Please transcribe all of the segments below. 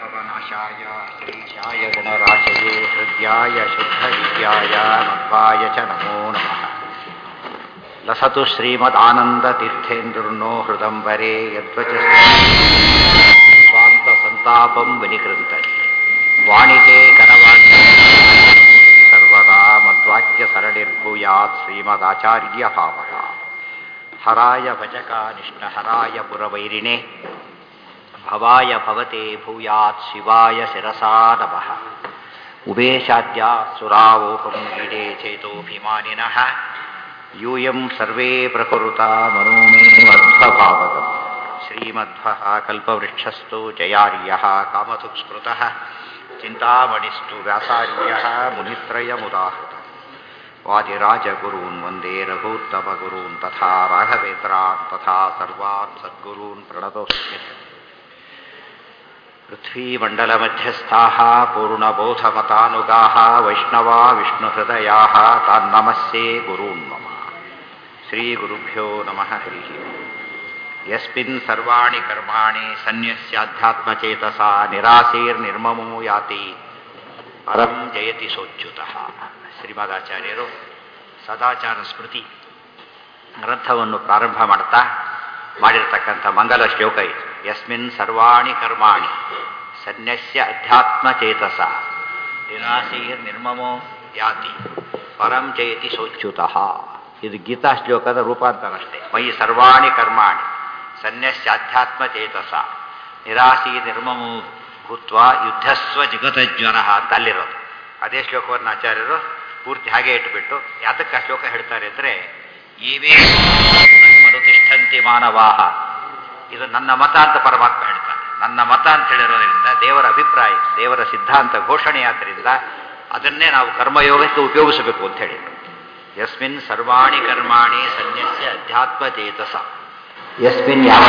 भवनाशाय श्रीशाय गुणराशये हृद्याय शुद्धविद्याय मध्वाय च नमो नमः लसतु श्रीमदानन्दतीर्थेन्दुर्नो हृदम्बरे यद्वच स्वान्तसन्तापं विनिकृन्तति वाणिते करवाण्य सर्वदा मद्वाक्यसरणिर्भूयात् श्रीमदाचार्यभावः हराय भजकानिष्णहराय पुरवैरिणे भवाय भवते भूयात् शिवाय शिरसा नमः उभेशाद्या सुरावोहं वीडे चेतोऽभिमानिनः यूयं सर्वे प्रकुरुता मनो मे मध्वभावगम् श्रीमध्वः कल्पवृक्षस्तु जयार्यः कामधुक्स्मृतः चिन्तामणिस्तु व्यासार्यः मुनित्रयमुदाहृतम् वादिराजगुरून् वन्दे रघूत्तमगुरून् तथा राघवेन्द्रान् तथा सर्वान् सद्गुरून् प्रणतोऽस्मि पृथ्वीमण्डलमध्यस्थाः पूर्णबोधमतानुगाः वैष्णवा विष्णुहृदयाः तान्नमस्ये गुरून् मम श्रीगुरुभ्यो नमः हरिः यस्मिन् सर्वाणि कर्माणि सन्न्यस्याध्यात्मचेतसा निरासेर्निर्ममो याति ಪರಂ ಜಯತಿ ಸೋಚ್ಯುತಃ ಶ್ರೀಮದಾಚಾರ್ಯರು ಸದಾಚಾರ ಸ್ಮೃತಿ ಗ್ರಂಥವನ್ನು ಪ್ರಾರಂಭ ಮಾಡ್ತಾ ಮಾಡಿರ್ತಕ್ಕಂಥ ಮಂಗಲ ಶ್ಲೋಕ ಇದು ಯಸ್ಮಿನ್ ಸರ್ವಾಣಿ ಕರ್ಮಾಣಿ ಸನ್ಯಸ್ಯ ಅಧ್ಯಾತ್ಮ ಚೇತಸ ನಿರಾಸೀರ್ ನಿರ್ಮಮೋ ಯಾತಿ ಪರಂ ಜಯತಿ ಸೋಚ್ಯುತಃ ಇದು ಗೀತಾ ಶ್ಲೋಕದ ರೂಪಾಂತರ ಅಷ್ಟೇ ಮೈ ಸರ್ವಾಣಿ ಕರ್ಮಾಣಿ ಸನ್ಯಸ್ಯ ಅಧ್ಯಾತ್ಮ ಚೇತಸ ನಿರಾಸೀ ನಿರ್ಮಮೋ ಭೂತ್ವ ಯುದ್ಧಸ್ವ ಜಗತಜ್ವರ ಅಂತ ಅಲ್ಲಿರೋದು ಅದೇ ಶ್ಲೋಕವನ್ನು ಆಚಾರ್ಯರು ಪೂರ್ತಿ ಹಾಗೆ ಇಟ್ಬಿಟ್ಟು ಯಾತಕ್ಕೆ ಆ ಶ್ಲೋಕ ಹೇಳ್ತಾರೆ ಅಂದರೆ ಇವೇ ಮರುತಿಷ್ಠಂತಿ ಮಾನವಾಹ ಇದು ನನ್ನ ಮತ ಅಂತ ಪರಮಾತ್ಮ ಹೇಳ್ತಾನೆ ನನ್ನ ಮತ ಅಂತ ಹೇಳಿರೋದ್ರಿಂದ ದೇವರ ಅಭಿಪ್ರಾಯ ದೇವರ ಸಿದ್ಧಾಂತ ಘೋಷಣೆ ಆದ್ದರಿಂದ ಅದನ್ನೇ ನಾವು ಕರ್ಮಯೋಗಕ್ಕೆ ಉಪಯೋಗಿಸಬೇಕು ಅಂತ ಹೇಳಿ ಯಸ್ಮಿನ್ ಸರ್ವಾಣಿ ಕರ್ಮಾಣಿ ಸನ್ಯಸ್ಯ ಅಧ್ಯಾತ್ಮ ಚೇತಸ ಯಸ್ಮಿನ್ ಯಾವ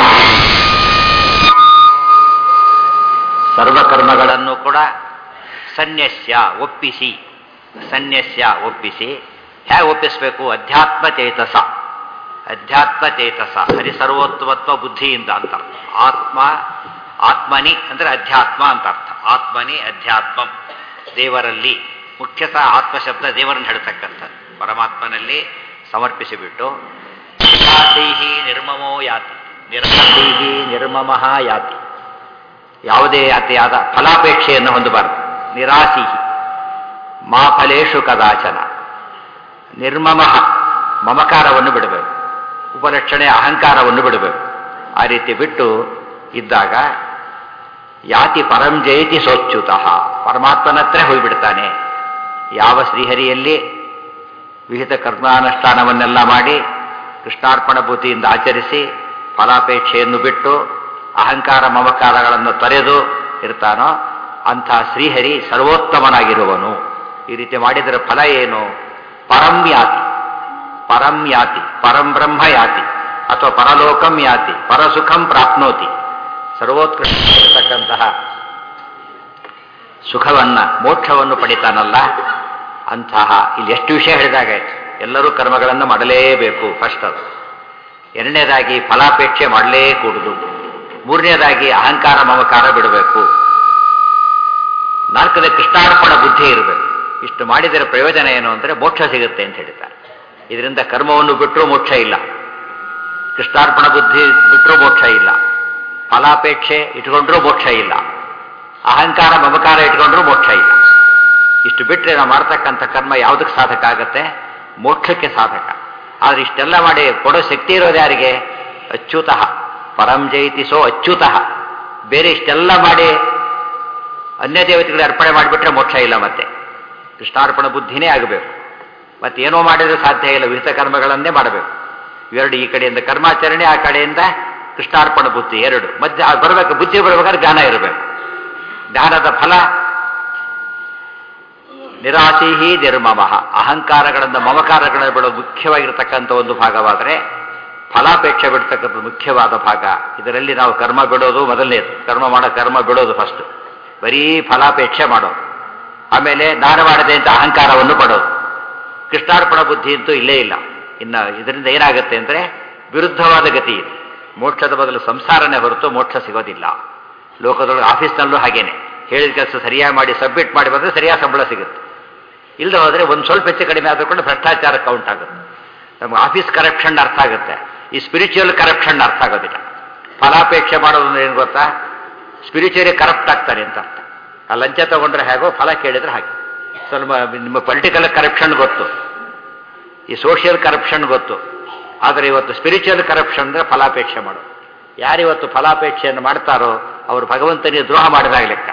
ಸರ್ವಕರ್ಮಗಳನ್ನು ಕೂಡ ಸನ್ಯಸ್ಯ ಒಪ್ಪಿಸಿ ಸನ್ಯಸ್ಯ ಒಪ್ಪಿಸಿ ಹೇಗೆ ಒಪ್ಪಿಸಬೇಕು ಅಧ್ಯಾತ್ಮ ಚೇತಸ ಅಧ್ಯಾತ್ಮ ಚೇತಸ ಹರಿ ಸರ್ವೋತ್ತಮತ್ವ ಬುದ್ಧಿಯಿಂದ ಅಂತ ಅರ್ಥ ಆತ್ಮ ಆತ್ಮನಿ ಅಂದರೆ ಅಧ್ಯಾತ್ಮ ಅಂತ ಅರ್ಥ ಆತ್ಮನಿ ಅಧ್ಯಾತ್ಮಂ ದೇವರಲ್ಲಿ ಮುಖ್ಯತಃ ಆತ್ಮಶಬ್ದ ದೇವರನ್ನು ಹೇಳ್ತಕ್ಕಂಥದ್ದು ಪರಮಾತ್ಮನಲ್ಲಿ ಸಮರ್ಪಿಸಿಬಿಟ್ಟು ನಿರಾಸೈಹಿ ನಿರ್ಮಮೋ ಯಾತಿ ನಿರಾಸೈಹಿ ನಿರ್ಮಮಃ ಯಾತಿ ಯಾವುದೇ ಅತಿಯಾದ ಫಲಾಪೇಕ್ಷೆಯನ್ನು ಹೊಂದಬಾರದು ನಿರಾಸಿಹಿ ಮಾ ಫಲೇಶು ಕದಾಚನ ನಿರ್ಮಮ ಮಮಕಾರವನ್ನು ಬಿಡಬೇಕು ಉಪಲಕ್ಷಣೆ ಅಹಂಕಾರವನ್ನು ಬಿಡಬೇಕು ಆ ರೀತಿ ಬಿಟ್ಟು ಇದ್ದಾಗ ಯಾತಿ ಪರಂ ಜಯತಿ ಸೋಚ್ಯುತಃ ಪರಮಾತ್ಮನತ್ರ ಹೋಗಿಬಿಡ್ತಾನೆ ಯಾವ ಶ್ರೀಹರಿಯಲ್ಲಿ ವಿಹಿತ ಕರ್ಮಾನುಷ್ಠಾನವನ್ನೆಲ್ಲ ಮಾಡಿ ಕೃಷ್ಣಾರ್ಪಣ ಬುದ್ಧಿಯಿಂದ ಆಚರಿಸಿ ಫಲಾಪೇಕ್ಷೆಯನ್ನು ಬಿಟ್ಟು ಅಹಂಕಾರ ಮಮಕಾರಗಳನ್ನು ತೊರೆದು ಇರ್ತಾನೋ ಅಂಥ ಶ್ರೀಹರಿ ಸರ್ವೋತ್ತಮನಾಗಿರುವನು ಈ ರೀತಿ ಮಾಡಿದರೆ ಫಲ ಏನು ಪರಂ ಯಾತಿ ಪರಂ ಯಾತಿ ಪರಂ ಬ್ರಹ್ಮ ಯಾತಿ ಅಥವಾ ಪರಲೋಕಂ ಯಾತಿ ಪರಸುಖಂ ಪ್ರಾಪ್ನೋತಿ ಸರ್ವೋತ್ಕೃಷ್ಟವಾಗಿರತಕ್ಕಂತಹ ಸುಖವನ್ನ ಮೋಕ್ಷವನ್ನು ಪಡಿತಾನಲ್ಲ ಅಂತಹ ಇಲ್ಲಿ ಎಷ್ಟು ವಿಷಯ ಹೇಳಿದಾಗಾಯ್ತು ಎಲ್ಲರೂ ಕರ್ಮಗಳನ್ನು ಮಾಡಲೇಬೇಕು ಫಸ್ಟ್ ಅದು ಎರಡನೇದಾಗಿ ಫಲಾಪೇಕ್ಷೆ ಮಾಡಲೇ ಕೂಡುದು ಮೂರನೇದಾಗಿ ಅಹಂಕಾರ ಮಮಕಾರ ಬಿಡಬೇಕು ನಾಲ್ಕನೇ ಕೃಷ್ಣಾರ್ಪಣ ಬುದ್ಧಿ ಇರಬೇಕು ಇಷ್ಟು ಮಾಡಿದರೆ ಪ್ರಯೋಜನ ಏನು ಅಂದರೆ ಮೋಕ್ಷ ಸಿಗುತ್ತೆ ಅಂತ ಹೇಳ್ತಾರೆ ಇದರಿಂದ ಕರ್ಮವನ್ನು ಬಿಟ್ಟರೂ ಮೋಕ್ಷ ಇಲ್ಲ ಕೃಷ್ಣಾರ್ಪಣ ಬುದ್ಧಿ ಬಿಟ್ಟರೂ ಮೋಕ್ಷ ಇಲ್ಲ ಫಲಾಪೇಕ್ಷೆ ಇಟ್ಕೊಂಡ್ರೂ ಮೋಕ್ಷ ಇಲ್ಲ ಅಹಂಕಾರ ಮಮಕಾರ ಇಟ್ಕೊಂಡ್ರೂ ಮೋಕ್ಷ ಇಲ್ಲ ಇಷ್ಟು ಬಿಟ್ಟರೆ ನಾವು ಮಾಡ್ತಕ್ಕಂಥ ಕರ್ಮ ಯಾವುದಕ್ಕೆ ಸಾಧಕ ಆಗುತ್ತೆ ಮೋಕ್ಷಕ್ಕೆ ಸಾಧಕ ಆದರೆ ಇಷ್ಟೆಲ್ಲ ಮಾಡಿ ಕೊಡೋ ಶಕ್ತಿ ಇರೋದು ಯಾರಿಗೆ ಅಚ್ಯುತಃ ಪರಂ ಜಯಿತಿ ಸೋ ಅಚ್ಯುತಃ ಬೇರೆ ಇಷ್ಟೆಲ್ಲ ಮಾಡಿ ಅನ್ಯ ದೇವತೆಗಳಿಗೆ ಅರ್ಪಣೆ ಮಾಡಿಬಿಟ್ರೆ ಮೋಕ್ಷ ಇಲ್ಲ ಮತ್ತೆ ಕೃಷ್ಣಾರ್ಪಣ ಬುದ್ಧಿನೇ ಆಗಬೇಕು ಮತ್ತೆ ಏನೋ ಮಾಡಿದ್ರೆ ಸಾಧ್ಯ ಇಲ್ಲ ವಿಹಿತ ಕರ್ಮಗಳನ್ನೇ ಮಾಡಬೇಕು ಇವೆರಡು ಈ ಕಡೆಯಿಂದ ಕರ್ಮಾಚರಣೆ ಆ ಕಡೆಯಿಂದ ಕೃಷ್ಣಾರ್ಪಣ ಬುದ್ಧಿ ಎರಡು ಮಧ್ಯ ಬರಬೇಕು ಬುದ್ಧಿ ಬರಬೇಕಾದ್ರೆ ಜ್ಞಾನ ಇರಬೇಕು ಜ್ಞಾನದ ಫಲ ನಿರಾಸೀಹಿ ನಿರ್ಮಮಃ ಅಹಂಕಾರಗಳಿಂದ ಮಮಕಾರಗಳನ್ನು ಬಿಡೋದು ಮುಖ್ಯವಾಗಿರ್ತಕ್ಕಂಥ ಒಂದು ಭಾಗವಾದರೆ ಫಲಾಪೇಕ್ಷೆ ಬಿಡ್ತಕ್ಕಂಥ ಮುಖ್ಯವಾದ ಭಾಗ ಇದರಲ್ಲಿ ನಾವು ಕರ್ಮ ಬಿಡೋದು ಮೊದಲನೇದು ಕರ್ಮ ಮಾಡೋ ಕರ್ಮ ಬಿಡೋದು ಫಸ್ಟ್ ಬರೀ ಫಲಾಪೇಕ್ಷೆ ಮಾಡೋದು ಆಮೇಲೆ ದಾನ ಮಾಡದೆ ಅಂತ ಅಹಂಕಾರವನ್ನು ಪಡೋದು ಕೃಷ್ಣಾರ್ಪಣ ಬುದ್ಧಿ ಅಂತೂ ಇಲ್ಲೇ ಇಲ್ಲ ಇನ್ನು ಇದರಿಂದ ಏನಾಗುತ್ತೆ ಅಂದರೆ ವಿರುದ್ಧವಾದ ಗತಿ ಇದೆ ಮೋಕ್ಷದ ಬದಲು ಸಂಸಾರನೇ ಹೊರತು ಮೋಕ್ಷ ಸಿಗೋದಿಲ್ಲ ಲೋಕದೊಳಗೆ ಆಫೀಸ್ನಲ್ಲೂ ಹಾಗೇನೆ ಹೇಳಿದ ಕೆಲಸ ಸರಿಯಾಗಿ ಮಾಡಿ ಸಬ್ಮಿಟ್ ಮಾಡಿ ಬಂದರೆ ಸರಿಯಾದ ಸಂಬಳ ಸಿಗುತ್ತೆ ಇಲ್ಲದೆ ಹೋದರೆ ಒಂದು ಸ್ವಲ್ಪ ಹೆಚ್ಚು ಕಡಿಮೆ ಆದರೂ ಕೂಡ ಭ್ರಷ್ಟಾಚಾರ ಕೌಂಟ್ ಆಗುತ್ತೆ ನಮ್ಗೆ ಆಫೀಸ್ ಕರಪ್ಷನ್ ಅರ್ಥ ಆಗುತ್ತೆ ಈ ಸ್ಪಿರಿಚುವಲ್ ಕರಪ್ಷನ್ ಅರ್ಥ ಆಗೋದಿಲ್ಲ ಫಲಾಪೇಕ್ಷೆ ಮಾಡೋದು ಅಂದ್ರೆ ಏನು ಗೊತ್ತಾ ಸ್ಪಿರಿಚುವಲಿ ಕರಪ್ಟ್ ಆಗ್ತಾರೆ ಅಂತ ಅರ್ಥ ಆ ಲಂಚ ತಗೊಂಡ್ರೆ ಹೇಗೋ ಫಲ ಕೇಳಿದ್ರೆ ಹಾಗೆ ಸ್ವಲ್ಪ ನಿಮ್ಮ ಪೊಲಿಟಿಕಲ್ ಕರಪ್ಷನ್ ಗೊತ್ತು ಈ ಸೋಷಿಯಲ್ ಕರಪ್ಷನ್ ಗೊತ್ತು ಆದರೆ ಇವತ್ತು ಸ್ಪಿರಿಚುವಲ್ ಕರಪ್ಷನ್ ಅಂದರೆ ಫಲಾಪೇಕ್ಷೆ ಮಾಡೋದು ಯಾರಿವತ್ತು ಫಲಾಪೇಕ್ಷೆಯನ್ನು ಮಾಡ್ತಾರೋ ಅವರು ಭಗವಂತನಿಗೆ ದ್ರೋಹ ಮಾಡಿದಾಗ ಲೆಕ್ಕ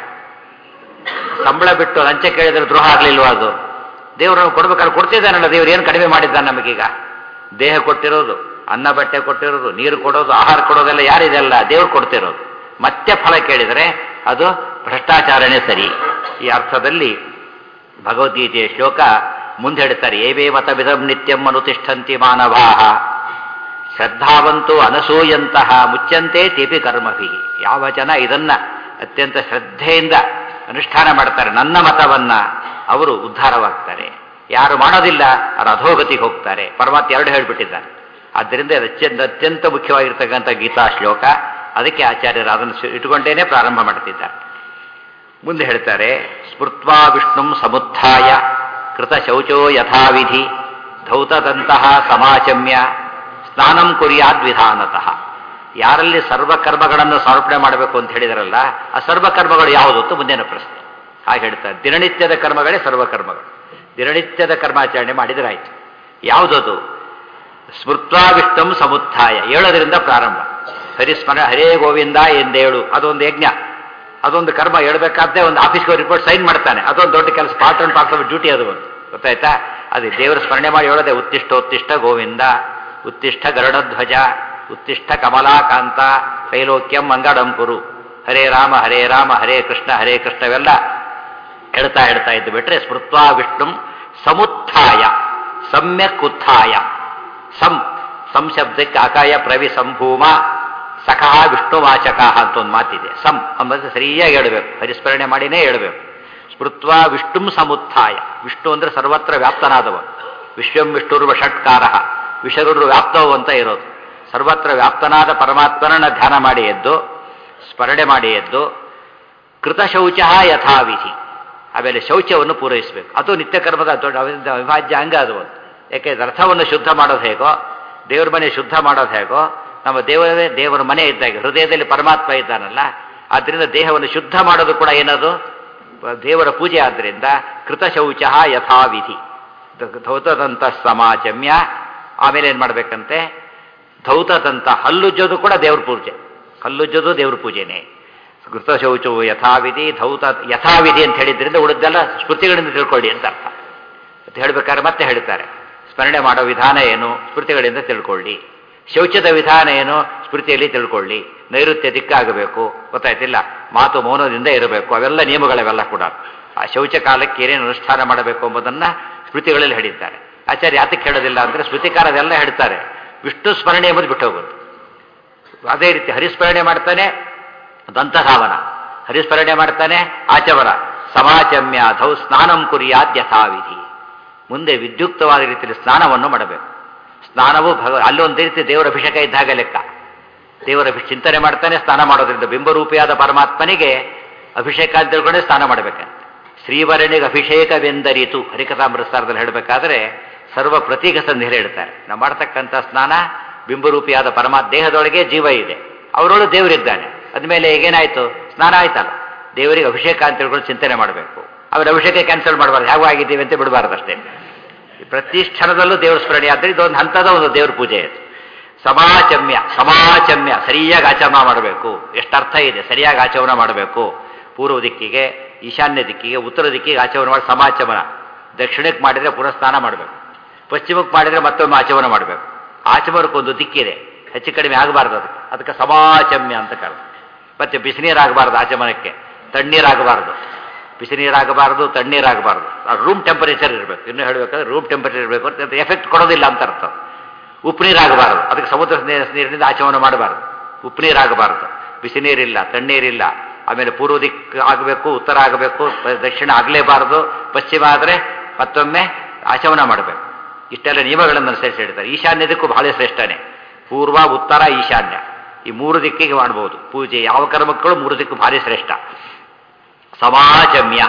ಸಂಬಳ ಬಿಟ್ಟು ಲಂಚ ಕೇಳಿದ್ರೆ ದ್ರೋಹ ಆಗಲಿಲ್ವಾ ಅದು ದೇವರು ಕೊಡ್ಬೇಕಾದ್ರೆ ಕೊಡ್ತಿದ್ದಾನಲ್ಲ ದೇವ್ರು ಏನು ಕಡಿಮೆ ಮಾಡಿದ್ದಾನೆ ನಮಗೀಗ ದೇಹ ಕೊಟ್ಟಿರೋದು ಅನ್ನ ಬಟ್ಟೆ ಕೊಟ್ಟಿರೋದು ನೀರು ಕೊಡೋದು ಆಹಾರ ಕೊಡೋದೆಲ್ಲ ಯಾರಿದೆಲ್ಲ ದೇವ್ರು ಕೊಡ್ತಿರೋದು ಮತ್ತೆ ಫಲ ಕೇಳಿದರೆ ಅದು ಭ್ರಷ್ಟಾಚಾರನೇ ಸರಿ ಈ ಅರ್ಥದಲ್ಲಿ ಭಗವದ್ಗೀತೆಯ ಶ್ಲೋಕ ಮುಂದೆ ಹೇಳ್ತಾರೆ ಏವೇ ಮತವಿಧಂ ನಿತ್ಯಂ ಅನುತಿಷ್ಠಂತಿ ಮಾನವಾಹ ಶ್ರದ್ಧಾವಂತೂ ಅನಸೂಯಂತಹ ಮುಚ್ಚಂತೆ ತೀಪಿ ಕರ್ಮಭಿ ಯಾವ ಜನ ಇದನ್ನ ಅತ್ಯಂತ ಶ್ರದ್ಧೆಯಿಂದ ಅನುಷ್ಠಾನ ಮಾಡ್ತಾರೆ ನನ್ನ ಮತವನ್ನ ಅವರು ಉದ್ಧಾರವಾಗ್ತಾರೆ ಯಾರು ಮಾಡೋದಿಲ್ಲ ಅವರು ಅಧೋಗತಿಗೆ ಹೋಗ್ತಾರೆ ಪರಮಾತ್ಮ ಎರಡು ಹೇಳಿಬಿಟ್ಟಿದ್ದಾರೆ ಆದ್ದರಿಂದ ಇದು ಅತ್ಯಂತ ಅತ್ಯಂತ ಮುಖ್ಯವಾಗಿರ್ತಕ್ಕಂಥ ಗೀತಾ ಶ್ಲೋಕ ಅದಕ್ಕೆ ಆಚಾರ್ಯರು ಅದನ್ನು ಸ- ಇಟ್ಟುಕೊಂಡೇನೆ ಪ್ರಾರಂಭ ಮಾಡ್ತಿದ್ದಾರೆ ಮುಂದೆ ಹೇಳ್ತಾರೆ ಸ್ಮೃತ್ವಾ ವಿಷ್ಣುಂ ಸಮುತ್ಥಾಯ ಕೃತ ಶೌಚೋ ಯಥಾವಿಧಿ ಧೌತದಂತಹ ಸಮಾಚಮ್ಯ ಸ್ನಾನಂ ಕುರಿಯಾದ್ ವಿಧಾನತಃ ಯಾರಲ್ಲಿ ಸರ್ವಕರ್ಮಗಳನ್ನು ಸಮರ್ಪಣೆ ಮಾಡಬೇಕು ಅಂತ ಹೇಳಿದಾರಲ್ಲ ಆ ಸರ್ವಕರ್ಮಗಳು ಯಾವುದು ಅಂತ ಮುಂದಿನ ಪ್ರಶ್ನೆ ಹಾಗೆ ಹೇಳ್ತಾರೆ ದಿನನಿತ್ಯದ ಕರ್ಮಗಳೇ ಸರ್ವಕರ್ಮಗಳು ದಿನನಿತ್ಯದ ಕರ್ಮಾಚರಣೆ ಮಾಡಿದರಾಯ್ತು ಯಾವುದದು ಸ್ಮೃತ್ವಾ ವಿಷ್ಣುಂ ಸಮುತ್ಥಾಯ ಏಳೋದ್ರಿಂದ ಪ್ರಾರಂಭ ಹರಿಸ್ಮರ ಹರೇ ಗೋವಿಂದ ಎಂದೇಳು ಅದೊಂದು ಯಜ್ಞ ಅದೊಂದು ಕರ್ಮ ಹೇಳ್ಬೇಕಾದ್ರೆ ಒಂದು ಆಫೀಸ್ಗೆ ರಿಪೋರ್ಟ್ ಸೈನ್ ಮಾಡ್ತಾನೆ ಅದೊಂದು ದೊಡ್ಡ ಕೆಲಸ part and part of duty ಅದು ಒಂದು ಗೊತ್ತಾಯ್ತಾ ಅದು ದೇವರ ಸ್ಮರಣೆ ಮಾಡಿ ಹೇಳೋದೆ ಉತ್ತಿಷ್ಟ ಉತ್ತಿಷ್ಟ ಗೋವಿಂದ ಉತ್ತಿಷ್ಟ ಗರುಡಧ್ವಜ ಉತ್ತಿಷ್ಟ ಕಮಲಾಕಾಂತ ಕೈಲೋಕ್ಯಂ ಮಂಗಳಂ ಕುರು ಹರೇ ರಾಮ ಹರೇ ರಾಮ ಹರೇ ಕೃಷ್ಣ ಹರೇ ಕೃಷ್ಣ ಇವೆಲ್ಲ ಹೇಳ್ತಾ ಹೇಳ್ತಾ ಇದ್ದು ಬಿಟ್ರೆ ಸ್ಮೃತ್ವಾ ವಿಷ್ಣುಂ ಸಮುತ್ಥಾಯ ಸಮ್ಯಕ್ ಉತ್ಥಾಯ ಸಂ ಸಂಶಬ್ದಕ್ಕೆ ಅಕಾಯ ಪ್ರವಿ ಸಂಭೂಮ ಸಖಃ ವಿಷ್ಣುವಾಚಕ ಅಂತ ಒಂದು ಮಾತಿದೆ ಸಂ ಅಂಬದು ಸರಿಯಾಗಿ ಹೇಳಬೇಕು ಹರಿಸ್ಮರಣೆ ಮಾಡಿನೇ ಹೇಳಬೇಕು ಸ್ಮೃತ್ವಾ ವಿಷ್ಣುಂ ಸಮುತ್ಥಾಯ ವಿಷ್ಣು ಅಂದ್ರೆ ಸರ್ವತ್ರ ವ್ಯಾಪ್ತನಾದವ ವಿಶ್ವಂ ವಿಷ್ಣುರ್ವ ಷಟ್ಕಾರ ವಿಷರುಡ್ರು ವ್ಯಾಪ್ತವು ಅಂತ ಇರೋದು ಸರ್ವತ್ರ ವ್ಯಾಪ್ತನಾದ ಪರಮಾತ್ಮನನ್ನ ಧ್ಯಾನ ಮಾಡಿ ಎದ್ದು ಸ್ಮರಣೆ ಮಾಡಿ ಎದ್ದು ಕೃತಶೌಚ ಯಥಾವಿಧಿ ಆಮೇಲೆ ಶೌಚವನ್ನು ಪೂರೈಸಬೇಕು ಅದು ನಿತ್ಯ ಕರ್ಮದ ದೊಡ್ಡ ಅವಿದ್ದ ಅವಿಭಾಜ್ಯ ಅಂಗ ಅದು ಒಂದು ಯಾಕೆ ಅರ್ಥವನ್ನು ಶುದ್ಧ ಮಾಡೋದು ಹೇಗೋ ದೇವ್ರ ಮನೆ ಶುದ್ಧ ಮಾಡೋದು ಹೇಗೋ ನಮ್ಮ ದೇವರೇ ದೇವರ ಮನೆ ಇದ್ದಾಗ ಹೃದಯದಲ್ಲಿ ಪರಮಾತ್ಮ ಇದ್ದಾನಲ್ಲ ಆದ್ದರಿಂದ ದೇಹವನ್ನು ಶುದ್ಧ ಮಾಡೋದು ಕೂಡ ಏನದು ದೇವರ ಪೂಜೆ ಆದ್ದರಿಂದ ಕೃತಶೌಚ ಯಥಾವಿಧಿ ಧೌತದಂತ ಸಮಾಚಮ್ಯ ಆಮೇಲೆ ಏನು ಮಾಡಬೇಕಂತೆ ಧೌತದಂತ ಹಲ್ಲುಜ್ಜೋದು ಕೂಡ ದೇವ್ರ ಪೂಜೆ ಹಲ್ಲುಜ್ಜೋದು ದೇವ್ರ ಪೂಜೆನೇ ಕೃತಶೌಚವು ಯಥಾವಿಧಿ ಧೌತ ಯಥಾವಿಧಿ ಅಂತ ಹೇಳಿದ್ರಿಂದ ಉಳಿದೆಲ್ಲ ಸ್ಮೃತಿಗಳಿಂದ ತಿಳ್ಕೊಳ್ಳಿ ಅಂತ ಅರ್ಥ ಅಂತ ಹೇಳ್ಬೇಕಾದ್ರೆ ಮತ್ತೆ ಹೇಳ್ತಾರೆ ಸ್ಮರಣೆ ಮಾಡೋ ವಿಧಾನ ಏನು ಸ್ಮೃತಿಗಳಿಂದ ತಿಳ್ಕೊಳ್ಳಿ ಶೌಚದ ವಿಧಾನ ಏನು ಸ್ಮೃತಿಯಲ್ಲಿ ತಿಳ್ಕೊಳ್ಳಿ ನೈಋತ್ಯ ದಿಕ್ಕಾಗಬೇಕು ಗೊತ್ತಾಯ್ತಿಲ್ಲ ಮಾತು ಮೌನದಿಂದ ಇರಬೇಕು ಅವೆಲ್ಲ ನಿಯಮಗಳವೆಲ್ಲ ಕೂಡ ಆ ಶೌಚ ಕಾಲಕ್ಕೆ ಏನೇನು ಅನುಷ್ಠಾನ ಮಾಡಬೇಕು ಎಂಬುದನ್ನು ಸ್ಮೃತಿಗಳಲ್ಲಿ ಹೇಳಿದ್ದಾರೆ ಆಚಾರ್ಯ ಯಾತಕ್ಕೆ ಹೇಳೋದಿಲ್ಲ ಅಂದರೆ ಸ್ಮೃತಿಕಾರ ಅದೆಲ್ಲ ಹೇಳ್ತಾರೆ ವಿಷ್ಣು ಸ್ಮರಣೆ ಎಂಬುದು ಬಿಟ್ಟು ಹೋಗೋದು ಅದೇ ರೀತಿ ಹರಿಸ್ಮರಣೆ ಮಾಡ್ತಾನೆ ದಂತಧಾವನ ಹರಿಸ್ಮರಣೆ ಮಾಡ್ತಾನೆ ಆಚವರ ಸಮಾಚಮ್ಯ ಅಥೌ ಸ್ನಾನಂ ಕುರಿಯಾದ್ ಯಥಾವಿಧಿ ಮುಂದೆ ವಿದ್ಯುಕ್ತವಾದ ರೀತಿಯಲ್ಲಿ ಸ್ನಾನವನ್ನು ಮಾಡಬೇಕು ಸ್ನಾನವು ಭಗ ಅಲ್ಲಿ ಒಂದು ರೀತಿ ದೇವರ ಅಭಿಷೇಕ ಇದ್ದಾಗ ಲೆಕ್ಕ ದೇವರ ಅಭಿ- ಚಿಂತನೆ ಮಾಡ್ತಾನೆ ಸ್ನಾನ ಮಾಡೋದ್ರಿಂದ ಬಿಂಬರೂಪಿಯಾದ ಪರಮಾತ್ಮನಿಗೆ ಅಭಿಷೇಕ ಅಂತ ತಿಳ್ಕೊಂಡೆ ಸ್ನಾನ ಮಾಡಬೇಕಂತೆ ಶ್ರೀವರಣಿಗೆ ಅಭಿಷೇಕವೆಂದರಿತು ಹರಿಕಥಾಮೃತಸಾರದಲ್ಲಿ ಹೇಳಬೇಕಾದ್ರೆ ಸರ್ವ ಪ್ರತೀಕ ಸಂಧಿಯಲ್ಲಿ ಹೇಳ್ತಾರೆ ನಾವು ಮಾಡ್ತಕ್ಕಂಥ ಸ್ನಾನ ಬಿಂಬರೂಪಿಯಾದ ಪರಮಾತ್ಮ ದೇಹದೊಳಗೆ ಜೀವ ಇದೆ ಅವರೊಳಗೆ ದೇವರಿದ್ದಾನೆ ಅದ್ಮೇಲೆ ಈಗೇನಾಯ್ತು ಸ್ನಾನ ಆಯ್ತಲ್ಲ ದೇವರಿಗೆ ಅಭಿಷೇಕ ಅಂತ ತಿಳ್ಕೊಂಡು ಚಿಂತನೆ ಮಾಡಬೇಕು ಅವ್ರ ಅಭಿಷೇಕ ಕ್ಯಾನ್ಸಲ್ ಮಾಡಬಾರ್ದು ಯಾವ ಆಗಿದ್ದೀವಿ ಅಂತ ಬಿಡಬಾರ್ದು ಅಷ್ಟೇ ಪ್ರತಿ ಕ್ಷಣದಲ್ಲೂ ದೇವ್ರ ಸ್ಮರಣೆ ಆದರೆ ಇದೊಂದು ಹಂತದ ಒಂದು ದೇವ್ರ ಪೂಜೆ ಇದು ಸಮಾಚಮ್ಯ ಸಮಾಚಮ್ಯ ಸರಿಯಾಗಿ ಆಚರಣೆ ಮಾಡಬೇಕು ಎಷ್ಟು ಅರ್ಥ ಇದೆ ಸರಿಯಾಗಿ ಆಚರಣೆ ಮಾಡಬೇಕು ಪೂರ್ವ ದಿಕ್ಕಿಗೆ ಈಶಾನ್ಯ ದಿಕ್ಕಿಗೆ ಉತ್ತರ ದಿಕ್ಕಿಗೆ ಆಚರಣೆ ಮಾಡಿ ಸಮಾಚಮನ ದಕ್ಷಿಣಕ್ಕೆ ಮಾಡಿದರೆ ಪುನಃ ಸ್ನಾನ ಮಾಡಬೇಕು ಪಶ್ಚಿಮಕ್ಕೆ ಮಾಡಿದರೆ ಮತ್ತೊಮ್ಮೆ ಆಚಮನ ಮಾಡಬೇಕು ಆಚಮನಕ್ಕೊಂದು ದಿಕ್ಕಿದೆ ಹೆಚ್ಚು ಕಡಿಮೆ ಆಗಬಾರ್ದು ಅದಕ್ಕೆ ಅದಕ್ಕೆ ಸಮಾಚಮ್ಯ ಅಂತ ಕರೆದು ಮತ್ತೆ ಬಿಸಿನೀರಾಗಬಾರ್ದು ಆಚಮನಕ್ಕೆ ತಣ್ಣೀರಾಗಬಾರ್ದು ಬಿಸಿನೀರಾಗಬಾರ್ದು ತಣ್ಣೀರಾಗಬಾರ್ದು ರೂಮ್ ಟೆಂಪರೇಚರ್ ಇರಬೇಕು ಇನ್ನೂ ಹೇಳಬೇಕಾದ್ರೆ ರೂಮ್ ಟೆಂಪರೇಚರ್ ಇರಬೇಕು ಅಂತ ಎಫೆಕ್ಟ್ ಕೊಡೋದಿಲ್ಲ ಅಂತ ಅರ್ಥ ಉಪ್ಪು ನೀರಾಗಬಾರದು ಅದಕ್ಕೆ ಸಮುದ್ರ ನೀ- ನೀರಿನಿಂದ ಆಚಮನ ಮಾಡಬಾರ್ದು ಉಪ್ಪು ನೀರಾಗಬಾರದು ಬಿಸಿ ನೀರಿಲ್ಲ ತಣ್ಣೀರಿಲ್ಲ ಆಮೇಲೆ ಪೂರ್ವ ದಿಕ್ಕು ಆಗಬೇಕು ಉತ್ತರ ಆಗಬೇಕು ಪ- ದಕ್ಷಿಣ ಆಗಲೇಬಾರದು ಪಶ್ಚಿಮ ಆದರೆ ಮತ್ತೊಮ್ಮೆ ಆಚಮನ ಮಾಡಬೇಕು ಇಷ್ಟೆಲ್ಲ ನಿಯಮಗಳನ್ನು ಅನುಸರಿಸಿ ಹೇಳ್ತಾರೆ ಈಶಾನ್ಯದಕ್ಕೂ ಬಹಳ ಶ್ರೇಷ್ಠನೇ ಪೂರ್ವ ಉತ್ತರ ಈಶಾನ್ಯ ಈ ಮೂರು ದಿಕ್ಕಿಗೆ ಮಾಡ್ಬೋದು ಪೂಜೆ ಯಾವ ಕರ್ಮಕ್ಕೂ ಮೂರು ದಿಕ್ಕು ಭಾರಿ ಶ್ರೇಷ್ಠ ಸಮಾಚಮ್ಯ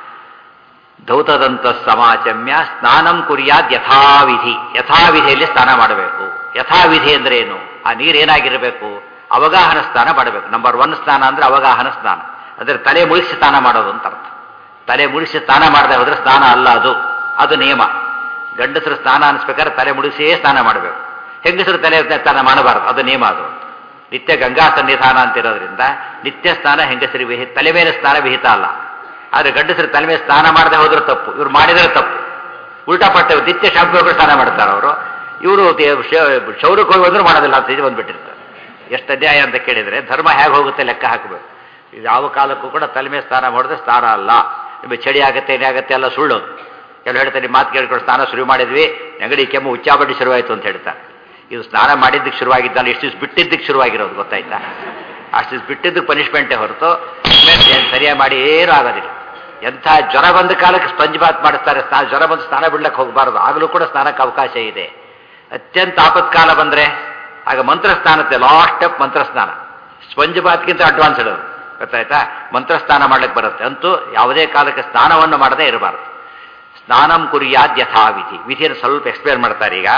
ಧೌತದಂತ ಸಮಾಚಮ್ಯ ಸ್ನಾನಂ ಕುರಿಯಾದ್ ಯಥಾವಿಧಿ ಯಥಾವಿಧಿಯಲ್ಲಿ ಸ್ನಾನ ಮಾಡಬೇಕು ಯಥಾವಿಧಿ ಅಂದ್ರೆ ಏನು ಆ ನೀರೇನಾಗಿರಬೇಕು ಅವಗಾಹನ ಸ್ನಾನ ಮಾಡಬೇಕು ನಂಬರ್ ಒನ್ ಸ್ನಾನ ಅಂದ್ರೆ ಅವಗಾಹನ ಸ್ನಾನ ಅಂದ್ರೆ ತಲೆ ಮುಳಿಸಿ ಸ್ನಾನ ಮಾಡೋದು ಅಂತ ಅರ್ಥ ತಲೆ ಮುಳಿಸಿ ಸ್ನಾನ ಮಾಡದೆ ಹೋದ್ರೆ ಸ್ನಾನ ಅಲ್ಲ ಅದು ಅದು ನಿಯಮ ಗಂಡಸರು ಸ್ನಾನ ಅನಿಸ್ಬೇಕಾದ್ರೆ ತಲೆ ಮುಡಿಸಿಯೇ ಸ್ನಾನ ಮಾಡಬೇಕು ಹೆಂಗಸರು ತಲೆ ಸ್ನಾನ ಮಾಡಬಾರದು ಅದು ನಿಯಮ ಅದು ನಿತ್ಯ ಗಂಗಾ ಸನ್ನಿಧಾನ ಅಂತಿರೋದ್ರಿಂದ ನಿತ್ಯ ಸ್ನಾನ ಹೆಂಗಸರಿಗೆ ವಿಹಿತ ತಲೆ ಮೇಲೆ ಸ್ನಾನ ವಿಹಿತ ಅಲ್ಲ ಆದರೆ ಗಂಡಸರು ತಲೆ ಮೇಲೆ ಸ್ನಾನ ಮಾಡದೆ ಹೋದ್ರೆ ತಪ್ಪು ಇವ್ರು ಮಾಡಿದರೆ ತಪ್ಪು ಉಲ್ಟಾ ಪಟ್ಟ ನಿತ್ಯ ಶಾಂಪುಗಳು ಸ್ನಾನ ಮಾಡ್ತಾರೆ ಅವರು ಇವರು ಶೌರಕ್ಕೆ ಹೋಗಿ ಬಂದರೂ ಮಾಡೋದಿಲ್ಲ ಅಂತ ಇದು ಬಂದ್ಬಿಟ್ಟಿರ್ತಾರೆ ಎಷ್ಟು ಅಧ್ಯಾಯ ಅಂತ ಕೇಳಿದರೆ ಧರ್ಮ ಹೇಗೆ ಹೋಗುತ್ತೆ ಲೆಕ್ಕ ಹಾಕಬೇಕು ಇದು ಯಾವ ಕಾಲಕ್ಕೂ ಕೂಡ ತಲೆ ಮೇಲೆ ಸ್ನಾನ ಮಾಡಿದ್ರೆ ಸ್ನಾನ ಅಲ್ಲ ನಿಮಗೆ ಚಳಿ ಆಗುತ್ತೆ ಏನಾಗುತ್ತೆ ಎಲ್ಲ ಸುಳ್ಳು ಕೆಲವು ಹೇಳ್ತಾರೆ ಮಾತು ಕೇಳ್ಕೊಂಡು ಸ್ನಾನ ಶುರು ಮಾಡಿದ್ವಿ ನೆಗಡಿ ಕೆಮ್ಮು ಉಚ್ಚಾಬಡ್ಡಿ ಶುರುವಾಯಿತು ಅಂತ ಹೇಳ್ತಾರೆ ಇದು ಸ್ನಾನ ಮಾಡಿದ್ದಕ್ಕೆ ಶುರುವಾಗಿದ್ದಲ್ಲ ಇಷ್ಟು ದಿವಸ ಬಿಟ್ಟಿದ್ದಕ್ಕೆ ಶುರುವಾಗಿರೋದು ಗೊತ್ತಾಯ್ತಾ ಅಷ್ಟು ದಿವಸ ಬಿಟ್ಟಿದ್ದಕ್ಕೆ ಪನಿಷ್ಮೆಂಟೇ ಹೊರತು ಏನು ಸರಿಯಾಗಿ ಮಾಡಿ ಏನೂ ಆಗೋದಿಲ್ಲ ಎಂಥ ಜ್ವರ ಬಂದ ಕಾಲಕ್ಕೆ ಸ್ಪಂಜ್ ಬಾತ್ ಮಾಡಿಸ್ತಾರೆ ಸ್ನಾನ ಜ್ವರ ಬಂದು ಸ್ನಾನ ಬಿಡ್ಲಕ್ಕೆ ಹೋಗಬಾರ್ದು ಆಗಲೂ ಕೂಡ ಸ್ನಾನಕ್ಕೆ ಅವಕಾಶ ಇದೆ ಅತ್ಯಂತ ಆಪತ್ಕಾಲ ಬಂದರೆ ಆಗ ಮಂತ್ರ ಸ್ನಾನತ್ತೆ ಲಾಸ್ಟ್ ಸ್ಟೆಪ್ ಮಂತ್ರ ಸ್ನಾನ ಸ್ಪಂಜ್ ಬಾತ್ಗಿಂತ ಅಡ್ವಾನ್ಸ್ ಇಡೋದು ಗೊತ್ತಾಯ್ತಾ ಮಂತ್ರ ಸ್ನಾನ ಮಾಡ್ಲಿಕ್ಕೆ ಬರುತ್ತೆ ಅಂತೂ ಯಾವುದೇ ಕಾಲಕ್ಕೆ ಸ್ನಾನವನ್ನು ಮಾಡದೇ ಇರಬಾರ್ದು ಸ್ನಾನಂ ಕುರಿಯಾದ್ ಯಥಾವಿಧಿ ವಿಧಿಯನ್ನು ಸ್ವಲ್ಪ ಎಕ್ಸ್ಪ್ಲೇನ್ ಮಾಡ್ತಾರೆ ಈಗ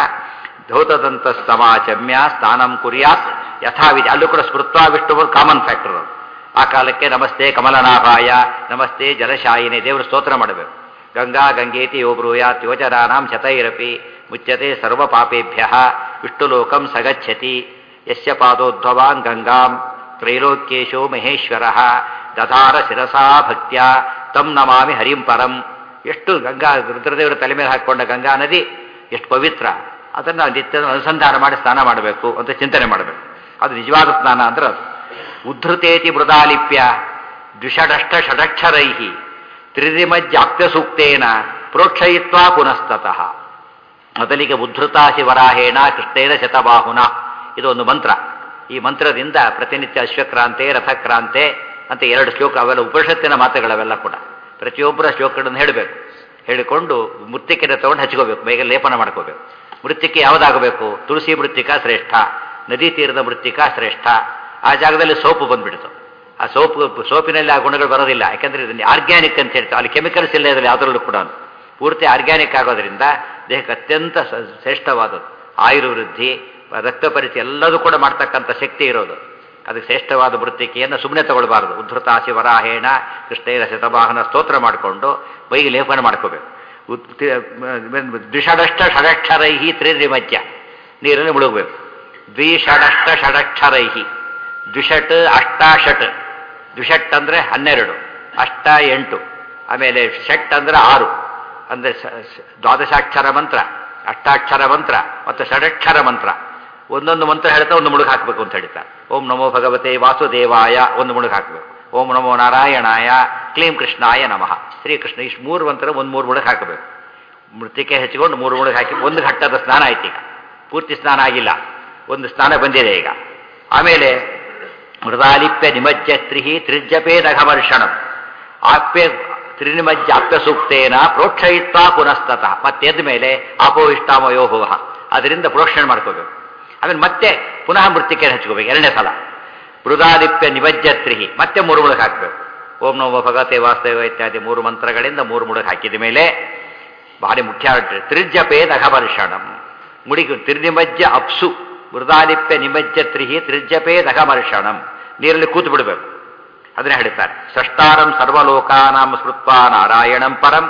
ಧೌತದಂತ ಸಮಾಚಮ್ಯ ಸ್ನಾನಂ ಕುರಿಯಾತ್ ಯಥಾವಿಧಿ ಅಲ್ಲೂ ಕೂಡ ಸ್ಮೃತ್ವ ವಿಷ್ಣು ಕಾಮನ್ ಫ್ಯಾಕ್ಟರ್ ಅದು ಆ ಕಾಲಕ್ಕೆ ನಮಸ್ತೆ ಕಮಲನಾಭಾಯ ನಮಸ್ತೆ ಜಲಶಾಯಿನಿ ದೇವರು ಸ್ತೋತ್ರ ಮಾಡಬೇಕು ಗಂಗಾ ಗಂಗೇತಿ ಯೋ ಬ್ರೂಯಾತ್ ಯೋಜನಾನಾಂ ಶತೈರಪಿ ಮುಚ್ಯತೆ ಸರ್ವ ಪಾಪೇಭ್ಯ ವಿಷ್ಣುಲೋಕಂ ಸಗಚ್ಚತಿ ಯಸ್ಯ ಪಾದೋದ್ಭವಾನ್ ಗಂಗಾಂ ತ್ರೈಲೋಕ್ಯೇಶೋ ಮಹೇಶ್ವರ ದಧಾರ ಶಿರಸಾ ಭಕ್ತ್ಯ ತಂ ನಮಾಮಿ ಹರಿಂ ಪರಂ ಎಷ್ಟು ಗಂಗಾ ರುದ್ರದೇವರ ತಲೆ ಮೇಲೆ ಹಾಕಿಕೊಂಡ ಗಂಗಾ ನದಿ ಎಷ್ಟು ಪವಿತ್ರ ಅದನ್ನು ನಿತ್ಯ ಅನುಸಂಧಾನ ಮಾಡಿ ಸ್ನಾನ ಮಾಡಬೇಕು ಅಂತ ಚಿಂತನೆ ಮಾಡಬೇಕು ಅದು ನಿಜವಾದ ಸ್ನಾನ ಅಂದ್ರೆ ಅದು ಉದ್ಧತೇತಿ ಮೃದಾಲಿಪ್ಯ ದ್ವಿಷಡಷ್ಟ ಷಡಕ್ಷರೈ ತ್ರಿರಿಮಜ್ಜಾಪ್ಯ ಸೂಕ್ತೇನ ಪ್ರೋಕ್ಷಯಿತ್ವಾ ಪುನಸ್ತತಃ ಮೊದಲಿಗೆ ಉದ್ಧತಾಸಿ ವರಾಹೇಣ ಕೃಷ್ಣೇನ ಶತಬಾಹುನ ಇದು ಒಂದು ಮಂತ್ರ ಈ ಮಂತ್ರದಿಂದ ಪ್ರತಿನಿತ್ಯ ಅಶ್ವಕ್ರಾಂತೆ ರಥಕ್ರಾಂತೆ ಅಂತ ಎರಡು ಶ್ಲೋಕ ಅವೆಲ್ಲ ಉಪನಿಷತ್ತಿನ ಮಾತುಗಳವೆಲ್ಲ ಕೂಡ ಪ್ರತಿಯೊಬ್ಬರ ಶ್ಲೋಕಗಳನ್ನು ಹೇಳಬೇಕು ಹೇಳಿಕೊಂಡು ಮೃತ್ತಿಕೆನ ತಗೊಂಡು ಹಚ್ಕೋಬೇಕು ಬೇಗ ಲೇಪನ ಮಾಡ್ಕೋಬೇಕು ಮೃತ್ತಿಕೆ ಯಾವುದಾಗಬೇಕು ತುಳಸಿ ಮೃತ್ತಿಕಾ ಶ್ರೇಷ್ಠ ನದಿ ತೀರದ ಮೃತ್ತಿಕಾ ಶ್ರೇಷ್ಠ ಆ ಜಾಗದಲ್ಲಿ ಸೋಪು ಬಂದ್ಬಿಡ್ತು ಆ ಸೋಪು ಸೋಪಿನಲ್ಲಿ ಆ ಗುಣಗಳು ಬರೋದಿಲ್ಲ ಯಾಕಂದ್ರೆ ಇದನ್ನು ಆರ್ಗ್ಯಾನಿಕ್ ಅಂತ ಹೇಳ್ತಾರೆ ಅಲ್ಲಿ ಕೆಮಿಕಲ್ಸ್ ಇಲ್ಲ ಇದರಲ್ಲಿ ಯಾವುದರಲ್ಲೂ ಕೂಡ ಪೂರ್ತಿ ಆರ್ಗ್ಯಾನಿಕ್ ಆಗೋದ್ರಿಂದ ದೇಹಕ್ಕೆ ಅತ್ಯಂತ ಶ್ರೇಷ್ಠವಾದದ್ದು ಆಯುರ್ವೃದ್ಧಿ ರಕ್ತ ಪರಿಚಯ ಎಲ್ಲದೂ ಕೂಡ ಮಾಡ್ತಕ್ಕಂಥ ಶಕ್ತಿ ಇರೋದು ಅದಕ್ಕೆ ಶ್ರೇಷ್ಠವಾದ ವೃತ್ತಿಕೆಯನ್ನು ಸುಮ್ಮನೆ ತಗೊಳ್ಬಾರ್ದು ಉದ್ಧತಾಸಿ ವರಾಹೇಣ ಕೃಷ್ಣೇನ ಶತವಾಹನ ಸ್ತೋತ್ರ ಮಾಡಿಕೊಂಡು ಮೈಗೆ ಲೇಪನ ಮಾಡ್ಕೋಬೇಕು ದ್ವಿಷಡಷ್ಟ ಷಡಕ್ಷರೈಹಿ ತ್ರಿರಿಮಜ್ಯ ನೀರಲ್ಲಿ ಮುಳುಗಬೇಕು ದ್ವಿಷಡಷ್ಟ ಷಡಕ್ಷರೈಹಿ ದ್ವಿಷಟ್ ಅಷ್ಟ ಷಟ್ ದ್ವಿಷಟ್ ಅಂದರೆ ಹನ್ನೆರಡು ಅಷ್ಟ ಎಂಟು ಆಮೇಲೆ ಷಟ್ ಅಂದರೆ ಆರು ಅಂದರೆ ದ್ವಾದಶಾಕ್ಷರ ಮಂತ್ರ ಅಷ್ಟಾಕ್ಷರ ಮಂತ್ರ ಮತ್ತು ಷಡಕ್ಷರ ಮಂತ್ರ ಒಂದೊಂದು ಮಂತ್ರ ಹೇಳ್ತಾ ಒಂದು ಮುಳುಗು ಹಾಕಬೇಕು ಅಂತ ಹೇಳ್ತಾರೆ ಓಂ ನಮೋ ಭಗವತೆ ವಾಸುದೇವಾಯ ಒಂದು ಮುಳುಗು ಹಾಕಬೇಕು ಓಂ ನಮೋ ನಾರಾಯಣಾಯ ಕ್ಲೀಂ ಕೃಷ್ಣಾಯ ನಮಃ ಶ್ರೀಕೃಷ್ಣ ಇಷ್ಟು ಮೂರು ಮಂತ್ರ ಒಂದು ಮೂರು ಮುಳುಗು ಹಾಕಬೇಕು ಮೃತಿಕೆ ಹಚ್ಚಿಕೊಂಡು ಮೂರು ಮುಳುಗು ಹಾಕಿ ಒಂದು ಘಟ್ಟದ ಸ್ನಾನ ಆಯ್ತು ಈಗ ಪೂರ್ತಿ ಸ್ನಾನ ಆಗಿಲ್ಲ ಒಂದು ಸ್ನಾನ ಬಂದಿದೆ ಈಗ ಆಮೇಲೆ ಮೃದಾಲಿಪ್ಯ ನಿಮಜ್ಜ ತ್ರಿಹಿ ತ್ರಿಜಪೇದಘಮರ್ಷಣಂ ಆಪ್ಯ ತ್ರಿನಿಮಜ್ಜ ಆಪ್ಯ ಸೂಕ್ತೇನ ಪ್ರೋಕ್ಷಯಿತ್ವ ಪುನಸ್ತತಃ ಮತ್ತೆದ್ದ ಮೇಲೆ ಆಪೋಹಿಷ್ಟಾಮಯೋಭವ ಅದರಿಂದ ಪ್ರೋಕ್ಷಣೆ ಮಾಡ್ಕೋಬೇಕು ಆಮೇಲೆ ಮತ್ತೆ ಪುನಃ ಮೃತ್ತಿಕೆ ಹಚ್ಕೋಬೇಕು ಎರಡನೇ ಸಲ ಮೃದಾಲಿಪ್ಯ ನಿಮಜ್ಜತ್ರಿಹಿ ಮತ್ತೆ ಮೂರು ಮುಳುಗು ಹಾಕಬೇಕು ಓಂ ನಮೋ ಭಗವತೆ ವಾಸ್ತವ ಇತ್ಯಾದಿ ಮೂರು ಮಂತ್ರಗಳಿಂದ ಮೂರು ಮುಳುಗು ಹಾಕಿದ ಮೇಲೆ ಭಾರಿ ಮುಖ್ಯ ತ್ರಿಜಪೇದ ಅಘಮರ್ಷಣಂ ಮುಡಿಗೆ ತ್ರಿನಿಮಜ್ಜ ಅಪ್ಸು ಮೃದಾಲಿಪ್ಯ ನಿಮಜ್ಜ ತ್ರಿಹಿ ತ್ರಿಜಪೇದ ಅಘಮರ್ಷಣಂ ನೀರಲ್ಲಿ ಕೂತು ಬಿಡಬೇಕು ಅದನ್ನೇ ಹೇಳ್ತಾರೆ ಸಷ್ಟಾರಂ ಸರ್ವಲೋಕಾನಾಂ ಸ್ಮೃತ್ವ ನಾರಾಯಣಂ ಪರಂ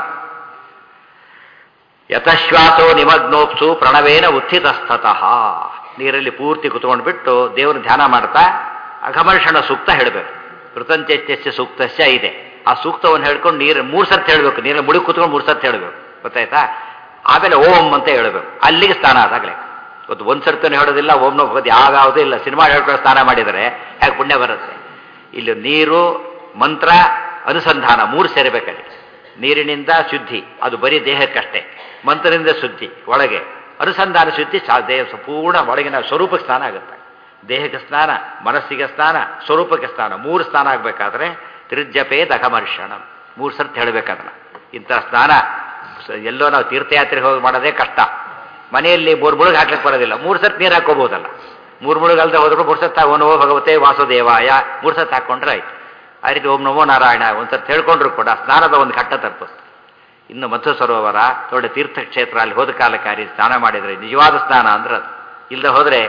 ಯತಶ್ವಾಸೋ ನಿಮಗ್ನೋಪ್ಸು ಪ್ರಣವೇನ ಉತ್ಥಿತಸ್ಥತಃ ನೀರಲ್ಲಿ ಪೂರ್ತಿ ಕುತ್ಕೊಂಡು ಬಿಟ್ಟು ದೇವರ ಧ್ಯಾನ ಮಾಡ್ತಾ ಅಘಮರ್ಷಣ ಸೂಕ್ತ ಹೇಳಬೇಕು ಕೃತಂಚೈತ್ಯಸ್ಯ ಸೂಕ್ತಸ್ಯ ಇದೆ ಆ ಸೂಕ್ತವನ್ನು ಹೇಳ್ಕೊಂಡು ನೀರು ಮೂರು ಸರ್ತಿ ಹೇಳಬೇಕು ನೀರಲ್ಲಿ ಮುಳುಗಿ ಕುತ್ಕೊಂಡು ಮೂರು ಸರ್ತಿ ಹೇಳಬೇಕು ಗೊತ್ತಾಯ್ತಾ ಆಮೇಲೆ ಓಂ ಅಂತ ಹೇಳಬೇಕು ಅಲ್ಲಿಗೆ ಸ್ನಾನ ಆದಾಗಲೇ ಇವತ್ತು ಒಂದು ಸರ್ತಿನೂ ಹೇಳೋದಿಲ್ಲ ಓಂನ ಹೋಗೋದು ಯಾವ್ಯಾವುದೂ ಇಲ್ಲ ಸಿನಿಮಾ ಹೇಳ್ಕೊಂಡು ಸ್ನಾನ ಮಾಡಿದರೆ ಹೇಗೆ ಪುಣ್ಯ ಬರುತ್ತೆ ಇಲ್ಲಿ ನೀರು ಮಂತ್ರ ಅನುಸಂಧಾನ ಮೂರು ಸೇರಬೇಕಲ್ಲಿ ನೀರಿನಿಂದ ಶುದ್ಧಿ ಅದು ಬರೀ ದೇಹಕ್ಕಷ್ಟೇ ಮಂತ್ರದಿಂದ ಶುದ್ಧಿ ಒಳಗೆ ಅನುಸಂಧಾನ ಶುದ್ಧಿ ಸಾ ದೇಹ ಪೂರ್ಣ ಒಳಗಿನ ಸ್ವರೂಪಕ್ಕೆ ಸ್ನಾನ ಆಗುತ್ತೆ ದೇಹಕ್ಕೆ ಸ್ನಾನ ಮನಸ್ಸಿಗೆ ಸ್ನಾನ ಸ್ವರೂಪಕ್ಕೆ ಸ್ನಾನ ಮೂರು ಸ್ನಾನ ಆಗಬೇಕಾದ್ರೆ ತ್ರಿಜಪೇ ದಘಮರ್ಷಣ ಮೂರು ಸರ್ತಿ ಹೇಳಬೇಕಾದ್ರೆ ಇಂಥ ಸ್ನಾನ ಎಲ್ಲೋ ನಾವು ತೀರ್ಥಯಾತ್ರೆಗೆ ಹೋಗಿ ಮಾಡೋದೇ ಕಷ್ಟ ಮನೆಯಲ್ಲಿ ಮೂರು ಮುಳುಗು ಹಾಕ್ಲಿಕ್ಕೆ ಬರೋದಿಲ್ಲ ಮೂರು ಸರ್ತಿ ನೀರು ಹಾಕೋಬೋದಲ್ಲ ಮೂರು ಮುಳುಗಲ್ದ ಹೋದ್ರು ಮೂರು ಸತ್ತ ಓ ನಮೋ ಭಗವತೆ ವಾಸುದೇವಾಯ ಮೂರು ಸತ್ತ ಹಾಕ್ಕೊಂಡ್ರೆ ಆಯ್ತು ಆ ರೀತಿ ಓಂ ನಮೋ ನಾರಾಯಣ ಒಂದು ಸರ್ತಿ ಹೇಳ್ಕೊಂಡ್ರು ಕೂಡ ಸ್ನಾನದ ಒಂದು ಘಟ್ಟ ತಪ್ಪಿಸ್ತು ಇನ್ನು ಮಧ್ವ ಸರೋವರ ದೊಡ್ಡ ತೀರ್ಥಕ್ಷೇತ್ರ ಅಲ್ಲಿ ಹೋದ ಕಾಲಕ್ಕಾರಿ ಸ್ನಾನ ಮಾಡಿದರೆ ನಿಜವಾದ ಸ್ನಾನ ಅಂದ್ರೆ ಅದು ಇಲ್ಲದೆ ಹೋದರೆ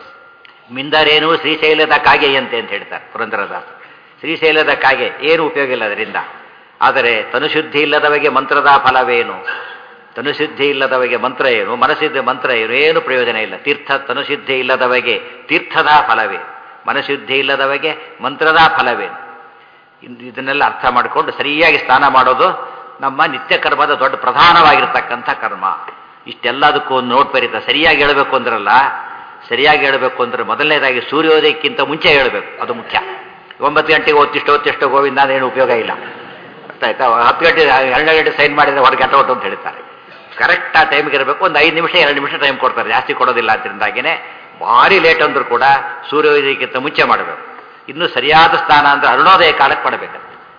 ಮಿಂದರೇನು ಶ್ರೀಶೈಲದ ಕಾಗೆಯಂತೆ ಅಂತ ಹೇಳ್ತಾರೆ ಪುರಂದರದಾಸ ಶ್ರೀಶೈಲದ ಕಾಗೆ ಏನು ಉಪಯೋಗ ಇಲ್ಲ ಅದರಿಂದ ಆದರೆ ತನುಶುದ್ಧಿ ಇಲ್ಲದವಗೆ ಮಂತ್ರದ ಫಲವೇನು ತನುಶುದ್ಧಿ ಇಲ್ಲದವಗೆ ಮಂತ್ರ ಏನು ಮನಸ್ಸಿದ್ದ ಮಂತ್ರ ಏನು ಏನು ಪ್ರಯೋಜನ ಇಲ್ಲ ತೀರ್ಥ ತನುಶುದ್ಧಿ ಇಲ್ಲದವಗೆ ತೀರ್ಥದ ಫಲವೇನು ಮನಶುದ್ಧಿ ಇಲ್ಲದವಗೆ ಮಂತ್ರದ ಫಲವೇನು ಇನ್- ಇದನ್ನೆಲ್ಲ ಅರ್ಥ ಮಾಡಿಕೊಂಡು ಸರಿಯಾಗಿ ಸ್ನಾನ ಮಾಡೋದು ನಮ್ಮ ನಿತ್ಯ ಕರ್ಮದ ದೊಡ್ಡ ಪ್ರಧಾನವಾಗಿರ್ತಕ್ಕಂಥ ಕರ್ಮ ಇಷ್ಟೆಲ್ಲದಕ್ಕೂ ಒಂದು ನೋಟ್ ಬರೀತ ಸರಿಯಾಗಿ ಹೇಳಬೇಕು ಅಂದ್ರಲ್ಲ ಸರಿಯಾಗಿ ಹೇಳಬೇಕು ಅಂದ್ರೆ ಮೊದಲನೇದಾಗಿ ಸೂರ್ಯೋದಯಕ್ಕಿಂತ ಮುಂಚೆ ಹೇಳಬೇಕು ಅದು ಮುಖ್ಯ ಒಂಬತ್ತು ಗಂಟೆಗೆ ಓದ್ತಿಷ್ಟು ಓದ್ತಿಷ್ಟು ಗೋವಿಂದ ಏನು ಉಪಯೋಗ ಇಲ್ಲ ಗೊತ್ತಾಯ್ತಾ ಹತ್ತು ಗಂಟೆ ಹನ್ನೆರಡು ಗಂಟೆ ಸೈನ್ ಮಾಡಿದ್ರೆ ಹೊರಗೆ ಗಂಟೆ ಹೊಟ್ಟು ಅಂತ ಹೇಳ್ತಾರೆ ಕರೆಕ್ಟ್ ಆ ಟೈಮ್ಗೆ ಇರಬೇಕು ಒಂದು ಐದು ನಿಮಿಷ ಎರಡು ನಿಮಿಷ ಟೈಮ್ ಕೊಡ್ತಾರೆ ಜಾಸ್ತಿ ಕೊಡೋದಿಲ್ಲ ಅದರಿಂದಾಗಿನೇ ಭಾರಿ ಲೇಟ್ ಅಂದ್ರೂ ಕೂಡ ಸೂರ್ಯೋದಯಕ್ಕಿಂತ ಮುಂಚೆ ಮಾಡಬೇಕು ಇನ್ನು ಸರಿಯಾದ ಸ್ಥಾನ ಅಂದ್ರೆ ಅರುಣೋದಯ ಕಾಲಕ್ಕೆ ಮಾಡಬೇಕಂತೆ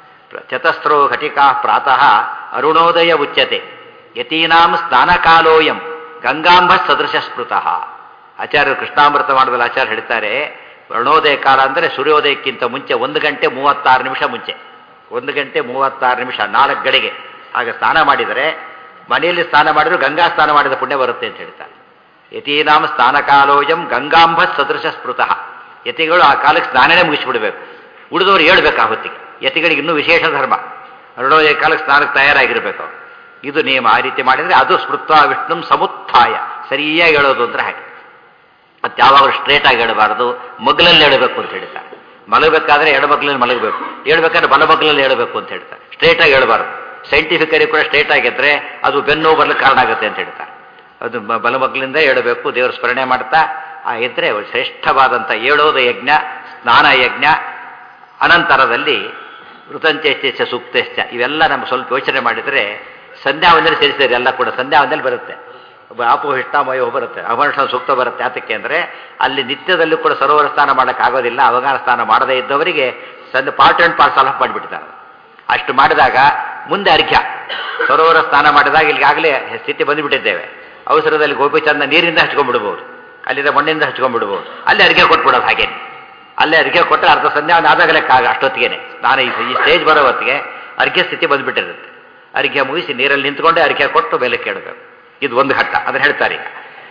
ಚತಸ್ರೋ ಘಟಿಕಾ ಪ್ರಾತಃ ಅರುಣೋದಯ ಉಚ್ಯತೆ ಯತೀನಾಂ ಸ್ನಾನಕಾಲೋಯಂ ಗಂಗಾಂಬ ಸದೃಶ ಸ್ಮೃತಃ ಆಚಾರ್ಯರು ಕೃಷ್ಣಾಮೃತ ಮಾಡೋದಲ್ಲಿ ಆಚಾರ್ಯ ಹೇಳ್ತಾರೆ ಅರುಣೋದಯ ಕಾಲ ಅಂದರೆ ಸೂರ್ಯೋದಯಕ್ಕಿಂತ ಮುಂಚೆ ಒಂದು ಗಂಟೆ ಮೂವತ್ತಾರು ನಿಮಿಷ ಮುಂಚೆ ಒಂದು ಗಂಟೆ ಮೂವತ್ತಾರು ನಿಮಿಷ ನಾಲ್ಕು ಗಡಿಗೆ ಆಗ ಸ್ನಾನ ಮಾಡಿದರೆ ಮನೆಯಲ್ಲಿ ಸ್ನಾನ ಮಾಡಿದ್ರು ಗಂಗಾ ಸ್ನಾನ ಮಾಡಿದ ಪುಣ್ಯ ಬರುತ್ತೆ ಅಂತ ಹೇಳ್ತಾರೆ ಯತೀನಾಂ ಸ್ನಾನಕಾಲೋಯಂ ಗಂಗಾಂಬ ಸದೃಶ ಸ್ಮೃತಃ ಯತಿಗಳು ಆ ಕಾಲಕ್ಕೆ ಸ್ನಾನನೇ ಮುಗಿಸ್ಬಿಡ್ಬೇಕು ಉಳಿದವರು ಹೇಳ್ಬೇಕು ಆ ಹೊತ್ತಿಗೆ ಯತಿಗಳಿಗೆ ಇನ್ನೂ ವಿಶೇಷ ಧರ್ಮ ಅರುಣೋದಯ ಕಾಲಕ್ಕೆ ಸ್ನಾನಕ್ಕೆ ತಯಾರಾಗಿರ್ಬೇಕು ಅವ್ರು. ಇದು ನಿಯಮ ಆ ರೀತಿ ಮಾಡಿದರೆ ಅದು ಸ್ಮೃತ ವಿಷ್ಣುಂ ಸಮುತ್ಥಾಯ ಸರಿಯಾಗಿ ಹೇಳೋದು ಅಂದ್ರೆ ಹಾಗೆ ಮತ್ತೆ ಯಾವಾಗಲೂ ಸ್ಟ್ರೇಟ್ ಆಗಿ ಹೇಳಬಾರದು ಮಗ್ಲಲ್ಲಿ ಹೇಳಬೇಕು ಅಂತ ಹೇಳ್ತಾರೆ ಮಲಗಬೇಕಾದ್ರೆ ಎಡಮಗ್ಲಲ್ಲಿ ಮಲಗಬೇಕು ಹೇಳ್ಬೇಕಾದ್ರೆ ಬಲಮಗ್ಲಲ್ಲಿ ಹೇಳಬೇಕು ಅಂತ ಹೇಳ್ತಾರೆ ಸ್ಟ್ರೇಟ್ ಆಗಿ ಹೇಳಬಾರ್ದು ಸೈಂಟಿಫಿಕಲಿ ಕೂಡ ಸ್ಟ್ರೇಟ್ ಆಗಿದ್ರೆ ಅದು ಬೆನ್ನು ಬರ್ಲಿಕ್ಕೆ ಕಾರಣ ಆಗುತ್ತೆ ಅಂತ ಹೇಳ್ತಾರೆ ಅದು ಬ- ಬಲಮಗ್ಲಿಂದ ಹೇಳಬೇಕು ದೇವರ ಸ್ಮರಣೆ ಮಾಡ್ತಾ ಆ ಇದ್ರೆ ಶ್ರೇಷ್ಠವಾದಂಥ ಏಳೋದ ಯಜ್ಞ ಸ್ನಾನ ಯಜ್ಞ ಅನಂತರದಲ್ಲಿ ಋತಂಚೇಶ್ಚ ಸೂಕ್ತಶ್ಚ ಇವೆಲ್ಲ ನಮ್ಗೆ ಸ್ವಲ್ಪ ಯೋಚನೆ ಮಾಡಿದರೆ ಸಂಧ್ಯಾ ವಂದನೆ ಸೇರಿಸಿದ್ದಾರೆ ಎಲ್ಲ ಕೂಡ ಸಂಧ್ಯಾ ವಂದನೆ ಬರುತ್ತೆ ಒಬ್ಬ ಆಪೋ ಹಿಷ್ಟಾಮಯೋ ಬರುತ್ತೆ ಅವರ್ಷ ಸೂಕ್ತ ಬರುತ್ತೆ ಯಾತಕ್ಕೆ ಅಂದರೆ ಅಲ್ಲಿ ನಿತ್ಯದಲ್ಲೂ ಕೂಡ ಸರೋವರ ಸ್ನಾನ ಮಾಡೋಕ್ಕಾಗೋದಿಲ್ಲ ಅವಗಾನ ಸ್ನಾನ ಮಾಡದೇ ಇದ್ದವರಿಗೆ ಸಂದ ಪಾರ್ಟ್ ಆ್ಯಂಡ್ ಪಾರ್ಸಲ್ ಆಫ್ ಮಾಡಿಬಿಟ್ಟಿದ್ದಾರೆ ಅಷ್ಟು ಮಾಡಿದಾಗ ಮುಂದೆ ಅರ್ಘ್ಯ ಸರೋವರ ಸ್ನಾನ ಮಾಡಿದಾಗ ಇಲ್ಲಿಗಾಗಲೇ ಸ್ಥಿತಿ ಬಂದುಬಿಟ್ಟಿದ್ದೇವೆ ಅವಸರದಲ್ಲಿ ಗೋಪಿಚಂದ ನೀರಿಂದ ಹಚ್ಕೊಂಡ್ಬಿಡ್ಬೋದು ಅಲ್ಲಿಂದ ಮಣ್ಣಿಂದ ಹಚ್ಕೊಂಡ್ಬಿಡ್ಬೋದು ಅಲ್ಲಿ ಅರ್ಘ್ಯ ಕೊಟ್ಬಿಡೋದು ಹಾಗೇನೆ ಅಲ್ಲೇ ಅರ್ಘ್ಯ ಕೊಟ್ಟರೆ ಅರ್ಧ ಸಂಧ್ಯಾ ಆದಾಗಲೇ ಕಾಗ ಅಷ್ಟೊತ್ತಿಗೆ ನಾನು ಈ ಈ ಸ್ಟೇಜ್ ಬರೋ ಹೊತ್ತಿಗೆ ಅರ್ಘ್ಯ ಸ್ಥಿತಿ ಬಂದುಬಿಟ್ಟಿರುತ್ತೆ ಅರ್ಘ್ಯ ಮುಗಿಸಿ ನೀರಲ್ಲಿ ನಿಂತ್ಕೊಂಡೆ ಅರ್ಘ್ಯ ಕೊಟ್ಟು ಮೇಲೆ ಕೇಳಬೇಕು ಇದು ಒಂದು ಘಟ್ಟ ಅದನ್ನು ಹೇಳ್ತಾರೆ ಈಗ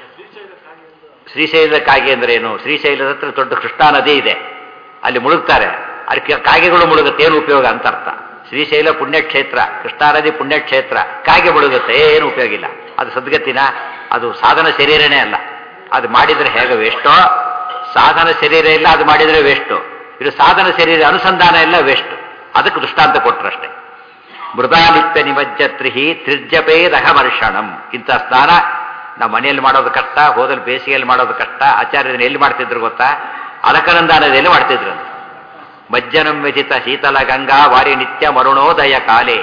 ಶ್ರೀಶೈಲದ ಕಾಗೆ ಅಂದ್ರೆ ಏನು ಶ್ರೀಶೈಲದ ಹತ್ರ ದೊಡ್ಡ ಕೃಷ್ಣಾ ನದಿ ಇದೆ ಅಲ್ಲಿ ಮುಳುಗ್ತಾರೆ ಅದಕ್ಕೆ ಕಾಗೆಗಳು ಮುಳುಗುತ್ತೆ ಏನು ಉಪಯೋಗ ಅಂತ ಅರ್ಥ ಶ್ರೀಶೈಲ ಪುಣ್ಯಕ್ಷೇತ್ರ ಕೃಷ್ಣಾ ನದಿ ಪುಣ್ಯಕ್ಷೇತ್ರ ಕಾಗೆ ಮುಳುಗುತ್ತೆ ಏನು ಉಪಯೋಗ ಇಲ್ಲ ಅದು ಸದ್ಗತಿನ ಅದು ಸಾಧನ ಶರೀರನೇ ಅಲ್ಲ ಅದು ಮಾಡಿದ್ರೆ ಹೇಗೆ ವೇಷ್ಟೋ ಸಾಧನ ಶರೀರ ಇಲ್ಲ ಅದು ಮಾಡಿದ್ರೆ ವೇಸ್ಟು ಇದು ಸಾಧನ ಶರೀರ ಅನುಸಂಧಾನ ಎಲ್ಲ ವೇಸ್ಟು ಅದಕ್ಕೆ ದೃಷ್ಟಾಂತ ಕೊಟ್ರಷ್ಟೇ ಮೃದಾಲಿಪ್ಯ ನಿಮಜ್ಜತ್ರಿಹಿ ತ್ರಿರ್ಜಪೇದಹಮರ್ಷಣಂ ಇಂಥ ಸ್ನಾನ ನಾವು ಮನೆಯಲ್ಲಿ ಮಾಡೋದು ಕಷ್ಟ ಹೋದಲ್ಲಿ ಬೇಸಿಗೆಯಲ್ಲಿ ಮಾಡೋದು ಕಷ್ಟ ಆಚಾರ್ಯರನ್ನ ಎಲ್ಲಿ ಮಾಡ್ತಿದ್ರು ಗೊತ್ತಾ ಅಲಕನಂದಾನದಲ್ಲಿ ಮಾಡ್ತಿದ್ರು ಅಂತ ಮಜ್ಜನಂ ವ್ಯಚಿತ ಶೀತಲ ಗಂಗಾ ವಾರಿ ನಿತ್ಯ ಮರುಣೋದಯ ಕಾಲೇ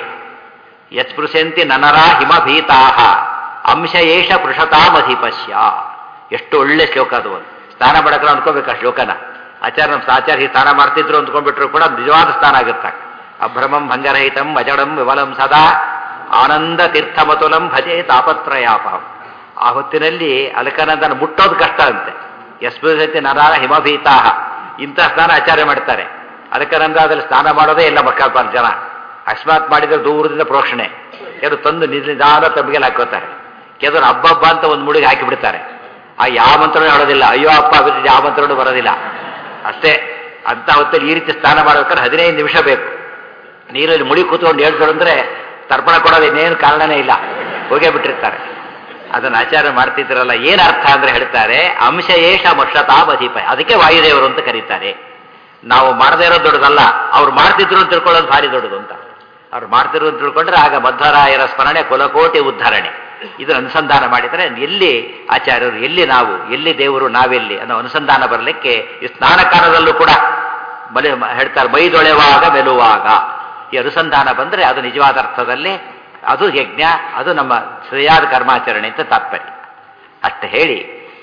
ಯಸ್ಪೃಶಂತಿ ನನರಾ ಹಿಮಭೀತಾಹ ಅಂಶ ಏಷ ಪೃಷತಾಮಧಿಪಶ್ಯ ಎಷ್ಟು ಒಳ್ಳೆ ಶ್ಲೋಕ ಅದು ಒಂದು ಸ್ನಾನ ಮಾಡಕ್ಕೆ ಅನ್ಕೋಬೇಕು ಆ ಶ್ಲೋಕನ ಆಚಾರ್ಯ ನಮ್ಮ ಆಚಾರ್ಯ ಸ್ನಾನ ಮಾಡ್ತಿದ್ರು ಅಂದ್ಕೊಂಡ್ಬಿಟ್ರು ಕೂಡ ನಿಜವಾದ ಸ್ನಾನ ಆಗುತ್ತೆ ಅಭ್ರಮಂ ಭಂಗರಹಿತಂ ಅಜಡಂ ವಿಮಲಂ ಸದಾ ಆನಂದ ತೀರ್ಥಮತುಲಂ ಭಜೆ ತಾಪತ್ರಯಾಪಹಂ ಆ ಹೊತ್ತಿನಲ್ಲಿ ಅಲಕನಂದನ ಮುಟ್ಟೋದು ಕಷ್ಟ ಅಂತೆ ಯಸ್ಪೃಶಂತಿ ನರಾರ ಹಿಮಭೀತಾಹ ಇಂಥ ಸ್ನಾನ ಆಚಾರ್ಯ ಮಾಡ್ತಾರೆ ಅಲಕನಂದದಲ್ಲಿ ಸ್ನಾನ ಮಾಡೋದೇ ಇಲ್ಲ ಮಕ್ಕಳ ಜನ ಅಕಸ್ಮಾತ್ ಮಾಡಿದ್ರೆ ದೂರದಿಂದ ಪ್ರೋಕ್ಷಣೆ ಕೆಲವು ತಂದು ನಿಜ ನಿಧಾನ ತಮ್ಗೆಲ್ಲ ಹಾಕೋತಾರೆ ಕೆಲವರು ಹಬ್ಬ ಅಂತ ಒಂದು ಮುಡಿಗೆ ಹಾಕಿ ಬಿಡ್ತಾರೆ ಆ ಯಾವ ಮಂತ್ರನೂ ಹೇಳೋದಿಲ್ಲ ಅಯ್ಯೋ ಅಪ್ಪ ಅಭಿವೃದ್ಧಿ ಯಾವ ಮಂತ್ರನೂ ಬರೋದಿಲ್ಲ ಅಷ್ಟೇ ಅಂತ ಹೊತ್ತಲ್ಲಿ ಈ ರೀತಿ ಸ್ನಾನ ಮಾಡ್ಬೇಕಾದ್ರೆ ಹದಿನೈದು ನಿಮಿಷ ಬೇಕು ನೀರಲ್ಲಿ ಮುಡಿ ಕೂತ್ಕೊಂಡು ಹೇಳ್ತಾರೆ ಅಂದ್ರೆ ತರ್ಪಣ ಕೊಡೋದು ಇನ್ನೇನು ಕಾರಣನೇ ಇಲ್ಲ ಹೋಗೇ ಬಿಟ್ಟಿರ್ತಾರೆ ಅದನ್ನು ಆಚಾರ ಮಾಡ್ತಿದ್ರಲ್ಲ ಏನು ಅರ್ಥ ಅಂದ್ರೆ ಹೇಳ್ತಾರೆ ಅಂಶ ಏಷ ಮಕ್ಷತಾಮಧೀಪ ಅದಕ್ಕೆ ವಾಯುದೇವರು ಅಂತ ಕರೀತಾರೆ ನಾವು ಮಾಡದೇ ಇರೋದು ದೊಡ್ಡದಲ್ಲ ಅವ್ರು ಮಾಡ್ತಿದ್ರು ಅಂತ ತಿಳ್ಕೊಳ್ಳೋದು ಭಾರಿ ದೊಡ್ಡದು ಅಂತ ಅವ್ರು ಮಾಡ್ತಿದ್ರು ಅಂತ ತಿಳ್ಕೊಂಡ್ರೆ ಆಗ ಮಧ್ವರಾಯರ ಸ್ಮರಣೆ ಕುಲಕೋಟಿ ಉದ್ಧಾರಣೆ ಇದನ್ನು ಅನುಸಂಧಾನ ಮಾಡಿದರೆ ಎಲ್ಲಿ ಆಚಾರ್ಯರು ಎಲ್ಲಿ ನಾವು ಎಲ್ಲಿ ದೇವರು ನಾವೆಲ್ಲಿ ಅನ್ನೋ ಅನುಸಂಧಾನ ಬರಲಿಕ್ಕೆ ಈ ಸ್ನಾನ ಕಾಲದಲ್ಲೂ ಕೂಡ ಬಲೆ ಹೇಳ್ತಾರೆ ಮೈದೊಳೆವಾಗ ಮೆಲುವಾಗ ಈ ಅನುಸಂಧಾನ ಬಂದರೆ ಅದು ನಿಜವಾದ ಅರ್ಥದಲ್ಲಿ ಅದು ಯಜ್ಞ ಅದು ನಮ್ಮ ಸರಿಯಾದ ಕರ್ಮಾಚರಣೆ ಅಂತ ತಾತ್ಪರ್ಯ ಅಷ್ಟು ಹೇಳಿ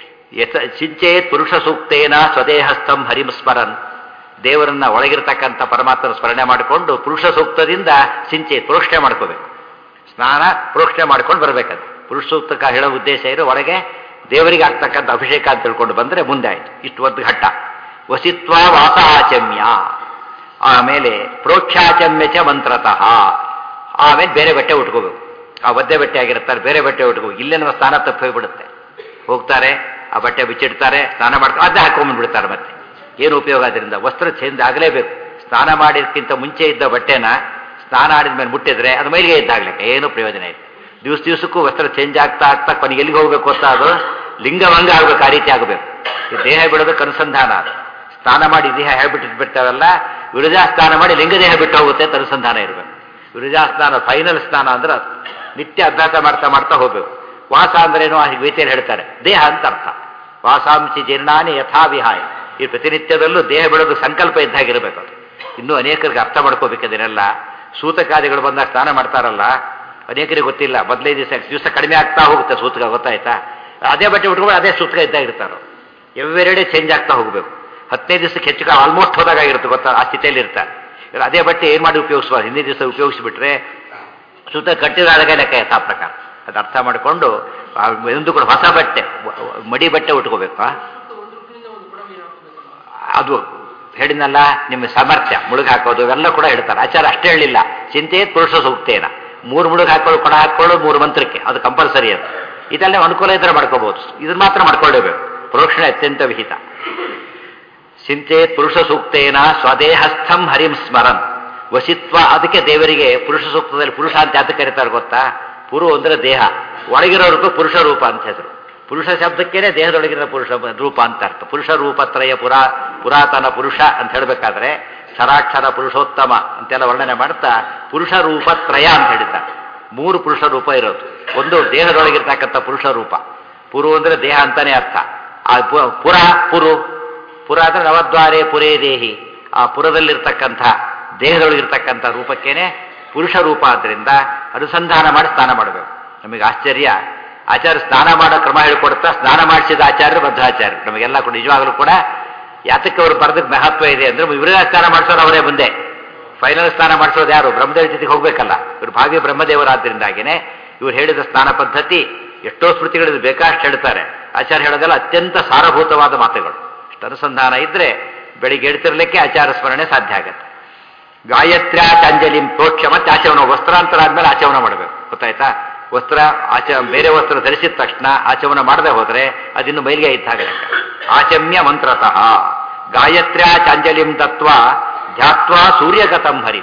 ಯಥ ಸಿಂಚೇತ್ ಪುರುಷ ಸೂಕ್ತೇನ ಸ್ವದೇಹಸ್ಥಂ ಹರಿಂ ಸ್ಮರನ್ ದೇವರನ್ನ ಒಳಗಿರ್ತಕ್ಕಂಥ ಪರಮಾತ್ಮನ ಸ್ಮರಣೆ ಮಾಡಿಕೊಂಡು ಪುರುಷ ಸೂಕ್ತದಿಂದ ಸಿಂಚೆ ಪ್ರೋಕ್ಷಣೆ ಮಾಡ್ಕೋಬೇಕು ಸ್ನಾನ ಪ್ರೋಕ್ಷಣೆ ಮಾಡ್ಕೊಂಡು ಬರ್ಬೇಕದು ಪುರುಷ ಸೂಕ್ತಕ್ಕೆ ಹೇಳೋ ಉದ್ದೇಶ ಇರೋ ಒಳಗೆ ದೇವರಿಗೆ ಆಗ್ತಕ್ಕಂಥ ಅಭಿಷೇಕ ಅಂತ ತಿಳ್ಕೊಂಡು ಬಂದರೆ ಮುಂದೆ ಆಯಿತು ಇಷ್ಟು ಒಂದು ಘಟ್ಟ ವಸಿತ್ವ ವಾಸ ಆಚಮ್ಯ ಆಮೇಲೆ ಪ್ರೋಕ್ಷಾಚಮ್ಯ ಚ ಮಂತ್ರತಃ ಆಮೇಲೆ ಬೇರೆ ಬಟ್ಟೆ ಉಟ್ಕೋಬೇಕು ಆ ಒದ್ದೆ ಬಟ್ಟೆ ಆಗಿರ್ತಾರೆ ಬೇರೆ ಬಟ್ಟೆ ಉಟ್ಕೋಬೇಕು ಇಲ್ಲೇ ನಮ್ಮ ಸ್ಥಾನ ತಪ್ಪಿ ಹೋಗ್ಬಿಡುತ್ತೆ ಹೋಗ್ತಾರೆ ಆ ಬಟ್ಟೆ ಬಿಚ್ಚಿಡ್ತಾರೆ ಸ್ನಾನ ಮಾಡ್ತಾರೆ ಅದೇ ಹಾಕೊಂಡ್ಬಿಡ್ತಾರೆ ಮತ್ತೆ ಏನು ಉಪಯೋಗ ಅದರಿಂದ ವಸ್ತ್ರ ಚೇಂಜ್ ಆಗಲೇಬೇಕು ಸ್ನಾನ ಮಾಡಿದ್ಕಿಂತ ಮುಂಚೆ ಇದ್ದ ಬಟ್ಟೆನ ಸ್ನಾನ ಆಡಿದ ಮೇಲೆ ಮುಟ್ಟಿದ್ರೆ ಅದು ಮೈಲಿಗೆ ಇದ್ದಾಗ್ಲಿಕ್ಕೆ ಏನು ಪ್ರಯೋಜನ ಇಲ್ಲ ದಿವಸ ದಿವಸಕ್ಕೂ ವಸ್ತ್ರ ಚೇಂಜ್ ಆಗ್ತಾ ಆಗ್ತಾ ಕೊನೆಗೆ ಎಲ್ಲಿಗೆ ಹೋಗ್ಬೇಕು ಅಂತ ಅದು ಲಿಂಗಭಂಗ ಆಗ್ಬೇಕು ಆ ರೀತಿ ಆಗಬೇಕು ಈ ದೇಹ ಬಿಡೋದಕ್ಕೆ ಅನುಸಂಧಾನ ಅದು ಸ್ನಾನ ಮಾಡಿ ದೇಹ ಹೇಳ್ಬಿಟ್ಟು ಬಿಡ್ತಾವಲ್ಲ ವಿರಜಾ ಸ್ನಾನ ಮಾಡಿ ಲಿಂಗ ದೇಹ ಬಿಟ್ಟು ಹೋಗುತ್ತೆ ಅಂತ ಅನುಸಂಧಾನ ಇರಬೇಕು ವಿರಜಾ ಸ್ನಾನ ಫೈನಲ್ ಸ್ನಾನ ಅಂದ್ರೆ ಅದು. ನಿತ್ಯ ಅಭ್ಯಾಸ ಮಾಡ್ತಾ ಮಾಡ್ತಾ ಹೋಗ್ಬೇಕು ವಾಸ ಅಂದ್ರೇನು ಆ ಗೀತೆಯಲ್ಲಿ ಹೇಳ್ತಾರೆ ದೇಹ ಅಂತ ಅರ್ಥ ವಾಸಾಂಶಿ ಜೀರ್ಣಾನಿ ಯಥಾ ವಿಹಾಯ ಈ ಪ್ರತಿನಿತ್ಯದಲ್ಲೂ ದೇಹ ಬಿಡೋದು ಸಂಕಲ್ಪ ಇದ್ದಾಗಿರ್ಬೇಕು ಅದು ಇನ್ನೂ ಅನೇಕರಿಗೆ ಅರ್ಥ ಮಾಡ್ಕೋಬೇಕು ಇದನ್ನೆಲ್ಲ ಸೂತಕಾದಿಗಳು ಬಂದಾಗ ಸ್ನಾನ ಮಾಡ್ತಾರಲ್ಲ ಅನೇಕರಿಗೆ ಗೊತ್ತಿಲ್ಲ ಮೊದಲೇ ದಿವಸ ದಿವಸ ಕಡಿಮೆ ಆಗ್ತಾ ಹೋಗುತ್ತೆ ಸೂತಕ ಗೊತ್ತಾಯ್ತಾ ಅದೇ ಬಟ್ಟೆ ಉಟ್ಕೊಂಡು ಅದೇ ಸೂತಕ ಇದ್ದಾಗಿರ್ತಾರೋ ಎವ್ವೆರಡೆ ಚೇಂಜ್ ಆಗ್ತಾ ಹೋಗಬೇಕು ಹದಿನೈದು ದಿವಸಕ್ಕೆ ಹೆಚ್ಚು ಆಲ್ಮೋಸ್ಟ್ ಹೋದಾಗಿರುತ್ತೆ ಗೊತ್ತಾ ಆ ಸ್ಥಿತಿಯಲ್ಲಿ ಇರ್ತಾರೆ ಇವ್ರು ಅದೇ ಬಟ್ಟೆ ಏನು ಮಾಡಿ ಉಪಯೋಗಿಸ್ಬಾರ್ದು ಹಿಂದಿನ ದಿವಸ ಉಪಯೋಗಿಸಿಬಿಟ್ರೆ ಸುತ್ತ ಕಟ್ಟಿದಾಗ ಲೆಕ್ಕ ಯಥಾ ಪ್ರಕಾರ ಅದು ಅರ್ಥ ಮಾಡಿಕೊಂಡು ಆ ಎಂದು ಕೂಡ ಹೊಸ ಬಟ್ಟೆ ವ- ವ- ಮಡಿ ಬಟ್ಟೆ ಉಟ್ಕೋಬೇಕು ಆ? ಅದು ಹೇಳಿದ್ನಲ್ಲ ನಿಮ್ಮ ಸಾಮರ್ಥ್ಯ ಮುಳುಗ್ ಹಾಕೋದು ಇವೆಲ್ಲ ಕೂಡ ಹೇಳ್ತಾರೆ ಆಚಾರ ಅಷ್ಟೇ ಹೇಳಿಲ್ಲ ಚಿಂತೆ ಪುರುಷ ಸೂಕ್ತೇನ ಮೂರು ಮುಳುಗ್ ಹಾಕೊಳ್ಳು ಕೊಡ ಹಾಕೊಳ್ಳು ಮೂರು ಮಂತ್ರಕ್ಕೆ ಅದು ಕಂಪಲ್ಸರಿ ಅದು ಇದೆಲ್ಲ ಅನುಕೂಲ ಇದ್ರೆ ಮಾಡ್ಕೋಬಹುದು ಇದನ್ನ ಮಾತ್ರ ಮಾಡ್ಕೊಳ್ಳೇಬೇಕು ಪ್ರೋಕ್ಷಣೆ ಅತ್ಯಂತ ವಿಹಿತ ಚಿಂತೇತ್ ಪುರುಷ ಸೂಕ್ತೇನ ಸ್ವದೇಹಸ್ಥಂ ಹರಿಂ ಸ್ಮರನ್ ವಸಿತ್ವ ಅದಕ್ಕೆ ದೇವರಿಗೆ ಪುರುಷ ಸೂಕ್ತದಲ್ಲಿ ಪುರುಷ ಅಂತ ಯಾತಕ್ಕೆ ಕರೀತಾರೆ ಗೊತ್ತಾ ಪುರು ಅಂದ್ರೆ ದೇಹ ಒಳಗಿರೋ ರೂಪ ಪುರುಷ ರೂಪ ಅಂತ ಹೆಸರು ಪುರುಷ ಶಬ್ದಕ್ಕೇನೆ ದೇಹದೊಳಗಿರೋ ಪುರುಷ ರೂಪ ಅಂತ ಅರ್ಥ ಪುರುಷ ರೂಪತ್ರಯ ಪುರಾ ಪುರಾತನ ಪುರುಷ ಅಂತ ಹೇಳಬೇಕಾದ್ರೆ ಕ್ಷರಾಕ್ಷರ ಪುರುಷೋತ್ತಮ ಅಂತೆಲ್ಲ ವರ್ಣನೆ ಮಾಡ್ತಾ ಪುರುಷ ರೂಪತ್ರಯ ಅಂತ ಹೇಳಿದ್ದಾರೆ ಮೂರು ಪುರುಷ ರೂಪ ಇರೋದು ಒಂದು ದೇಹದೊಳಗಿರ್ತಕ್ಕಂಥ ಪುರುಷ ರೂಪ ಪುರು ಅಂದ್ರೆ ದೇಹ ಅಂತಾನೆ ಅರ್ಥ ಆ ಪು- ಪುರ ಪುರು ಪುರ ಅಂದ್ರೆ ನವದ್ವಾರೆ ಪುರೇ ದೇಹಿ ಆ ಪುರದಲ್ಲಿರ್ತಕ್ಕಂಥ ದೇಹದೊಳಗಿರ್ತಕ್ಕಂಥ ರೂಪಕ್ಕೇನೆ ಪುರುಷ ರೂಪ ಆದ್ರಿಂದ ಅನುಸಂಧಾನ ಮಾಡಿ ಸ್ನಾನ ಮಾಡಬೇಕು ನಮಗೆ ಆಶ್ಚರ್ಯ ಆಚಾರ್ಯ ಸ್ನಾನ ಮಾಡೋ ಕ್ರಮ ಹೇಳ್ಕೊಡ್ತಾ ಸ್ನಾನ ಮಾಡಿಸಿದ ಆಚಾರ್ಯರು ಬದ್ಧಾಚಾರ್ಯ ನಮಗೆಲ್ಲ ಕೂಡ ನಿಜವಾಗಲೂ ಕೂಡ ಯಾತಕ್ಕೆ ಅವರು ಬರೋದಕ್ಕೆ ಮಹತ್ವ ಇದೆ ಅಂದ್ರೆ ಇವರಿಗೆ ಸ್ನಾನ ಮಾಡಿಸೋರು ಅವರೇ ಮುಂದೆ ಫೈನಲ್ ಸ್ನಾನ ಮಾಡಿಸೋದು ಯಾರು ಬ್ರಹ್ಮದೇವ್ರ ಜೊತೆಗೆ ಹೋಗ್ಬೇಕಲ್ಲ ಇವರು ಭಾವಿ ಬ್ರಹ್ಮದೇವರಾದ್ರಿಂದಾಗಿನೇ ಇವ್ರು ಹೇಳಿದ ಸ್ನಾನ ಪದ್ಧತಿ ಎಷ್ಟೋ ಸ್ಮೃತಿಗಳಿದ್ದು ಬೇಕಾಷ್ಟು ಹೇಳ್ತಾರೆ ಆಚಾರ್ಯ ಹೇಳೋದೆಲ್ಲ ಅತ್ಯಂತ ಸಾರಭೂತವಾದ ಮಾತುಗಳು ಇಷ್ಟು ಅನುಸಂಧಾನ ಇದ್ರೆ ಬೆಳಿಗ್ಗೆ ಎಡ್ತಿರ್ಲಿಕ್ಕೆ ಆಚಾರ ಸ್ಮರಣೆ ಸಾಧ್ಯ ಆಗತ್ತೆ ಗಾಯತ್ರ್ಯಾಚಾಂಜಲಿಂ ಪ್ರೋಕ್ಷ ಮತ್ತೆ ಆಚಮನ ವಸ್ತ್ರಾಂತರ ಆದ್ಮೇಲೆ ಆಚಮನ ಮಾಡಬೇಕು ಗೊತ್ತಾಯ್ತಾ ವಸ್ತ್ರ ಆಚ ಬೇರೆ ವಸ್ತ್ರ ಧರಿಸಿದ ತಕ್ಷಣ ಆಚಮನ ಮಾಡದೆ ಹೋದ್ರೆ ಅದಿನ್ನು ಮೈಲಿಗೆ ಇದ್ದಾಗ ಲೆಕ್ಕ ಆಚಮ್ಯ ಮಂತ್ರತಃ ಗಾಯತ್ರ್ಯಾಚಾಂಜಲಿಂ ತತ್ವ ಧ್ಯಾತ್ವಾ ಸೂರ್ಯಗತಂ ಹರಿ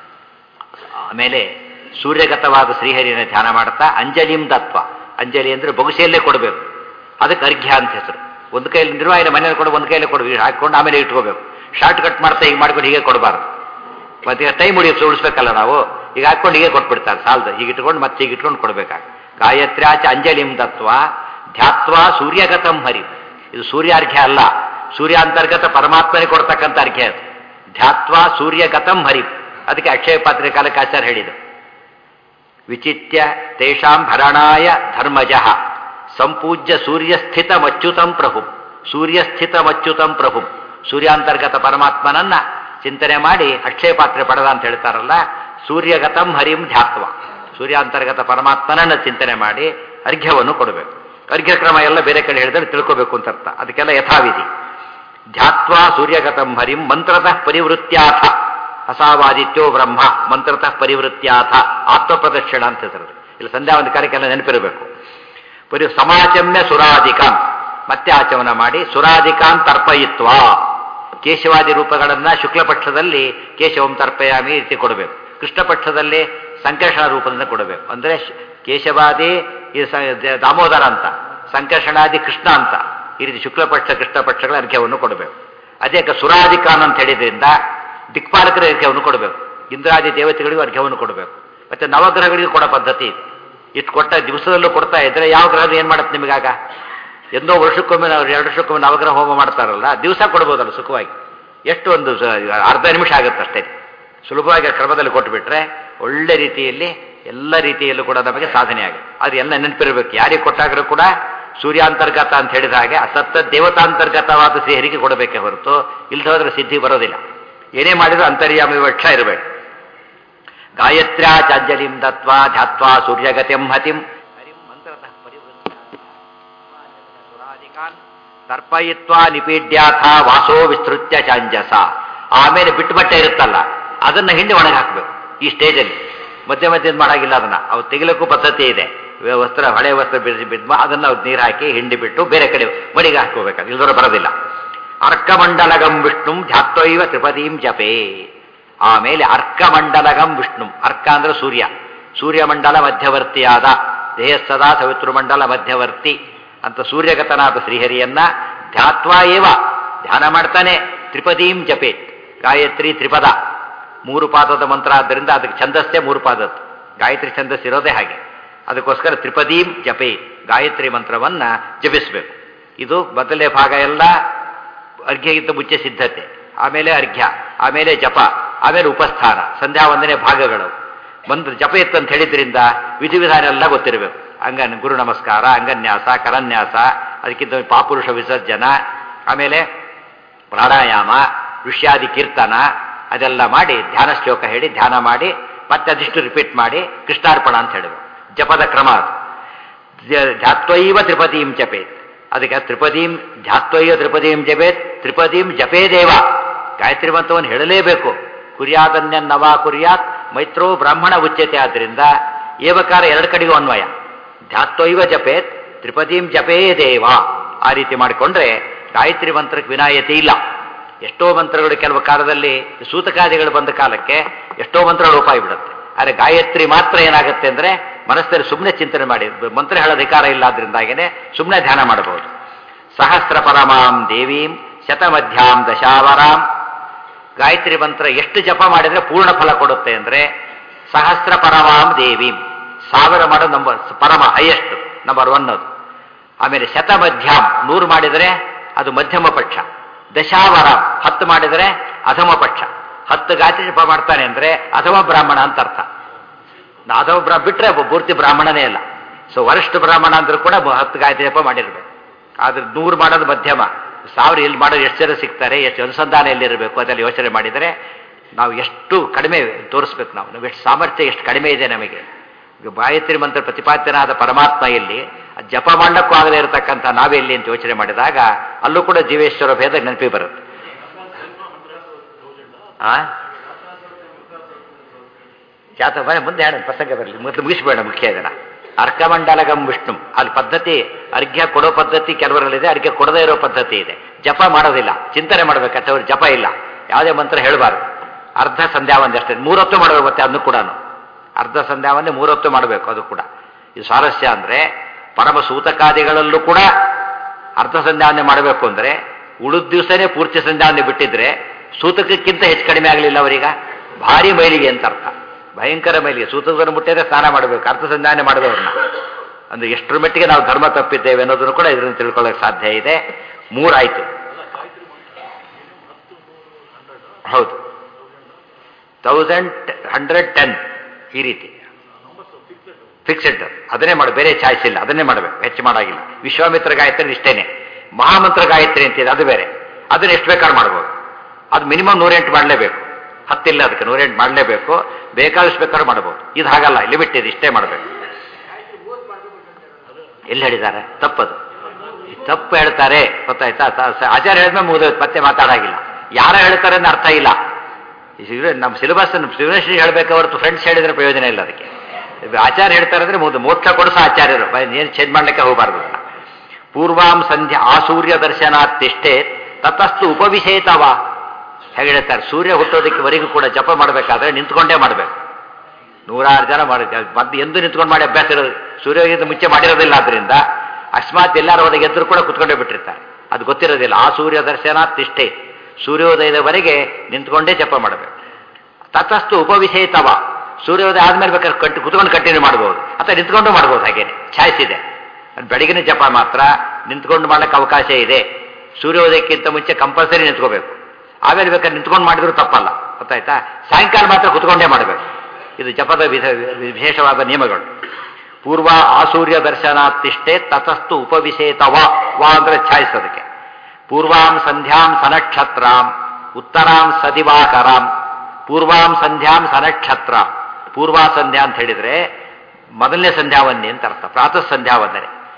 ಆಮೇಲೆ ಸೂರ್ಯಗತವಾದ ಶ್ರೀಹರಿನ ಧ್ಯಾನ ಮಾಡ್ತಾ ಅಂಜಲಿಂ ತತ್ವ ಅಂಜಲಿ ಅಂದ್ರೆ ಬೊಗಸೆಯಲ್ಲೇ ಕೊಡಬೇಕು ಅದಕ್ಕೆ ಅರ್ಘ್ಯ ಅಂತ ಹೆಸರು ಒಂದು ಕೈಯಲ್ಲಿ ನಿರ್ವಾಹಣೆ ಮನೇಲಿ ಕೊಡು ಒಂದು ಕೈಯಲ್ಲಿ ಕೊಡು ಹಾಕೊಂಡು ಆಮೇಲೆ ಇಟ್ಕೋಬೇಕು ಶಾರ್ಟ್ ಕಟ್ ಮಾಡ್ತಾ ಹೀಗೆ ಮಾಡ್ಕೊಂಡು ಹೀಗೆ ಕೊಡಬಾರ್ದು ಮತ್ತೆ ಟೈಮ್ ಉಳಿಯುತ್ತೆ ಉಳಿಸ್ಬೇಕಲ್ಲ ನಾವು ಈಗ ಹಾಕೊಂಡು ಹೀಗೆ ಕೊಟ್ಬಿಡ್ತಾರೆ ಸಾಲದ ಹೀಗೆ ಇಟ್ಕೊಂಡು ಮತ್ತೆ ಹೀಗೆ ಇಟ್ಕೊಂಡು ಕೊಡ್ಬೇಕಾಗ ಗಾಯತ್ರ್ಯಾಚ ಅಂಜಲಿಂ ತತ್ವ ಧ್ಯಾತ್ವ ಸೂರ್ಯಗತಂ ಹರಿ ಇದು ಸೂರ್ಯಾರ್ಘ್ಯ ಅಲ್ಲ ಸೂರ್ಯಾಂತರ್ಗತ ಪರಮಾತ್ಮನೇ ಕೊಡ್ತಕ್ಕಂಥ ಅರ್ಘ್ಯ ಅದು ಧ್ಯಾತ್ವ ಸೂರ್ಯಗತಂ ಹರಿ ಅದಕ್ಕೆ ಅಕ್ಷಯ ಪಾತ್ರೆ ಕಾಲಕ್ಕೆ ಆಚಾರ್ಯ ಹೇಳಿದರು ವಿಚಿತ್ಯ ತೇಷಾಂ ಭರಣಾಯ ಧರ್ಮಜಃ ಸಂಪೂಜ್ಯ ಸೂರ್ಯಸ್ಥಿತಮಚ್ಯುತಂ ಪ್ರಭು ಸೂರ್ಯಸ್ಥಿತಮಚ್ಯುತಂ ಪ್ರಭು ಸೂರ್ಯಾಂತರ್ಗತ ಪರಮಾತ್ಮನನ್ನ ಚಿಂತನೆ ಮಾಡಿ ಅಕ್ಷಯ ಪಾತ್ರೆ ಪಡೆದ ಅಂತ ಹೇಳ್ತಾರಲ್ಲ ಸೂರ್ಯಗತಂ ಹರಿಂ ಧ್ಯಾತ್ವ ಸೂರ್ಯಾಂತರ್ಗತ ಪರಮಾತ್ಮನನ್ನ ಚಿಂತನೆ ಮಾಡಿ ಅರ್ಘ್ಯವನ್ನು ಕೊಡಬೇಕು ಅರ್ಘ್ಯ ಕ್ರಮ ಎಲ್ಲ ಬೇರೆ ಕಡೆ ಹೇಳಿದ್ರೆ ತಿಳ್ಕೋಬೇಕು ಅಂತ ಅರ್ಥ ಅದಕ್ಕೆಲ್ಲ ಯಥಾವಿಧಿ ಧ್ಯಾತ್ವಾ ಸೂರ್ಯಗತಂ ಹರಿಂ ಮಂತ್ರತಃ ಪರಿವೃತ್ಯಾಥ ಅಸಾವಾದಿತ್ಯೋ ಬ್ರಹ್ಮ ಮಂತ್ರತಃ ಪರಿವೃತ್ಯಾಥ ಆತ್ಮಪ್ರದಕ್ಷಿಣ ಅಂತ ಹೆಸರು ಇಲ್ಲಿ ಸಂಧ್ಯಾ ಒಂದು ಕಾರ್ಯಕ್ಕೆಲ್ಲ ನೆನಪಿರಬೇಕು ಪರಿ ಸಮಾಚಮ್ಯ ಸುರಾಧಿಕಾನ್ ಮತ್ತೆ ಆಚಮನ ಮಾಡಿ ಸುರಾಧಿಕಾನ್ ತರ್ಪಯಿತ್ವ ಕೇಶವಾದಿ ರೂಪಗಳನ್ನ ಶುಕ್ಲ ಪಕ್ಷದಲ್ಲಿ ಕೇಶವಂ ತರ್ಪಯಾಮಿ ಈ ರೀತಿ ಕೊಡಬೇಕು ಕೃಷ್ಣ ಪಕ್ಷದಲ್ಲಿ ಸಂಕರ್ಷಣ ರೂಪದಿಂದ ಕೊಡಬೇಕು ಅಂದ್ರೆ ಶ್- ಕೇಶವಾದಿ ಈ ಸ- ದ- ದಾಮೋದರ ಅಂತ ಸಂಕರ್ಷಣಾದಿ ಕೃಷ್ಣ ಅಂತ ಈ ರೀತಿ ಶುಕ್ಲ ಪಕ್ಷ ಕೃಷ್ಣ ಪಕ್ಷಗಳ ಅರ್ಘ್ಯವನ್ನು ಕೊಡಬೇಕು ಅದೇ ಕ- ಸುರಾಧಿಕಾನ್ ಅಂತ ಹೇಳಿದ್ರಿಂದ ದಿಕ್ಪಾಲಕರ ಅರ್ಘ್ಯವನ್ನು ಕೊಡಬೇಕು ಇಂದ್ರಾದಿ ದೇವತೆಗಳಿಗೂ ಅರ್ಘ್ಯವನ್ನು ಕೊಡಬೇಕು ಮತ್ತೆ ನವಗ್ರಹಗಳಿಗೂ ಕೊಡೋ ಪದ್ಧತಿ ಇದೆ ಇಷ್ಟು ಕೊಟ್ಟ ದಿವಸದಲ್ಲೂ ಕೊಡ್ತಾ ಇದ್ರೆ ಯಾವ ಗ್ರಹ ಏನು ಮಾಡುತ್ತೆ ನಿಮಗಾಗ ಎಂದೋ ವರ್ಷಕ್ಕೊಮ್ಮೆ ನಾವು ಎರಡು ವರ್ಷಕ್ಕೊಮ್ಮೆ ನವಗ್ರಹ ಹೋಮ ಮಾಡ್ತಾರಲ್ಲ ದಿವಸ ಕೊಡ್ಬೋದಲ್ಲ ಸುಖವಾಗಿ ಎಷ್ಟು ಒಂದು ಸ- ಅರ್ಧ ನಿಮಿಷ ಆಗುತ್ತೆ ಅಷ್ಟೇ ಸುಲಭವಾಗಿ ಆ ಕ್ರಮದಲ್ಲಿ ಕೊಟ್ಟುಬಿಟ್ರೆ ಒಳ್ಳೆ ರೀತಿಯಲ್ಲಿ ಎಲ್ಲ ರೀತಿಯಲ್ಲೂ ಕೂಡ ನಮಗೆ ಸಾಧನೆ ಆಗುತ್ತೆ ಅದು ಎಲ್ಲ ನೆನಪಿರಬೇಕು ಯಾರಿಗೆ ಕೊಟ್ಟಾಗಲೂ ಕೂಡ ಸೂರ್ಯಾಂತರ್ಗತ ಅಂತ ಹೇಳಿದ ಹಾಗೆ ಅಸತ್ತ ದೇವತಾಂತರ್ಗತವಾದ ಶ್ರೀಹರಿಗೆ ಕೊಡಬೇಕೇ ಹೊರತು ಇಲ್ದ ಹೋದ್ರೆ ಸಿದ್ಧಿ ಬರೋದಿಲ್ಲ ಏನೇ ಮಾಡಿದ್ರು ಅಂತರ್ಯಾಮಿ ವಕ್ಷ ಇರಬೇಕು ಗಾಯತ್ರ್ಯಾ ಚಾಂಜಲಿಂ ದತ್ವಾ ಧ್ಯಾತ್ವಾ ಸೂರ್ಯಗತಿಂ ಹತಿಂ ಹರಿಂ ಮಂತ್ರತಃ ಪರಿವೃತ್ತ ಲೋಕಾನ್ ತರ್ಪಯಿತ್ವಾ ನಿಪೀಡ್ಯಾಥ ವಾಸೋ ವಿಸ್ತೃತ್ಯ ಚಾಂಜಸ ಆಮೇಲೆ ಬಿಟ್ಟು ಬಟ್ಟೆ ಇರುತ್ತಲ್ಲ ಅದನ್ನ ಹಿಂಡಿ ಒಣಗಿ ಹಾಕಬೇಕು ಈ ಸ್ಟೇಜಲ್ಲಿ ಮಧ್ಯ ಮಧ್ಯದ ಮಾಡಾಗಿಲ್ಲ ಅದನ್ನ ಅವು ತೆಗಿಲಕ್ಕೂ ಪದ್ಧತಿ ಇದೆ ವ- ವಸ್ತ್ರ ಹಳೆ ವಸ್ತ್ರ ಬಿಡಿಸಿ ಬಿದ್ದು ಅದನ್ನ ನೀರು ಹಾಕಿ ಹಿಂಡಿ ಬಿಟ್ಟು ಬೇರೆ ಕಡೆ ಮಡಿಗೆ ಹಾಕೋಬೇಕು ಇಲ್ದರ ಬರೋದಿಲ್ಲ ಅರ್ಕಮಂಡಲಗಂ ವಿಷ್ಣುಂ ಧ್ಯಾತ್ವೈವ ತ್ರಿಪದೀಂ ಜಪೇ ಆಮೇಲೆ ಅರ್ಕಮಂಡಲಗಂ ವಿಷ್ಣು ಅರ್ಕ ಅಂದ್ರೆ ಸೂರ್ಯ ಸೂರ್ಯಮಂಡಲ ಮಧ್ಯವರ್ತಿಯಾದ ದೇಹಸ್ಸದಾ ಸವಿತೃಮಂಡಲ ಮಧ್ಯವರ್ತಿ ಅಂತ ಸೂರ್ಯಗತನಾದ ಶ್ರೀಹರಿಯನ್ನ ಧ್ಯಾತ್ವಾ ಏವ ಧ್ಯಾನ ಮಾಡ್ತಾನೆ ತ್ರಿಪದೀಂ ಜಪೇತ್ ಗಾಯತ್ರಿ ತ್ರಿಪದ ಮೂರು ಪಾದದ ಮಂತ್ರ ಆದ್ದರಿಂದ ಅದಕ್ಕೆ ಛಂದಸ್ಸೇ ಮೂರು ಪಾದದ್ದು ಗಾಯತ್ರಿ ಛಂದಸ್ ಇರೋದೇ ಹಾಗೆ ಅದಕ್ಕೋಸ್ಕರ ತ್ರಿಪದೀಂ ಜಪೇ ಗಾಯತ್ರಿ ಮಂತ್ರವನ್ನ ಜಪಿಸಬೇಕು ಇದು ಮೊದಲನೇ ಭಾಗ ಎಲ್ಲ ಅರ್ಘ್ಯಕ್ಕಿಂತ ಮುಂಚೆ ಸಿದ್ಧತೆ ಆಮೇಲೆ ಅರ್ಘ್ಯ ಆಮೇಲೆ ಜಪ ಆಮೇಲೆ ಉಪಸ್ಥಾನ ಸಂಧ್ಯಾ ವಂದನೆ ಭಾಗಗಳು ಮಂತ್ರ ಜಪ ಇತ್ತು ಅಂತ ಹೇಳಿದ್ರಿಂದ ವಿಧಿವಿಧಾನ ಎಲ್ಲ ಗೊತ್ತಿರಬೇಕು ಅಂಗನ್ ಗುರು ನಮಸ್ಕಾರ ಅಂಗನ್ಯಾಸ ಕರನ್ಯಾಸ ಅದಕ್ಕಿಂತ ಪಾಪುರುಷ ವಿಸರ್ಜನ ಆಮೇಲೆ ಪ್ರಾಣಾಯಾಮ ಋಷ್ಯಾದಿ ಕೀರ್ತನ ಅದೆಲ್ಲ ಮಾಡಿ ಧ್ಯಾನ ಶ್ಲೋಕ ಹೇಳಿ ಧ್ಯಾನ ಮಾಡಿ ಮತ್ತೆ ಅದಿಷ್ಟು ರಿಪೀಟ್ ಮಾಡಿ ಕೃಷ್ಣಾರ್ಪಣ ಅಂತ ಹೇಳಬೇಕು ಜಪದ ಕ್ರಮ ಅದು ಧ್ಯ- ಧ್ಯಾತ್ವೈವ ತ್ರಿಪದೀಂ ಜಪೇತ್ ಅದಕ್ಕೆ ತ್ರಿಪದೀಂ ಧ್ಯಾತ್ವೈವ ತ್ರಿಪದೀಂ ಜಪೇತ್ ತ್ರಿಪದೀಂ ಜಪೇದೇವ ಗಾಯತ್ರಿ ಮಂತ್ರವನ್ನು ಹೇಳಲೇಬೇಕು ಕುರ್ಯಾದನ್ಯನ್ನವ ಕುರ್ಯಾತ್ ಮೈತ್ರೋ ಬ್ರಾಹ್ಮಣ ಉಚ್ಯತೆ ಆದ್ರಿಂದ ಏವಕಾರ ಎರಡು ಕಡೆಗೂ ಅನ್ವಯ ಧ್ಯಾತ್ವೈವ ಜಪೇತ್ ತ್ರಿಪದೀಂ ಜಪೇ ದೇವ ಆ ರೀತಿ ಮಾಡಿಕೊಂಡ್ರೆ ಗಾಯತ್ರಿ ಮಂತ್ರಕ್ಕೆ ವಿನಾಯತಿ ಇಲ್ಲ ಎಷ್ಟೋ ಮಂತ್ರಗಳು ಕೆಲವು ಕಾಲದಲ್ಲಿ ಸೂತಕಾದಿಗಳು ಬಂದ ಕಾಲಕ್ಕೆ ಎಷ್ಟೋ ಮಂತ್ರಗಳು ಉಪಾಯ ಬಿಡುತ್ತೆ ಆದರೆ ಗಾಯತ್ರಿ ಮಾತ್ರ ಏನಾಗುತ್ತೆ ಅಂದ್ರೆ ಮನಸ್ಸಲ್ಲಿ ಸುಮ್ಮನೆ ಚಿಂತನೆ ಮಾಡಿ ಮಂತ್ರ ಹೇಳೋ ಅಧಿಕಾರ ಇಲ್ಲ ಆದ್ರಿಂದಾಗೇನೆ ಸುಮ್ಮನೆ ಧ್ಯಾನ ಮಾಡಬಹುದು ಸಹಸ್ರ ಪರಮಾಂ ದೇವೀಂ ಶತಮಧ್ಯಾಂ ದಶಾವರಾಂ ಗಾಯತ್ರಿ ಮಂತ್ರ ಎಷ್ಟು ಜಪ ಮಾಡಿದ್ರೆ ಪೂರ್ಣ ಫಲ ಕೊಡುತ್ತೆ ಅಂದ್ರೆ ಸಹಸ್ರ ಪರಮಾಂ ದೇವೀಂ ಸಾವಿರ ಮಾಡೋ ನಂಬರ್ ಪರಮ ಹೈಯೆಸ್ಟ್ ನಂಬರ್ ಒನ್ ಅದು ಆಮೇಲೆ ಶತಮಧ್ಯಾಂ ನೂರು ಮಾಡಿದರೆ ಅದು ಮಧ್ಯಮ ಪಕ್ಷ ದಶಾವರ ಹತ್ತು ಮಾಡಿದರೆ ಅಧಮ ಪಕ್ಷ ಹತ್ತು ಗಾಯತ್ರಿ ಜಪ ಮಾಡ್ತಾನೆ ಅಂದ್ರೆ ಅಧಮ ಬ್ರಾಹ್ಮಣ ಅಂತ ಅರ್ಥ ನಾ ಅಧಮ ಬ್ರಾ ಬಿಟ್ರೆ ಒಬ್ಬ ಪೂರ್ತಿ ಬ್ರಾಹ್ಮಣನೇ ಅಲ್ಲ ಸೊ ವರಿಷ್ಠ ಬ್ರಾಹ್ಮಣ ಅಂದ್ರೂ ಕೂಡ ಬ- ಹತ್ತು ಗಾಯತ್ರಿ ಜಪ ಮಾಡಿರ್ಬೇಕು ಆದ್ರೆ ನೂರು ಮಾಡೋದು ಮಧ್ಯಮ ಸಾವಿರ ಎಲ್ಲಿ ಮಾಡೋದು ಎಷ್ಟು ಜನ ಸಿಗ್ತಾರೆ ಎಷ್ಟು ಅನುಸಂಧಾನ ಎಲ್ಲಿರಬೇಕು ಅದೆಲ್ಲ ಯೋಚನೆ ಮಾಡಿದರೆ ನಾವು ಎಷ್ಟು ಕಡಿಮೆ ತೋರಿಸ್ಬೇಕು ನಾವು ನಾವು ಎಷ್ಟು ಸಾಮರ್ಥ್ಯ ಎಷ್ಟು ಕಡಿಮೆ ಇದೆ ನಮಗೆ ಈಗ ಗಾಯತ್ರಿ ಮಂತ್ರ ಪ್ರತಿಪಾದ್ಯನಾದ ಪರಮಾತ್ಮ ಎಲ್ಲಿ ಅದ್ ಜಪ ಮಾಡಕ್ಕೂ ಆಗದೆ ಇರತಕ್ಕಂಥ ನಾವೆಲ್ಲಿ ಅಂತ ಯೋಚನೆ ಮಾಡಿದಾಗ ಅಲ್ಲೂ ಕೂಡ ಜೀವೇಶ್ವರ ಭೇದ ನೆನಪಿ ಬರುತ್ತೆ ಆ ಜಾತ ಬರ ಮುಂದೆ ಹೇಳ ಪ್ರಸಂಗ ಬರಲಿ ಮೊದಲು ಮುಗಿಸ್ಬೇಡ ಮುಖ್ಯ ಇದನ್ನ ಅರ್ಕಮಂಡಲಗಂ ವಿಷ್ಣು ಅಲ್ಲಿ ಪದ್ಧತಿ ಅರ್ಘ್ಯ ಕೊಡೋ ಪದ್ಧತಿ ಕೆಲವರಲ್ಲಿದೆ ಅರ್ಘ್ಯ ಕೊಡದೇ ಇರೋ ಪದ್ಧತಿ ಇದೆ ಜಪ ಮಾಡೋದಿಲ್ಲ ಚಿಂತನೆ ಮಾಡ್ಬೇಕು ಅಥವಾ ಜಪ ಇಲ್ಲ ಯಾವುದೇ ಮಂತ್ರ ಹೇಳಬಾರ್ದು ಅರ್ಧ ಸಂಧ್ಯಾ ಒಂದಷ್ಟೇ ಮೂರೊತ್ತು ಮಾಡಬೇಕು ಮತ್ತೆ ಅದನ್ನು ಕೂಡ ಅರ್ಧ ಸಂಧ್ಯಾವನ್ನೇ ಮೂರೊತ್ತು ಮಾಡಬೇಕು ಅದು ಕೂಡ ಇದು ಸ್ವಾರಸ್ಯ ಅಂದ್ರೆ ಪರಮ ಸೂತಕಾದಿಗಳಲ್ಲೂ ಕೂಡ ಅರ್ಧ ಸಂಧ್ಯಾವನ್ನೇ ಮಾಡಬೇಕು ಅಂದ್ರೆ ಉಳಿದ ದಿವಸನೇ ಪೂರ್ತಿ ಸಂಧ್ಯಾವನ್ನೇ ಬಿಟ್ಟಿದ್ರೆ ಸೂತಕಕ್ಕಿಂತ ಹೆಚ್ಚು ಕಡಿಮೆ ಆಗಲಿಲ್ಲ ಅವರೀಗ ಭಾರಿ ಮೈಲಿಗೆ ಅಂತ ಅರ್ಥ ಭಯಂಕರ ಮೈಲಿಗೆ ಸೂತಕವನ್ನು ಮುಟ್ಟಿದ್ರೆ ಸ್ನಾನ ಮಾಡಬೇಕು ಅರ್ಥ ಸಂಧಾನ ಮಾಡಿದವ್ರನ್ನ ಅಂದ್ರೆ ಎಷ್ಟರ ಮಟ್ಟಿಗೆ ನಾವು ಧರ್ಮ ತಪ್ಪಿದ್ದೇವೆ ಅನ್ನೋದನ್ನು ಕೂಡ ಇದನ್ನು ತಿಳ್ಕೊಳ್ಳೋಕೆ ಸಾಧ್ಯ ಇದೆ ಮೂರಾಯ್ತು ಹೌದು ತೌಸಂಡ್ ಹಂಡ್ರೆಡ್ ಟೆನ್ ಈ ರೀತಿ ಫಿಕ್ಸೆಡ್ ಅದನ್ನೇ ಮಾಡಿ ಬೇರೆ ಚಾಯ್ಸ್ ಇಲ್ಲ ಅದನ್ನೇ ಮಾಡಬೇಕು ಹೆಚ್ಚು ಮಾಡಾಗಿಲ್ಲ ವಿಶ್ವಾಮಿತ್ರ ಗಾಯತ್ರಿ ಇಷ್ಟೇನೆ ಮಹಾಮಂತ್ರ ಗಾಯತ್ರಿ ಅಂತಿದೆ ಅದು ಬೇರೆ ಅದನ್ನ ಎಷ್ಟು ಬೇಕಾದ್ರೂ ಮಾಡ್ಬೋದು ಅದು ಮಿನಿಮಮ್ ನೂರೆಂಟು ಮಾಡಲೇಬೇಕು ಹತ್ತಿಲ್ಲ ಅದಕ್ಕೆ ನೂರೆಂಟು ಮಾಡಲೇಬೇಕು ಬೇಕಾದಷ್ಟು ಬೇಕಾದ್ರೂ ಮಾಡ್ಬೋದು ಇದು ಹಾಗಲ್ಲ ಲಿಮಿಟ್ ಇದೆ ಇಷ್ಟೇ ಮಾಡಬೇಕು ಎಲ್ಲಿ ಹೇಳಿದ್ದಾರೆ ತಪ್ಪದು ಈ ತಪ್ಪು ಹೇಳ್ತಾರೆ ಗೊತ್ತಾಯ್ತಾ ತ- ಸ- ಆಚಾರ್ಯ ಹೇಳಿದ್ಮೇಲೆ ಮುಗಿದೋಯ್ತು ಮತ್ತೆ ಮಾತಾಡಾಗಿಲ್ಲ ಯಾರು ಹೇಳ್ತಾರೆ ಅಂತ ಅರ್ಥ ಇಲ್ಲ ಈ ಸಿಗರೆ- ನಮ್ಮ ಸಿಲೆಬಸ್ ಸಿಗ್ನೇಶ್ವರಿ ಹೇಳಬೇಕು ಹೊರತು ಫ್ರೆಂಡ್ಸ್ ಹೇಳಿದ್ರೆ ಪ್ರಯೋಜನ ಇಲ್ಲ ಅದಕ್ಕೆ ಇದು ಆಚಾರ್ಯ ಹೇಳ್ತಾರೆ ಅಂದ್ರೆ ಮುಗಿದು ಮೋಕ್ಷ ಕೊಡಿಸ ಆಚಾರ್ಯರು ಏನು ಚೇಂಜ್ ಮಾಡ್ಲಿಕ್ಕೆ ಹೋಗಬಾರ್ದು ಅದನ್ನ. ಪೂರ್ವಾಂ ಸಂಧ್ಯಾ ಆ ಸೂರ್ಯ ದರ್ಶನಾತ್ ತಿಷ್ಟೇ ತತಸ್ತು ಉಪವಿಷೇತವ ಹೇಗೆ ಹೇಳ್ತಾರೆ ಸೂರ್ಯ ಹುಟ್ಟೋದಕ್ಕೆವರೆಗೂ ಕೂಡ ಜಪ ಮಾಡಬೇಕಾದ್ರೆ ನಿಂತ್ಕೊಂಡೇ ಮಾಡಬೇಕು ನೂರಾರು ಜನ ಮಾಡಿ ಮತ್ತೆ ಎಂದು ನಿಂತ್ಕೊಂಡು ಮಾಡಿ ಅಭ್ಯಾಸ ಇರೋದು ಸೂರ್ಯೋದಯಕ್ಕಿಂತ ಮುಂಚೆ ಮಾಡಿರೋದಿಲ್ಲ ಆದ್ರಿಂದ ಅಕಸ್ಮಾತ್ ಎಲ್ಲಾರು ಹೋದಾಗ ಎದ್ರು ಕೂಡ ಕುತ್ಕೊಂಡೇ ಬಿಟ್ಟಿರ್ತಾರೆ ಅದು ಗೊತ್ತಿರೋದಿಲ್ಲ ಆ ಸೂರ್ಯ ದರ್ಶನ ತಿಷ್ಟೇ ಸೂರ್ಯೋದಯದವರೆಗೆ ನಿಂತ್ಕೊಂಡೇ ಜಪ ಮಾಡಬೇಕು ತತಸ್ತು ಉಪವಿಷೇತವ ಸೂರ್ಯೋದಯ ಆದ್ಮೇಲೆ ಬೇಕಾದ್ರೆ ಕಟ್ಟಿ ಕುತ್ಕೊಂಡು ಕಂಟಿನ್ಯೂ ಮಾಡ್ಬೋದು ಅಥವಾ ನಿಂತ್ಕೊಂಡು ಮಾಡ್ಬೋದು ಹಾಗೇನೆ ಚಾಯ್ಸ್ ಇದೆ ಅದು ಬೆಳಗಿನ ಜಪ ಮಾತ್ರ ನಿಂತ್ಕೊಂಡು ಮಾಡ್ಲಿಕ್ಕೆ ಅವಕಾಶ ಇದೆ ಸೂರ್ಯೋದಯಕ್ಕಿಂತ ಮುಂಚೆ ಕಂಪಲ್ಸರಿ ನಿಂತ್ಕೋಬೇಕು ಆಮೇಲೆ ಬೇಕಾದ್ರೆ ನಿಂತ್ಕೊಂಡು ಮಾಡಿದ್ರು ತಪ್ಪಲ್ಲ ಗೊತ್ತಾಯ್ತಾ ಸಾಯಂಕಾಲ ಮಾತ್ರ ಕುತ್ಕೊಂಡೇ ಮಾಡಬೇಕು ಇದು ಜಪದ ವಿಧ ವಿಶೇಷವಾದ ನಿಯಮಗಳು ಪೂರ್ವ ಆಸೂರ್ಯ ದರ್ಶನಾತಿಷ್ಟೇ ತತಸ್ತು ಉಪವಿಷೇತವ ವಾ ಅಂದ್ರೆ ಛಾಯ್ಸ್ ಅದಕ್ಕೆ ಪೂರ್ವಾಂ ಸಂಧ್ಯಾಂ ಸನಕ್ಷತ್ರಾಂ ಉತ್ತರಾಂ ಸದಿವಾಕರಾಂ ಪೂರ್ವಾಂ ಸಂಧ್ಯಾಂ ಸನಕ್ಷತ್ರ ಪೂರ್ವ ಸಂಧ್ಯಾ ಅಂತ ಹೇಳಿದ್ರೆ ಮೊದಲನೇ ಸಂಧ್ಯಾ ವಂದನೆ ಅಂತ ಅರ್ಥ ಪ್ರಾತಃ ಸಂಧ್ಯಾ ವಂದನೆ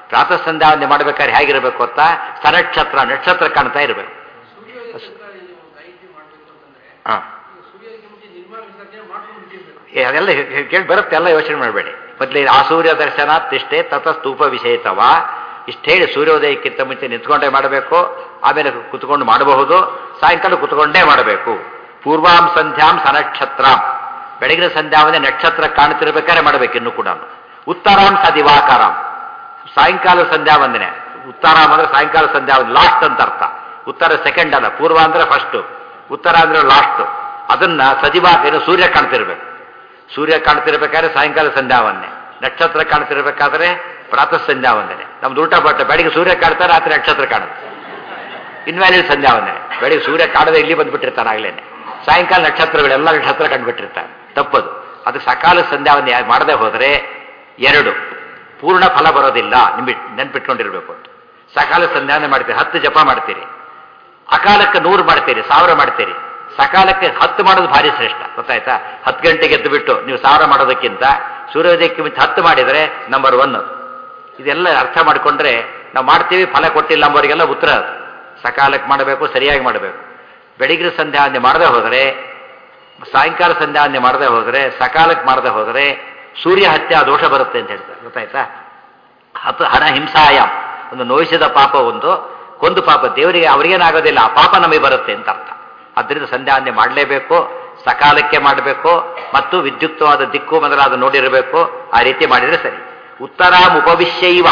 ಪ್ರಾತಃ ಸಂಧ್ಯಾವಂದನೆ ಮಾಡ್ಬೇಕಾದ್ರೆ ಹೇಗಿರಬೇಕು ಗೊತ್ತಾ ಸನಕ್ಷತ್ರ ನಕ್ಷತ್ರ ಕಾಣ್ತಾ ಇರಬೇಕು ಸೂರ್ಯೋದಯ ತನಕ ನೀವು ಗಾಯತ್ರಿ ಮಾಡಬೇಕು ಅಂತಂದ್ರೆ ಹಾಂ ಈಗ ಸೂರ್ಯೋದಯಕ್ಕೆ ಮುಂಚೆ ನಿರ್ಮಾಣ ವಿಸರ್ಜನೆ ಮಾಡ್ಕೊಂಡು ಬಿಟ್ಟಿರ್ಬೇಕು ಏ, ಅದೆಲ್ಲ ಹೇ- ಹೇ- ಕೇಳಿ ಬರುತ್ತೆ ಎಲ್ಲ ಯೋಚನೆ ಮಾಡಬೇಡಿ ಮೊದಲೇ ಆ ಸೂರ್ಯ ದರ್ಶನ ತಿಷ್ಟೇ ತತ ಸ್ತೂಪ ವಿಷಯತವ ಇಷ್ಟು ಹೇಳಿ ಸೂರ್ಯೋದಯಕ್ಕಿಂತ ಮುಂಚೆ ನಿಂತ್ಕೊಂಡೇ ಮಾಡಬೇಕು ಆಮೇಲೆ ಕುತ್ಕೊಂಡು ಮಾಡಬಹುದು ಸಾಯಂಕಾಲ ಕುತ್ಕೊಂಡೇ ಮಾಡಬೇಕು ಪೂರ್ವಾಂ ಸಂಧ್ಯಾಂ ಸನಕ್ಷತ್ರಾಂ ಬೆಳಗಿನ ಸಂಧ್ಯಾವನೆ ನಕ್ಷತ್ರ ಕಾಣ್ತಿರ್ಬೇಕಾದ್ರೆ ಮಾಡಬೇಕು ಇನ್ನು ಕೂಡ ಉತ್ತರಾಂ ಸ ದಿವಾಕರಾಂ ಸಾಯಂಕಾಲ ಸಂಧ್ಯಾ ವಂದನೆ ಉತ್ತರಾಮ್ ಅಂದ್ರೆ ಸಾಯಂಕಾಲ ಸಂಧ್ಯಾ ವಂದನೆ ಲಾಸ್ಟ್ ಅಂತ ಅರ್ಥ ಉತ್ತರ ಸೆಕೆಂಡ್ ಅಲ್ಲ ಪೂರ್ವ ಅಂದ್ರೆ ಫಸ್ಟ್ ಉತ್ತರ ಅಂದ್ರೆ ಲಾಸ್ಟ್ ಅದನ್ನ ಸಜಿವಾಕ ಏನು ಸೂರ್ಯ ಕಾಣ್ತಿರ್ಬೇಕು ಸೂರ್ಯ ಕಾಣ್ತಿರ್ಬೇಕಾದ್ರೆ ಸಾಯಂಕಾಲ ಸಂಧ್ಯಾ ವಂದನೆ ನಕ್ಷತ್ರ ಕಾಣ್ತಿರ್ಬೇಕಾದ್ರೆ ಪ್ರಾತಃ ಸಂಧ್ಯಾ ವಂದನೆ ನಮ್ದು ಉಲ್ಟಾ ಬಟ್ಟ ಬೆಳಿಗ್ಗೆ ಸೂರ್ಯ ಕಾಣ್ತಾರೆ ರಾತ್ರಿ ನಕ್ಷತ್ರ ಕಾಣುತ್ತೆ ಇನ್ವ್ಯಾಲಿಡ್ ಸಂಧ್ಯಾ ವಂದನೆ ಬೆಳಿಗ್ಗೆ ಸೂರ್ಯ ಕಾಣದೆ ಇಲ್ಲಿ ಬಂದ್ಬಿಟ್ಟಿರ್ತಾನೆ ಆಗ್ಲೇನೆ ಸಾಯಂಕಾಲ ನಕ್ಷತ್ರಗಳೆಲ್ಲ ನಕ್ಷತ್ರ ಕಂಡುಬಿಟ್ಟಿರ್ತಾರೆ ತಪ್ಪದು ಅದಕ್ಕೆ ಸಕಾಲ ಸಂಧ್ಯಾ ವಂದನೆ ಮಾಡದೆ ಹೋದರೆ ಎರಡು ಪೂರ್ಣ ಫಲ ಬರೋದಿಲ್ಲ ನಿಂಬಿ ನೆನ್ಪಿಟ್ಕೊಂಡಿರ್ಬೇಕು ಅಂತ ಸಕಾಲ ಸಂಧ್ಯಾವನೆ ಮಾಡ್ತೀರಿ ಹತ್ತು ಜಪ ಮಾಡ್ತೀರಿ ಅಕಾಲಕ್ಕೆ ನೂರು ಮಾಡ್ತೀರಿ ಸಾವಿರ ಮಾಡ್ತೀರಿ ಸಕಾಲಕ್ಕೆ ಹತ್ತು ಮಾಡೋದು ಭಾರಿ ಶ್ರೇಷ್ಠ ಗೊತ್ತಾಯ್ತಾ ಹತ್ತು ಗಂಟೆಗೆ ಎದ್ದು ಬಿಟ್ಟು ನೀವು ಸಾವಿರ ಮಾಡೋದಕ್ಕಿಂತ ಸೂರ್ಯೋದಯಕ್ಕೆ ಮುಂಚೆ ಹತ್ತು ಮಾಡಿದರೆ ನಂಬರ್ ಒನ್ ಇದೆಲ್ಲ ಅರ್ಥ ಮಾಡಿಕೊಂಡ್ರೆ ನಾವು ಮಾಡ್ತೀವಿ ಫಲ ಕೊಟ್ಟಿಲ್ಲ ಅಂಬೋರಿಗೆಲ್ಲ ಉತ್ತರ ಅದು ಸಕಾಲಕ್ಕೆ ಮಾಡಬೇಕು ಸರಿಯಾಗಿ ಮಾಡಬೇಕು ಬೆಳಿಗ್ಗೆ ಸಂಧ್ಯಾವಂದನೆ ಮಾಡದೆ ಹೋದರೆ ಸಾಯಂಕಾಲ ಸಂಧ್ಯಾವಂದನೆ ಮಾಡದೆ ಹೋದರೆ ಸಕಾಲಕ್ಕೆ ಮಾಡದೆ ಹೋದರೆ ಸೂರ್ಯ ಹತ್ಯೆ ದೋಷ ಬರುತ್ತೆ ಅಂತ ಹೇಳ್ತಾರೆ ಗೊತ್ತಾಯ್ತಾ ಹತ್ತು ಹಣ ಹಿಂಸಾಯ ಒಂದು ನೋಯಿಸಿದ ಪಾಪ ಒಂದು ಕೊಂದು ಪಾಪ ದೇವರಿಗೆ ಅವರಿಗೇನಾಗೋದಿಲ್ಲ ಆ ಪಾಪ ನಮಗೆ ಬರುತ್ತೆ ಅಂತ ಅರ್ಥ ಅದರಿಂದ ಸಂಧ್ಯಾವಂದನೆ ಮಾಡಲೇಬೇಕು ಸಕಾಲಕ್ಕೆ ಮಾಡಬೇಕು ಮತ್ತು ವಿದ್ಯುಕ್ತವಾದ ದಿಕ್ಕು ಮೊದಲಾದ ನೋಡಿರಬೇಕು ಆ ರೀತಿ ಮಾಡಿದರೆ ಸರಿ ಉತ್ತರಾಂ ಉಪವಿಶ್ಯೈವ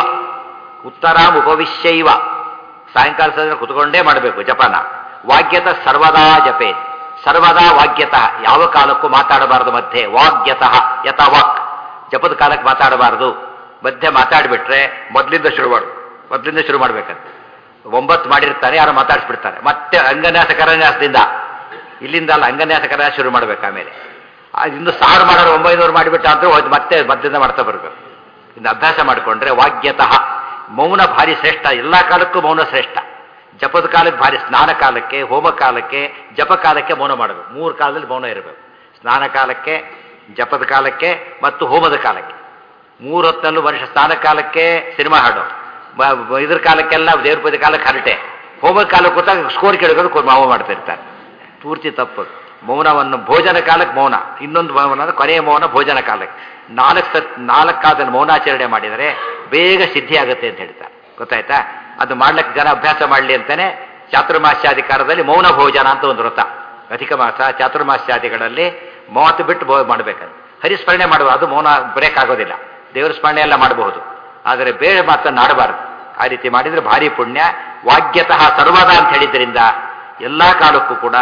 ಉತ್ತರಾಂ ಉಪವಿಶ್ಯೈವ ಸಾಯಂಕಾಲ ಸಂಜೆ ಕುತ್ಕೊಂಡೇ ಮಾಡಬೇಕು ಜಪನ ವಾಗ್ಯತ ಸರ್ವದಾ ಜಪೇ ಸರ್ವದಾ ವಾಗ್ಯತಃ ಯಾವ ಕಾಲಕ್ಕೂ ಮಾತಾಡಬಾರದು ಮಧ್ಯೆ ವಾಗ್ಯತಃ ಯಥ ವಾಕ್ ಜಪದ ಕಾಲಕ್ಕೆ ಮಾತಾಡಬಾರದು ಮಧ್ಯೆ ಮಾತಾಡಿಬಿಟ್ರೆ ಮೊದಲಿಂದ ಶುರು ಮಾಡು ಮೊದಲಿಂದ ಶುರು ಮಾಡ್ಬೇಕಂತ ಒಂಬತ್ತು ಮಾಡಿರ್ತಾರೆ ಯಾರು ಮಾತಾಡಿಸ್ಬಿಡ್ತಾರೆ ಮತ್ತೆ ಅಂಗನ್ಯಾಸ ಕರನ್ಯಾಸದಿಂದ ಇಲ್ಲಿಂದ ಅಲ್ಲ ಅಂಗನ್ಯಾಸ ಕರನ್ಯಾಸ ಶುರು ಮಾಡ್ಬೇಕು ಆಮೇಲೆ ಆ, ಇನ್ನು ಸಾವಿರ ಮಾಡೋರು ಒಂಬೈನೂರು ಮಾಡಿಬಿಟ್ಟು ಅಂದ್ರೆ ಹೋದ್ ಮತ್ತೆ ಮಧ್ಯದಿಂದ ಮಾಡ್ತಾ ಬರ್ಬೇಕು ಇನ್ನು ಅಭ್ಯಾಸ ಮಾಡಿಕೊಂಡ್ರೆ ವಾಗ್ಯತಃ ಮೌನ ಭಾರಿ ಶ್ರೇಷ್ಠ ಎಲ್ಲ ಕಾಲಕ್ಕೂ ಮೌನ ಶ್ರೇಷ್ಠ ಜಪದ ಕಾಲಕ್ಕೆ ಭಾರಿ ಸ್ನಾನ ಕಾಲಕ್ಕೆ ಹೋಮ ಕಾಲಕ್ಕೆ ಜಪ ಕಾಲಕ್ಕೆ ಮೌನ ಮಾಡಬೇಕು ಮೂರು ಕಾಲದಲ್ಲಿ ಮೌನ ಇರಬೇಕು ಸ್ನಾನ ಕಾಲಕ್ಕೆ ಜಪದ ಕಾಲಕ್ಕೆ ಮತ್ತು ಹೋಮದ ಕಾಲಕ್ಕೆ ಮೂರು ಹೊತ್ತಲ್ಲೂ ಮನುಷ್ಯ ಸ್ನಾನ ಕಾಲಕ್ಕೆ ಸಿನಿಮಾ ಹಾಡು ಬ- ಬ- ಇದ್ರ ಕಾಲಕ್ಕೆಲ್ಲ ದೇವ್ರ ಪೂಜೆ ಕಾಲಕ್ಕೆ ಹರಟೆ ಹೋಮದ ಕಾಲಕ್ಕೆ ಕೂತಾಗ ಸ್ಕೋರ್ ಕೇಳಬೇಕು ಮಾವ ಮಾಡ್ತಾ ಇರ್ತಾರೆ ಪೂರ್ತಿ ತಪ್ಪು ಮೌನವನ್ನು ಭೋಜನ ಕಾಲಕ್ಕೆ ಮೌನ ಇನ್ನೊಂದು ಮೌನ ಅಂದ್ರೆ ಕೊನೆಯ ಮೌನ ಭೋಜನ ಕಾಲಕ್ಕೆ ನಾಲ್ಕು ಸತ್ ನಾಲ್ಕಾದ ಮೌನಾಚರಣೆ ಮಾಡಿದರೆ ಬೇಗ ಸಿದ್ಧಿ ಆಗುತ್ತೆ ಅಂತ ಹೇಳ್ತಾರೆ ಗೊತ್ತಾಯ್ತಾ ಅದು ಮಾಡ್ಲಿಕ್ಕೆ ಜನ ಅಭ್ಯಾಸ ಮಾಡಲಿ ಅಂತಾನೆ ಚಾತುರ್ಮಾಸ್ಯಾಧಿಕಾರದಲ್ಲಿ ಮೌನ ಭೋಜನ ಅಂತ ಒಂದು ವ್ರತ ಅಧಿಕ ಮಾಸ ಚಾತುರ್ಮಾಸ್ಯಾದಿಗಳಲ್ಲಿ ಮಾತು ಬಿಟ್ಟು ಭೋ ಮಾಡಬೇಕಂತ ಹರಿಸ್ಮರಣೆ ಮಾಡುವ ಅದು ಮೌನ ಬ್ರೇಕ್ ಆಗೋದಿಲ್ಲ ದೇವರ ಸ್ಮರಣೆ ಎಲ್ಲ ಮಾಡಬಹುದು ಆದರೆ ಬೇರೆ ಮಾತನ್ನು ಆಡಬಾರದು ಆ ರೀತಿ ಮಾಡಿದರೆ ಭಾರಿ ಪುಣ್ಯ ವಾಗ್ಯತಃ ಸರ್ವದಾ ಅಂತ ಹೇಳಿದ್ರಿಂದ ಎಲ್ಲ ಕಾಲಕ್ಕೂ ಕೂಡ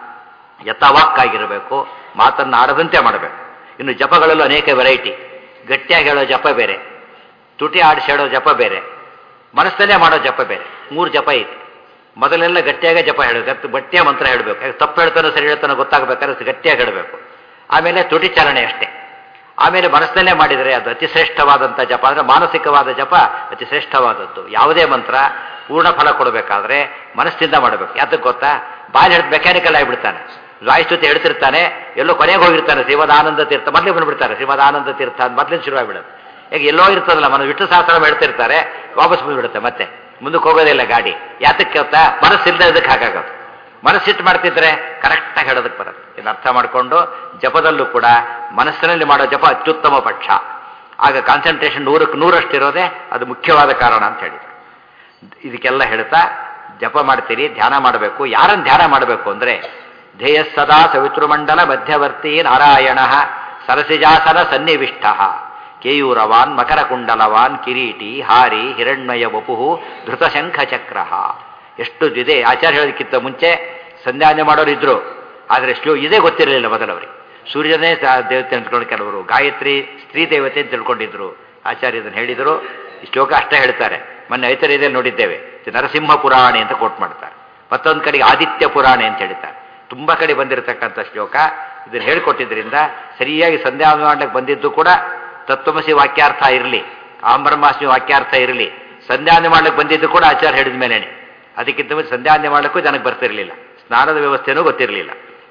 ಯಥಾವಾಕ್ಕಾಗಿರಬೇಕು ಮಾತನ್ನು ಆಡದಂತೆ ಮಾಡಬೇಕು ಇನ್ನು ಜಪಗಳಲ್ಲೂ ಅನೇಕ ವೆರೈಟಿ ಗಟ್ಟಿಯಾಗಿ ಹೇಳೋ ಜಪ ಬೇರೆ ತುಟಿ ಆಡಿಸಿ ಹೇಳೋ ಜಪ ಬೇರೆ ಮನಸ್ಸಲ್ಲೇ ಮಾಡೋ ಜಪ ಬೇರೆ ಮೂರು ಜಪ ಐತಿ ಮೊದಲೆಲ್ಲ ಗಟ್ಟಿಯಾಗೆ ಜಪ ಹೇಳಬೇಕು ಗಟ್ಟಿಯ ಮಂತ್ರ ಹೇಳಬೇಕು ಯಾಕೆ ತಪ್ಪು ಹೇಳ್ತಾನೋ ಸರಿ ಹೇಳ್ತಾನೋ ಗೊತ್ತಾಗಬೇಕಾದ್ರೆ ಗಟ್ಟಿಯಾಗಿ ಹೇಳಬೇಕು ಆಮೇಲೆ ತುಟಿ ಚಾಲನೆ ಅಷ್ಟೇ ಆಮೇಲೆ ಮನಸ್ಸಲ್ಲೇ ಮಾಡಿದರೆ ಅದು ಅತಿ ಶ್ರೇಷ್ಠವಾದಂಥ ಜಪ ಅಂದರೆ ಮಾನಸಿಕವಾದ ಜಪ ಅತಿ ಶ್ರೇಷ್ಠವಾದದ್ದು ಯಾವುದೇ ಮಂತ್ರ ಪೂರ್ಣ ಫಲ ಕೊಡಬೇಕಾದ್ರೆ ಮನಸ್ಸಿಂದ ಮಾಡಬೇಕು ಯಾತಕ್ಕೆ ಗೊತ್ತಾ ಬಾಯಲ್ಲಿ ಹಿಡಿದು ಮೆಕ್ಯಾನಿಕಲ್ ಆಗಿಬಿಡ್ತಾನೆ ವಾಯ್ಸ್ ಜೊತೆ ಹೇಳ್ತಿರ್ತಾನೆ ಎಲ್ಲೋ ಕೊನೆಗೆ ಹೋಗಿರ್ತಾನೆ ಶ್ರೀಮದ್ ಆನಂದ ತೀರ್ಥ ಮೊದಲೇ ಬಂದ್ಬಿಡ್ತಾರೆ ಶ್ರೀಮದ್ ಆನಂದ ತೀರ್ಥ ಅಂತ ಮೊದಲೇ ಶುರುವಾಗಿಬಿಡೋದು ಈಗ ಎಲ್ಲೋ ಇರ್ತದಲ್ಲ ಮನ ವಿಷ್ಣು ಸಹಸ್ರ ಹೇಳ್ತಿರ್ತಾರೆ ವಾಪಸ್ ಬಂದ್ಬಿಡುತ್ತೆ ಮತ್ತೆ ಮುಂದಕ್ಕೆ ಹೋಗೋದಿಲ್ಲ ಗಾಡಿ ಯಾತಕ್ಕೆ ಗೊತ್ತಾ ಮನಸ್ಸಿಲ್ಲದೆ ಇದಕ್ಕೆ ಹಾಗಾಗೋದು ಮನಸ್ಸಿಟ್ಟು ಮಾಡ್ತಿದ್ರೆ ಕರೆಕ್ಟಾಗಿ ಹೇಳೋದಕ್ಕೆ ಬರುತ್ತೆ ಇದನ್ನ ಅರ್ಥ ಮಾಡಿಕೊಂಡು ಜಪದಲ್ಲೂ ಕೂಡ ಮನಸ್ಸಿನಲ್ಲಿ ಮಾಡೋ ಜಪ ಅತ್ಯುತ್ತಮ ಪಕ್ಷ ಆಗ ಕಾನ್ಸಂಟ್ರೇಷನ್ ನೂರಕ್ಕೆ ನೂರಷ್ಟಿರೋದೇ ಅದು ಮುಖ್ಯವಾದ ಕಾರಣ ಅಂತ ಹೇಳಿದ್ರು ಇದಕ್ಕೆಲ್ಲ ಹೇಳ್ತಾ ಜಪ ಮಾಡ್ತೀರಿ ಧ್ಯಾನ ಮಾಡಬೇಕು ಯಾರನ್ನು ಧ್ಯಾನ ಮಾಡಬೇಕು ಅಂದರೆ ಧ್ಯೇಯ ಸದಾ ಸವಿತೃಮಂಡಲ ಮಧ್ಯವರ್ತಿ ನಾರಾಯಣ ಸರಸಿಜಾಸನ ಸನ್ನಿವಿಷ್ಟ ಕೇಯೂರವಾನ್ ಮಕರಕುಂಡಲವಾನ್ ಕಿರೀಟಿ ಹಾರಿ ಹಿರಣ್ಮಯ ವಪುಹು ಧೃತಶಂಖ ಚಕ್ರ ಎಷ್ಟು ಇದೆ ಆಚಾರ್ಯ ಹೇಳೋದಕ್ಕಿಂತ ಮುಂಚೆ ಸಂಧ್ಯಾನೆ ಮಾಡೋರು ಇದ್ರು ಆದರೆ ಶ್ಲೋ ಇದೇ ಗೊತ್ತಿರಲಿಲ್ಲ ಮೊದಲವರಿಗೆ ಸೂರ್ಯನೇ ಸ- ದೇವತೆ ಅಂತ ತಿಳ್ಕೊಂಡು ಕೆಲವರು ಗಾಯತ್ರಿ ಸ್ತ್ರೀ ದೇವತೆ ಅಂತ ತಿಳ್ಕೊಂಡಿದ್ರು ಆಚಾರ್ಯ ಇದನ್ನು ಹೇಳಿದರು ಈ ಶ್ಲೋಕ ಅಷ್ಟೇ ಹೇಳ್ತಾರೆ ಮೊನ್ನೆ ಐತರ್ಯದಲ್ಲಿ ನೋಡಿದ್ದೇವೆ ಇದು ನರಸಿಂಹ ಪುರಾಣಿ ಅಂತ ಕೋಟ್ ಮಾಡ್ತಾರೆ ಮತ್ತೊಂದು ಕಡೆಗೆ ಆದಿತ್ಯ ಪುರಾಣಿ ಅಂತ ಹೇಳ್ತಾರೆ ತುಂಬ ಕಡೆ ಬಂದಿರತಕ್ಕಂಥ ಶ್ಲೋಕ ಇದನ್ನು ಹೇಳಿಕೊಟ್ಟಿದ್ದರಿಂದ ಸರಿಯಾಗಿ ಸಂಧ್ಯಾ ಮಾಡಲಿಕ್ಕೆ ಬಂದಿದ್ದು ಕೂಡ ತತ್ವಮಸಿ ವಾಕ್ಯಾರ್ಥ ಇರಲಿ ಆಂಬ್ರಹ್ಮಾಸ್ಮಿ ವಾಕ್ಯಾರ್ಥ ಇರಲಿ ಸಂಧ್ಯಾನೆ ಮಾಡ್ಲಿಕ್ಕೆ ಬಂದಿದ್ದು ಕೂಡ ಆಚಾರ್ಯ ಹೇಳಿದ ಮೇಲೇನೆ ಅದಕ್ಕಿಂತ ಮುಂಚೆ ಸಂಧ್ಯಾನೆ ಮಾಡಲಿಕ್ಕೂ ಜನಕ್ಕೆ ಬರ್ತಿರಲಿಲ್ಲ ಸ್ನಾನದ ವ್ಯವಸ್ಥೆನೂ ಗೊತ್ತಿರಲಿಲ್ಲ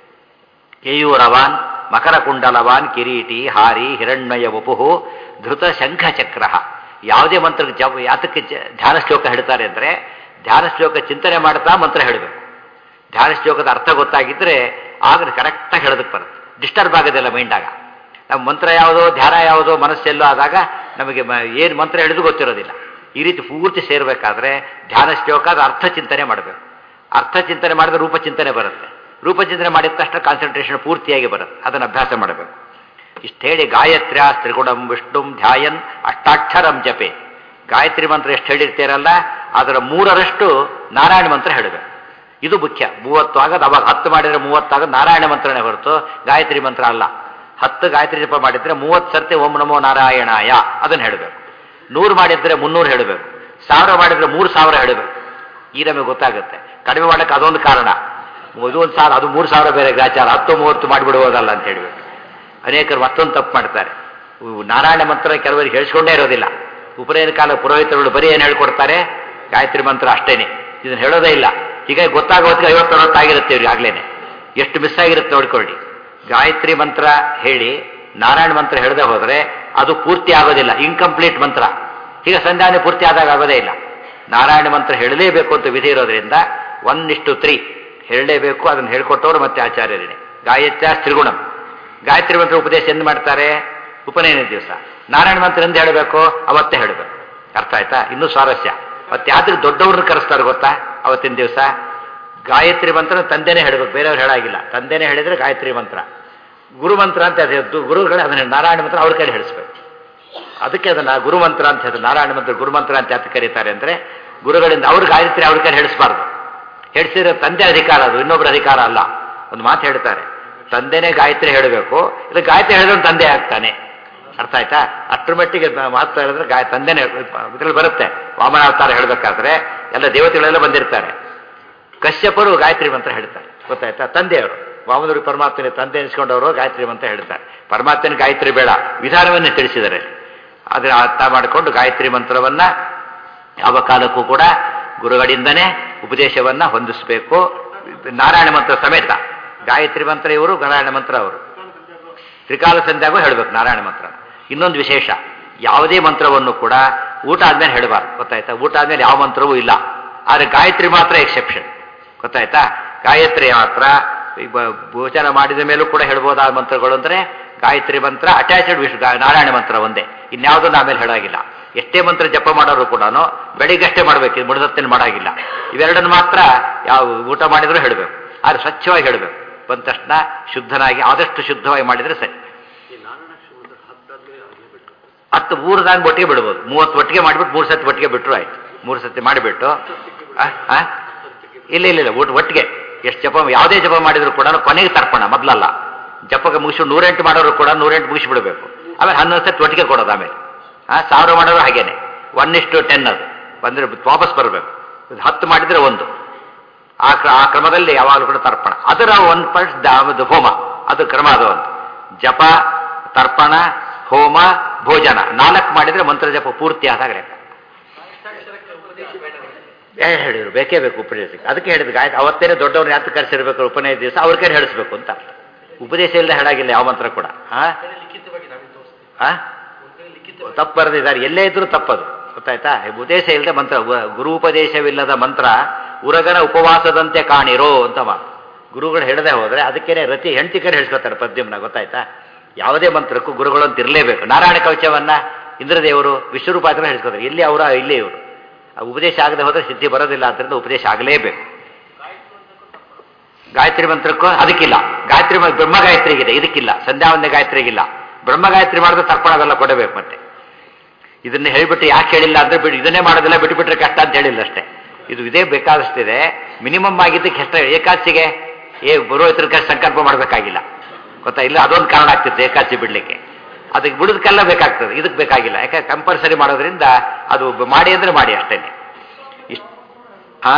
ಕೇಯೂರವಾನ್ ಮಕರಕುಂಡಲವಾನ್ ಕಿರೀಟಿ ಹಾರಿ ಹಿರಣ್ಮಯ ವಪುಹು ಧೃತ ಶಂಖ ಚಕ್ರ ಯಾವುದೇ ಮಂತ್ರ ಜಪ ಯಾತಕ್ಕೆ ಜ- ಧ್ಯಾನ ಶ್ಲೋಕ ಹೇಳ್ತಾರೆ ಅಂದರೆ ಧ್ಯಾನ ಶ್ಲೋಕ ಚಿಂತನೆ ಮಾಡ್ತಾ ಮಂತ್ರ ಹೇಳಬೇಕು ಧ್ಯಾನ ಶ್ಲೋಕದ ಅರ್ಥ ಗೊತ್ತಾಗಿದ್ದರೆ ಆಗ ಕರೆಕ್ಟಾಗಿ ಹೇಳೋದಕ್ಕೆ ಬರುತ್ತೆ ಡಿಸ್ಟರ್ಬ್ ಆಗೋದಿಲ್ಲ ಮೈಂಡಾಗ ನಮ್ಮ ಮಂತ್ರ ಯಾವುದೋ ಧ್ಯಾನ ಯಾವುದೋ ಮನಸ್ಸೆಲ್ಲೋ ಆದಾಗ ನಮಗೆ ಏನು ಮಂತ್ರ ಹೇಳಿದ್ರು ಗೊತ್ತಿರೋದಿಲ್ಲ ಈ ರೀತಿ ಪೂರ್ತಿ ಸೇರಬೇಕಾದ್ರೆ ಧ್ಯಾನ ಶ್ಲೋಕ ಅದು ಅರ್ಥ ಚಿಂತನೆ ಮಾಡಬೇಕು ಅರ್ಥ ಚಿಂತನೆ ಮಾಡಿದ್ರೆ ರೂಪ ಚಿಂತನೆ ಬರುತ್ತೆ ರೂಪ ಚಿಂತನೆ ಮಾಡಿದ ತಕ್ಷಣ ಕಾನ್ಸಂಟ್ರೇಷನ್ ಪೂರ್ತಿಯಾಗಿ ಬರುತ್ತೆ ಅದನ್ನು ಅಭ್ಯಾಸ ಮಾಡಬೇಕು ಇಷ್ಟು ಹೇಳಿ ಗಾಯತ್ರ್ಯ ತ್ರಿಗುಣಂ ವಿಷ್ಣುಂ ಧ್ಯಾಯನ್ ಅಷ್ಟಾಕ್ಷರಂ ಜಪೆ ಗಾಯತ್ರಿ ಮಂತ್ರ ಎಷ್ಟು ಹೇಳಿರ್ತೀರಲ್ಲ ಅದರ ಮೂರರಷ್ಟು ನಾರಾಯಣ ಮಂತ್ರ ಹೇಳಬೇಕು ಇದು ಮುಖ್ಯ ಮೂವತ್ತು ಆಗದು ಅವಾಗ ಹತ್ತು ಮಾಡಿದರೆ ಮೂವತ್ತಾಗದು ನಾರಾಯಣ ಮಂತ್ರನೇ ಹೊರತು ಗಾಯತ್ರಿ ಮಂತ್ರ ಅಲ್ಲ ಹತ್ತು ಗಾಯತ್ರಿ ಜಪ ಮಾಡಿದ್ರೆ ಮೂವತ್ತು ಸರ್ತಿ ಓಂ ನಮೋ ನಾರಾಯಣಾಯ ಅದನ್ನು ಹೇಳಬೇಕು ನೂರು ಮಾಡಿದ್ರೆ ಮುನ್ನೂರು ಹೇಳಬೇಕು ಸಾವಿರ ಮಾಡಿದ್ರೆ ಮೂರು ಸಾವಿರ ಹೇಳಬೇಕು ಈ ನಮಗೆ ಗೊತ್ತಾಗುತ್ತೆ ಕಡಿಮೆ ಮಾಡೋಕ್ಕೆ ಅದೊಂದು ಕಾರಣ ಇದು ಒಂದು ಸಾವಿರ ಅದು ಮೂರು ಸಾವಿರ ಬೇರೆ ಗ್ರಾಚಾರ ಹತ್ತು ಮೂವತ್ತು ಮಾಡಿಬಿಡುವುದಲ್ಲ ಅಂತ ಹೇಳಬೇಕು ಅನೇಕರು ಮತ್ತೊಂದು ತಪ್ಪು ಮಾಡ್ತಾರೆ ಇವು ನಾರಾಯಣ ಮಂತ್ರ ಕೆಲವರಿಗೆ ಹೇಳಿಸ್ಕೊಂಡೇ ಇರೋದಿಲ್ಲ ಉಪನಯನ ಕಾಲ ಪುರೋಹಿತರುಗಳು ಬರೀ ಏನು ಹೇಳ್ಕೊಡ್ತಾರೆ ಗಾಯತ್ರಿ ಮಂತ್ರ ಅಷ್ಟೇನೆ ಇದನ್ನು ಹೇಳೋದೇ ಇಲ್ಲ ಹೀಗಾಗಿ ಗೊತ್ತಾಗೋ ಹೊತ್ತಿಗೆ ಐವತ್ತು ಆಗಿರುತ್ತೆ ಇವ್ರಿಗೆ ಆಗ್ಲೇನೆ ಎಷ್ಟು ಮಿಸ್ ಆಗಿರುತ್ತೆ ನೋಡ್ಕೊಳ್ಳಿ ಗಾಯತ್ರಿ ಮಂತ್ರ ಹೇಳಿ ನಾರಾಯಣ ಮಂತ್ರ ಹೇಳದೆ ಹೋದರೆ ಅದು ಪೂರ್ತಿ ಆಗೋದಿಲ್ಲ ಇನ್ಕಂಪ್ಲೀಟ್ ಮಂತ್ರ ಈಗ ಸಂಧಾನ ಪೂರ್ತಿ ಆದಾಗ ಆಗೋದೇ ಇಲ್ಲ ನಾರಾಯಣ ಮಂತ್ರ ಹೇಳಲೇಬೇಕು ಅಂತ ವಿಧಿ ಇರೋದ್ರಿಂದ ಒನ್ ಇಷ್ಟು ತ್ರೀ ಹೇಳಲೇಬೇಕು ಅದನ್ನು ಹೇಳ್ಕೊಟ್ಟವರು ಮತ್ತೆ ಆಚಾರ್ಯರೇನೆ ಗಾಯತ್ಯ ತ್ರಿಗುಣಂ ಗಾಯತ್ರಿ ಮಂತ್ರ ಉಪದೇಶ ಎಂದು ಮಾಡ್ತಾರೆ ಉಪನಯನ ದಿವಸ ನಾರಾಯಣ ಮಂತ್ರ ಎಂದು ಹೇಳಬೇಕು ಅವತ್ತೇ ಹೇಳಬೇಕು ಅರ್ಥ ಆಯ್ತಾ ಇನ್ನೂ ಸ್ವಾರಸ್ಯ ಮತ್ತೆ ಯಾವ್ದಕ್ಕೆ ದೊಡ್ಡವ್ರನ್ನ ಕರೆಸ್ತಾರೆ ಗೊತ್ತಾ ಅವತ್ತಿನ ದಿವಸ ಗಾಯತ್ರಿ ಮಂತ್ರ ತಂದೆನೇ ಹೇಳಬೇಕು ಬೇರೆಯವ್ರು ಹೇಳಾಗಿಲ್ಲ ತಂದೆನೇ ಹೇಳಿದ್ರೆ ಗಾಯತ್ರಿ ಮಂತ್ರ ಗುರು ಮಂತ್ರ ಅಂತ ಅದೇ ಗುರುಗಳು ಅದನ್ನ ನಾರಾಯಣ ಮಂತ್ರ ಅವ್ರ ಕೈಲಿ ಹೇಳಿಸ್ಬೇಕು ಅದಕ್ಕೆ ಅದನ್ನ ಗುರು ಮಂತ್ರ ಅಂತ ಹೇಳ್ತಾರೆ ನಾರಾಯಣ ಮಂತ್ರ ಗುರು ಮಂತ್ರ ಅಂತ ಯಾಕೆ ಕರೀತಾರೆ ಅಂದ್ರೆ ಗುರುಗಳಿಂದ ಅವ್ರ ಗಾಯತ್ರಿ ಅವ್ರ ಕೈಲಿ ಹೇಳಿಸ್ಬಾರ್ದು ಹೇಳಿಸಿದ್ರೆ ತಂದೆ ಅಧಿಕಾರ ಅದು ಇನ್ನೊಬ್ಬರ ಅಧಿಕಾರ ಅಲ್ಲ ಒಂದು ಮಾತು ಹೇಳ್ತಾರೆ ತಂದೆನೇ ಗಾಯತ್ರಿ ಹೇಳಬೇಕು ಇಲ್ಲ ಗಾಯತ್ರಿ ಹೇಳಿದ್ರೆ ತಂದೆ ಆಗ್ತಾನೆ ಅರ್ಥ ಆಯ್ತಾ ಅಷ್ಟರ ಮಟ್ಟಿಗೆ ಮಾತು ಹೇಳಿದ್ರೆ ಗಾಯ ತಂದೆನೇ ಇದ್ರಲ್ಲಿ ಬರುತ್ತೆ ವಾಮನಾವತಾರ ಹೇಳಬೇಕಾದ್ರೆ ಎಲ್ಲ ದೇವತೆಗಳೆಲ್ಲ ಬಂದಿರ್ತಾರೆ ಕಶ್ಯಪರು ಗಾಯತ್ರಿ ಮಂತ್ರ ಹೇಳ್ತಾರೆ ಗೊತ್ತಾಯ್ತಾ ತಂದೆಯವರು ವಾಮನವರು ಪರಮಾತ್ಮನ ತಂದೆ ಎನಿಸ್ಕೊಂಡವರು ಗಾಯತ್ರಿ ಮಂತ್ರ ಹೇಳ್ತಾರೆ ಪರಮಾತ್ಮನ ಗಾಯತ್ರಿ ಬೇಡ ವಿಧಾನವನ್ನೇ ತಿಳಿಸಿದ್ದಾರೆ ಅದರ ಅರ್ಥ ಮಾಡಿಕೊಂಡು ಗಾಯತ್ರಿ ಮಂತ್ರವನ್ನ ಯಾವ ಕಾಲಕ್ಕೂ ಕೂಡ ಗುರುಗಳಿಂದನೇ ಉಪದೇಶವನ್ನ ಹೊಂದಿಸಬೇಕು ನಾರಾಯಣ ಮಂತ್ರ ಸಮೇತ ಗಾಯತ್ರಿ ಮಂತ್ರ ಇವರು ನಾರಾಯಣ ಮಂತ್ರ ಅವರು ತ್ರಿಕಾಲ ಸಂಧ್ಯಾಗೂ ಹೇಳಬೇಕು ನಾರಾಯಣ ಮಂತ್ರ ಇನ್ನೊಂದು ವಿಶೇಷ ಯಾವುದೇ ಮಂತ್ರವನ್ನು ಕೂಡ ಊಟ ಆದ್ಮೇಲೆ ಹೇಳಬಾರ್ದು ಗೊತ್ತಾಯ್ತಾ ಊಟ ಆದ್ಮೇಲೆ ಯಾವ ಮಂತ್ರವೂ ಇಲ್ಲ ಆದರೆ ಗಾಯತ್ರಿ ಮಾತ್ರ ಎಕ್ಸೆಪ್ಷನ್ ಗೊತ್ತಾಯ್ತಾ ಗಾಯತ್ರಿ ಮಾತ್ರ ಈಗ ಬ- ಭೋಜನ ಮಾಡಿದ ಮೇಲೂ ಕೂಡ ಹೇಳ್ಬೋದಾದ ಮಂತ್ರಗಳು ಅಂದರೆ ಗಾಯತ್ರಿ ಮಂತ್ರ ಅಟ್ಯಾಚ್ಡ್ ವಿಷ್ಣು ಗಾ- ನಾರಾಯಣ ಮಂತ್ರ ಒಂದೇ ಇನ್ಯಾವುದನ್ನು ಆಮೇಲೆ ಹೇಳಾಗಿಲ್ಲ ಎಷ್ಟೇ ಮಂತ್ರ ಜಪ ಮಾಡೋರು ಕೂಡ ಬೆಳಿಗ್ಗಷ್ಟೇ ಮಾಡಬೇಕು ಇದು ಮುಡಿದತ್ತೇನು ಮಾಡಾಗಿಲ್ಲ ಇವೆರಡನ್ನು ಮಾತ್ರ ಯಾವ ಊಟ ಮಾಡಿದರೂ ಹೇಳಬೇಕು ಆದರೆ ಸ್ವಚ್ಛವಾಗಿ ಹೇಳಬೇಕು ಬಂದ ತಕ್ಷಣ ಶುದ್ಧನಾಗಿ ಆದಷ್ಟು ಶುದ್ಧವಾಗಿ ಮಾಡಿದರೆ ಸರಿ ಹತ್ತು ಮೂರು ದಾನ್ ಒಟ್ಟಿಗೆ ಬಿಡ್ಬೋದು ಮೂವತ್ತು ಒಟ್ಟಿಗೆ ಮಾಡಿಬಿಟ್ಟು ಮೂರು ಸತಿ ಒಟ್ಟಿಗೆ ಬಿಟ್ಟರು ಆಯ್ತು ಮೂರು ಸತಿ ಮಾಡಿಬಿಟ್ಟು ಆ, ಆ? ಇಲ್ಲ ಇಲ್ಲ ಇಲ್ಲ ಊಟ ಒಟ್ಟಿಗೆ ಎಷ್ಟು ಜಪ ಯಾವುದೇ ಜಪ ಮಾಡಿದ್ರು ಕೂಡ ಕೊನೆಗೆ ತರ್ಪಣ ಮೊದಲಲ್ಲ ಜಪಕ್ಕೆ ಮುಗಿಸಿ ನೂರೆಂಟು ಮಾಡೋರು ಕೂಡ ನೂರೆಂಟು ಮುಗಿಸಿಬಿಡಬೇಕು ಆಮೇಲೆ ಹನ್ನೊಂದು ಸತಿ ಒಟ್ಟಿಗೆ ಕೊಡೋದು ಆಮೇಲೆ ಆ ಸಾವಿರ ಮಾಡೋರು ಹಾಗೇನೆ ಒನ್ ಇಷ್ಟು ಟೆನ್ ಅದು ಬಂದರೆ ವಾಪಸ್ ಬರಬೇಕು ಹತ್ತು ಮಾಡಿದರೆ ಒಂದು ಆ ಕ್ರ ಆ ಕ್ರಮದಲ್ಲಿ ಯಾವಾಗಲೂ ಕೂಡ ತರ್ಪಣ ಅದರ ಒಂದು ಪರ್ಟ್ ಹೋಮ ಅದು ಕ್ರಮ ಅದು ಒಂದು ಜಪ ತರ್ಪಣ ಹೋಮ ಭೋಜನ ನಾಲ್ಕು ಮಾಡಿದ್ರೆ ಮಂತ್ರ ಜಪ ಪೂರ್ತಿ ಆದಾಗ ಲೆಕ್ಕ ಏ ಹೇಳಿದ್ರು ಬೇಕೇ ಬೇಕು ಉಪದೇಶಕ್ಕೆ ಅದಕ್ಕೆ ಹೇಳಿದ್ರು ಗಾಯತ್ರಿ ಅವತ್ತೇನೆ ದೊಡ್ಡವ್ರನ್ನ ಯಾತು ಕರೆಸಿರ್ಬೇಕು ಉಪನಯನ ದಿವಸ ಅವ್ರ ಕೈ ಹೇಳಿಸ್ಬೇಕು ಅಂತ ಉಪದೇಶ ಇಲ್ಲದೆ ಹೇಳಾಗಿಲ್ಲ ಯಾವ ಮಂತ್ರ ಕೂಡ ಆ ಲಿಖಿತವಾಗಿ ನಾವೇ ತೋರಿಸ್ತೀವಿ ಆ ಒಂದ್ ಕಡೆ ಲಿಖಿತ ತಪ್ಪು ಬರೆದಿದ್ದಾರೆ ಎಲ್ಲೇ ಇದ್ರೂ ತಪ್ಪದು ಗೊತ್ತಾಯ್ತಾ ಉಪದೇಶ ಇಲ್ಲದೆ ಮಂತ್ರ ಉ- ಗುರುಪದೇಶವಿಲ್ಲದ ಮಂತ್ರ ಉರಗನ ಉಪವಾಸದಂತೆ ಕಾಣಿರೋ ಅಂತ ಮಾತು ಗುರುಗಳು ಹೇಳದೆ ಹೋದ್ರೆ ಅದಕ್ಕೇನೆ ರತಿ ಹೆಂಡತಿ ಕಡೆ ಹೇಳ್ಸ್ಕೊತಾರೆ ಪದ್ಯಮ್ನ ಗೊತ್ತಾಯ್ತಾ ಯಾವುದೇ ಮಂತ್ರಕ್ಕೂ ಗುರುಗಳು ಅಂತ ಇರಲೇಬೇಕು ನಾರಾಯಣ ಕವಚವನ್ನ ಇಂದ್ರದೇವರು ವಿಶ್ವರೂಪಾತ್ರ ಹೇಳ್ಸ್ಕೊತಾರೆ ಇಲ್ಲಿ ಅವರ ಇಲ್ಲೇ ಇವರು ಆ ಉಪದೇಶ ಆಗದೆ ಹೋದ್ರೆ ಸಿದ್ಧಿ ಬರೋದಿಲ್ಲ ಆದ್ದರಿಂದ ಉಪದೇಶ ಆಗಲೇಬೇಕು ಗಾಯತ್ರಿ ಮಂತ್ರಕ್ಕೂ ಅದಕ್ಕಿಲ್ಲ ಗಾಯತ್ರಿ ಮ- ಬ್ರಹ್ಮ ಗಾಯತ್ರಿಗಿದೆ ಇದಕ್ಕಿಲ್ಲ ಸಂಧ್ಯಾವಂದೇ ಗಾಯತ್ರಿಗಿಲ್ಲ ಬ್ರಹ್ಮ ಗಾಯತ್ರಿ ಮಾಡಿದ್ರೆ ತರ್ಪಣ ಅದೆಲ್ಲ ಕೊಡಬೇಕು ಮತ್ತೆ ಇದನ್ನ ಹೇಳಿಬಿಟ್ಟು ಯಾಕೆ ಹೇಳಿಲ್ಲ ಅಂದ್ರೆ ಬಿಟ್ಟು ಇದನ್ನೇ ಮಾಡೋದಿಲ್ಲ ಬಿಟ್ಟುಬಿಟ್ರೆ ಕಷ್ಟ ಅಂತ ಹೇಳಿಲ್ಲ ಅಷ್ಟೇ ಇದು ಇದೇ ಬೇಕಾದಷ್ಟಿದೆ ಮಿನಿಮಮ್ ಆಗಿದ್ದಕ್ಕೆ ಎಷ್ಟು ಏಕಾದಶಿಗೆ ಏ ಪುರೋಹಿತರ ಕಷ್ಟ ಸಂಕಲ್ಪ ಮಾಡಬೇಕಾಗಿಲ್ಲ ಗೊತ್ತಾ ಇಲ್ಲ ಅದೊಂದು ಕಾರಣ ಆಗ್ತಿತ್ತು ಏಕಾದಶಿ ಬಿಡ್ಲಿಕ್ಕೆ ಅದಕ್ಕೆ ಬಿಡೋದಕ್ಕೆಲ್ಲ ಬೇಕಾಗ್ತದೆ ಇದಕ್ಕೆ ಬೇಕಾಗಿಲ್ಲ ಯಾಕಂದ್ರೆ ಕಂಪಲ್ಸರಿ ಮಾಡೋದ್ರಿಂದ ಅದು ಬ- ಮಾಡಿ ಅಂದ್ರೆ ಮಾಡಿ ಅಷ್ಟೇನೆ ಇಷ್ಟ ಆ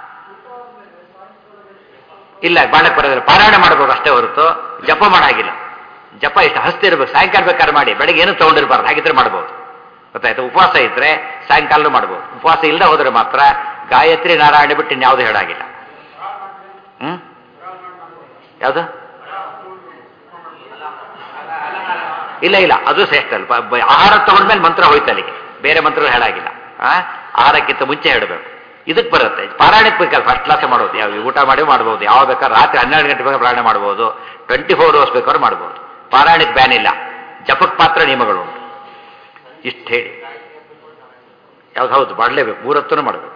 ಇಲ್ಲ ಮಾಡಕ್ ಬರೋದಿಲ್ಲ ಪಾರಾಯಣ ಮಾಡ್ಬೋದು ಅಷ್ಟೇ ಹೊರತು ಜಪ ಮಾಡಾಗಿಲ್ಲ ಜಪ ಇಷ್ಟು ಹಸ್ತಿ ಇರ್ಬೇಕು ಸಾಯಂಕಾಲ ಬೇಕಾದ್ರೆ ಮಾಡಿ ಬೆಳಗ್ಗೆ ಏನು ತಗೊಂಡಿರ್ಬಾರ್ದು ಹಾಗಿದ್ರೆ ಮಾಡ್ಬೋದು ಗೊತ್ತಾಯ್ತು ಉಪವಾಸ ಇದ್ರೆ ಸಾಯಂಕಾಲ ಮಾಡ್ಬೋದು ಉಪವಾಸ ಇಲ್ಲದೆ ಹೋದ್ರೆ ಮಾತ್ರ ಗಾಯತ್ರಿ ನಾರಾಯಣ ಬಿಟ್ಟು ಇನ್ಯಾವುದು ಹೇಳಾಗಿಲ್ಲ ಹ್ಮ್ ಯಾವುದು ಇಲ್ಲ ಇಲ್ಲ ಅದು ಶ್ರೇಷ್ಠ ಅಲ್ಲ ಬ- ಬ- ಆಹಾರ ತಗೊಂಡ್ಮೇಲೆ ಮಂತ್ರ ಹೋಯ್ತು ಅಲ್ಲಿಗೆ ಬೇರೆ ಮಂತ್ರಗಳು ಹೇಳಾಗಿಲ್ಲ ಆ ಆಹಾರಕ್ಕಿಂತ ಮುಂಚೆ ಹೇಳಬೇಕು ಇದಕ್ಕೆ ಬರುತ್ತೆ ಪಾರಾಯಣಕ್ಕೆ ಬೇಕಲ್ಲ ಫಸ್ಟ್ ಕ್ಲಾಸ್ ಮಾಡೋದು ಯಾವ ಊಟ ಮಾಡಿ ಮಾಡ್ಬೋದು ಯಾವ ಬೇಕಾದ್ರೆ ರಾತ್ರಿ ಹನ್ನೆರಡು ಗಂಟೆ ಬೇಕಾದ್ರೆ ಪಾರಾಯಣ ಮಾಡ್ಬೋದು ಟ್ವೆಂಟಿ ಫೋರ್ ಅವರ್ಸ್ ಬೇಕಾದ್ರೂ ಮಾಡ್ಬೋದು ಪಾರಾಯಣಕ್ಕೆ ಬ್ಯಾನ್ ಇಲ್ಲ ಜಪಕ್ಕೆ ಮಾತ್ರ ನಿಯಮಗಳು ಉಂಟು ಇಷ್ಟು ಹೇಳಿ ಯಾವ್ದು ಹೌದು ಮಾಡಲೇಬೇಕು ಮೂರತ್ತೂ ಮಾಡಬೇಕು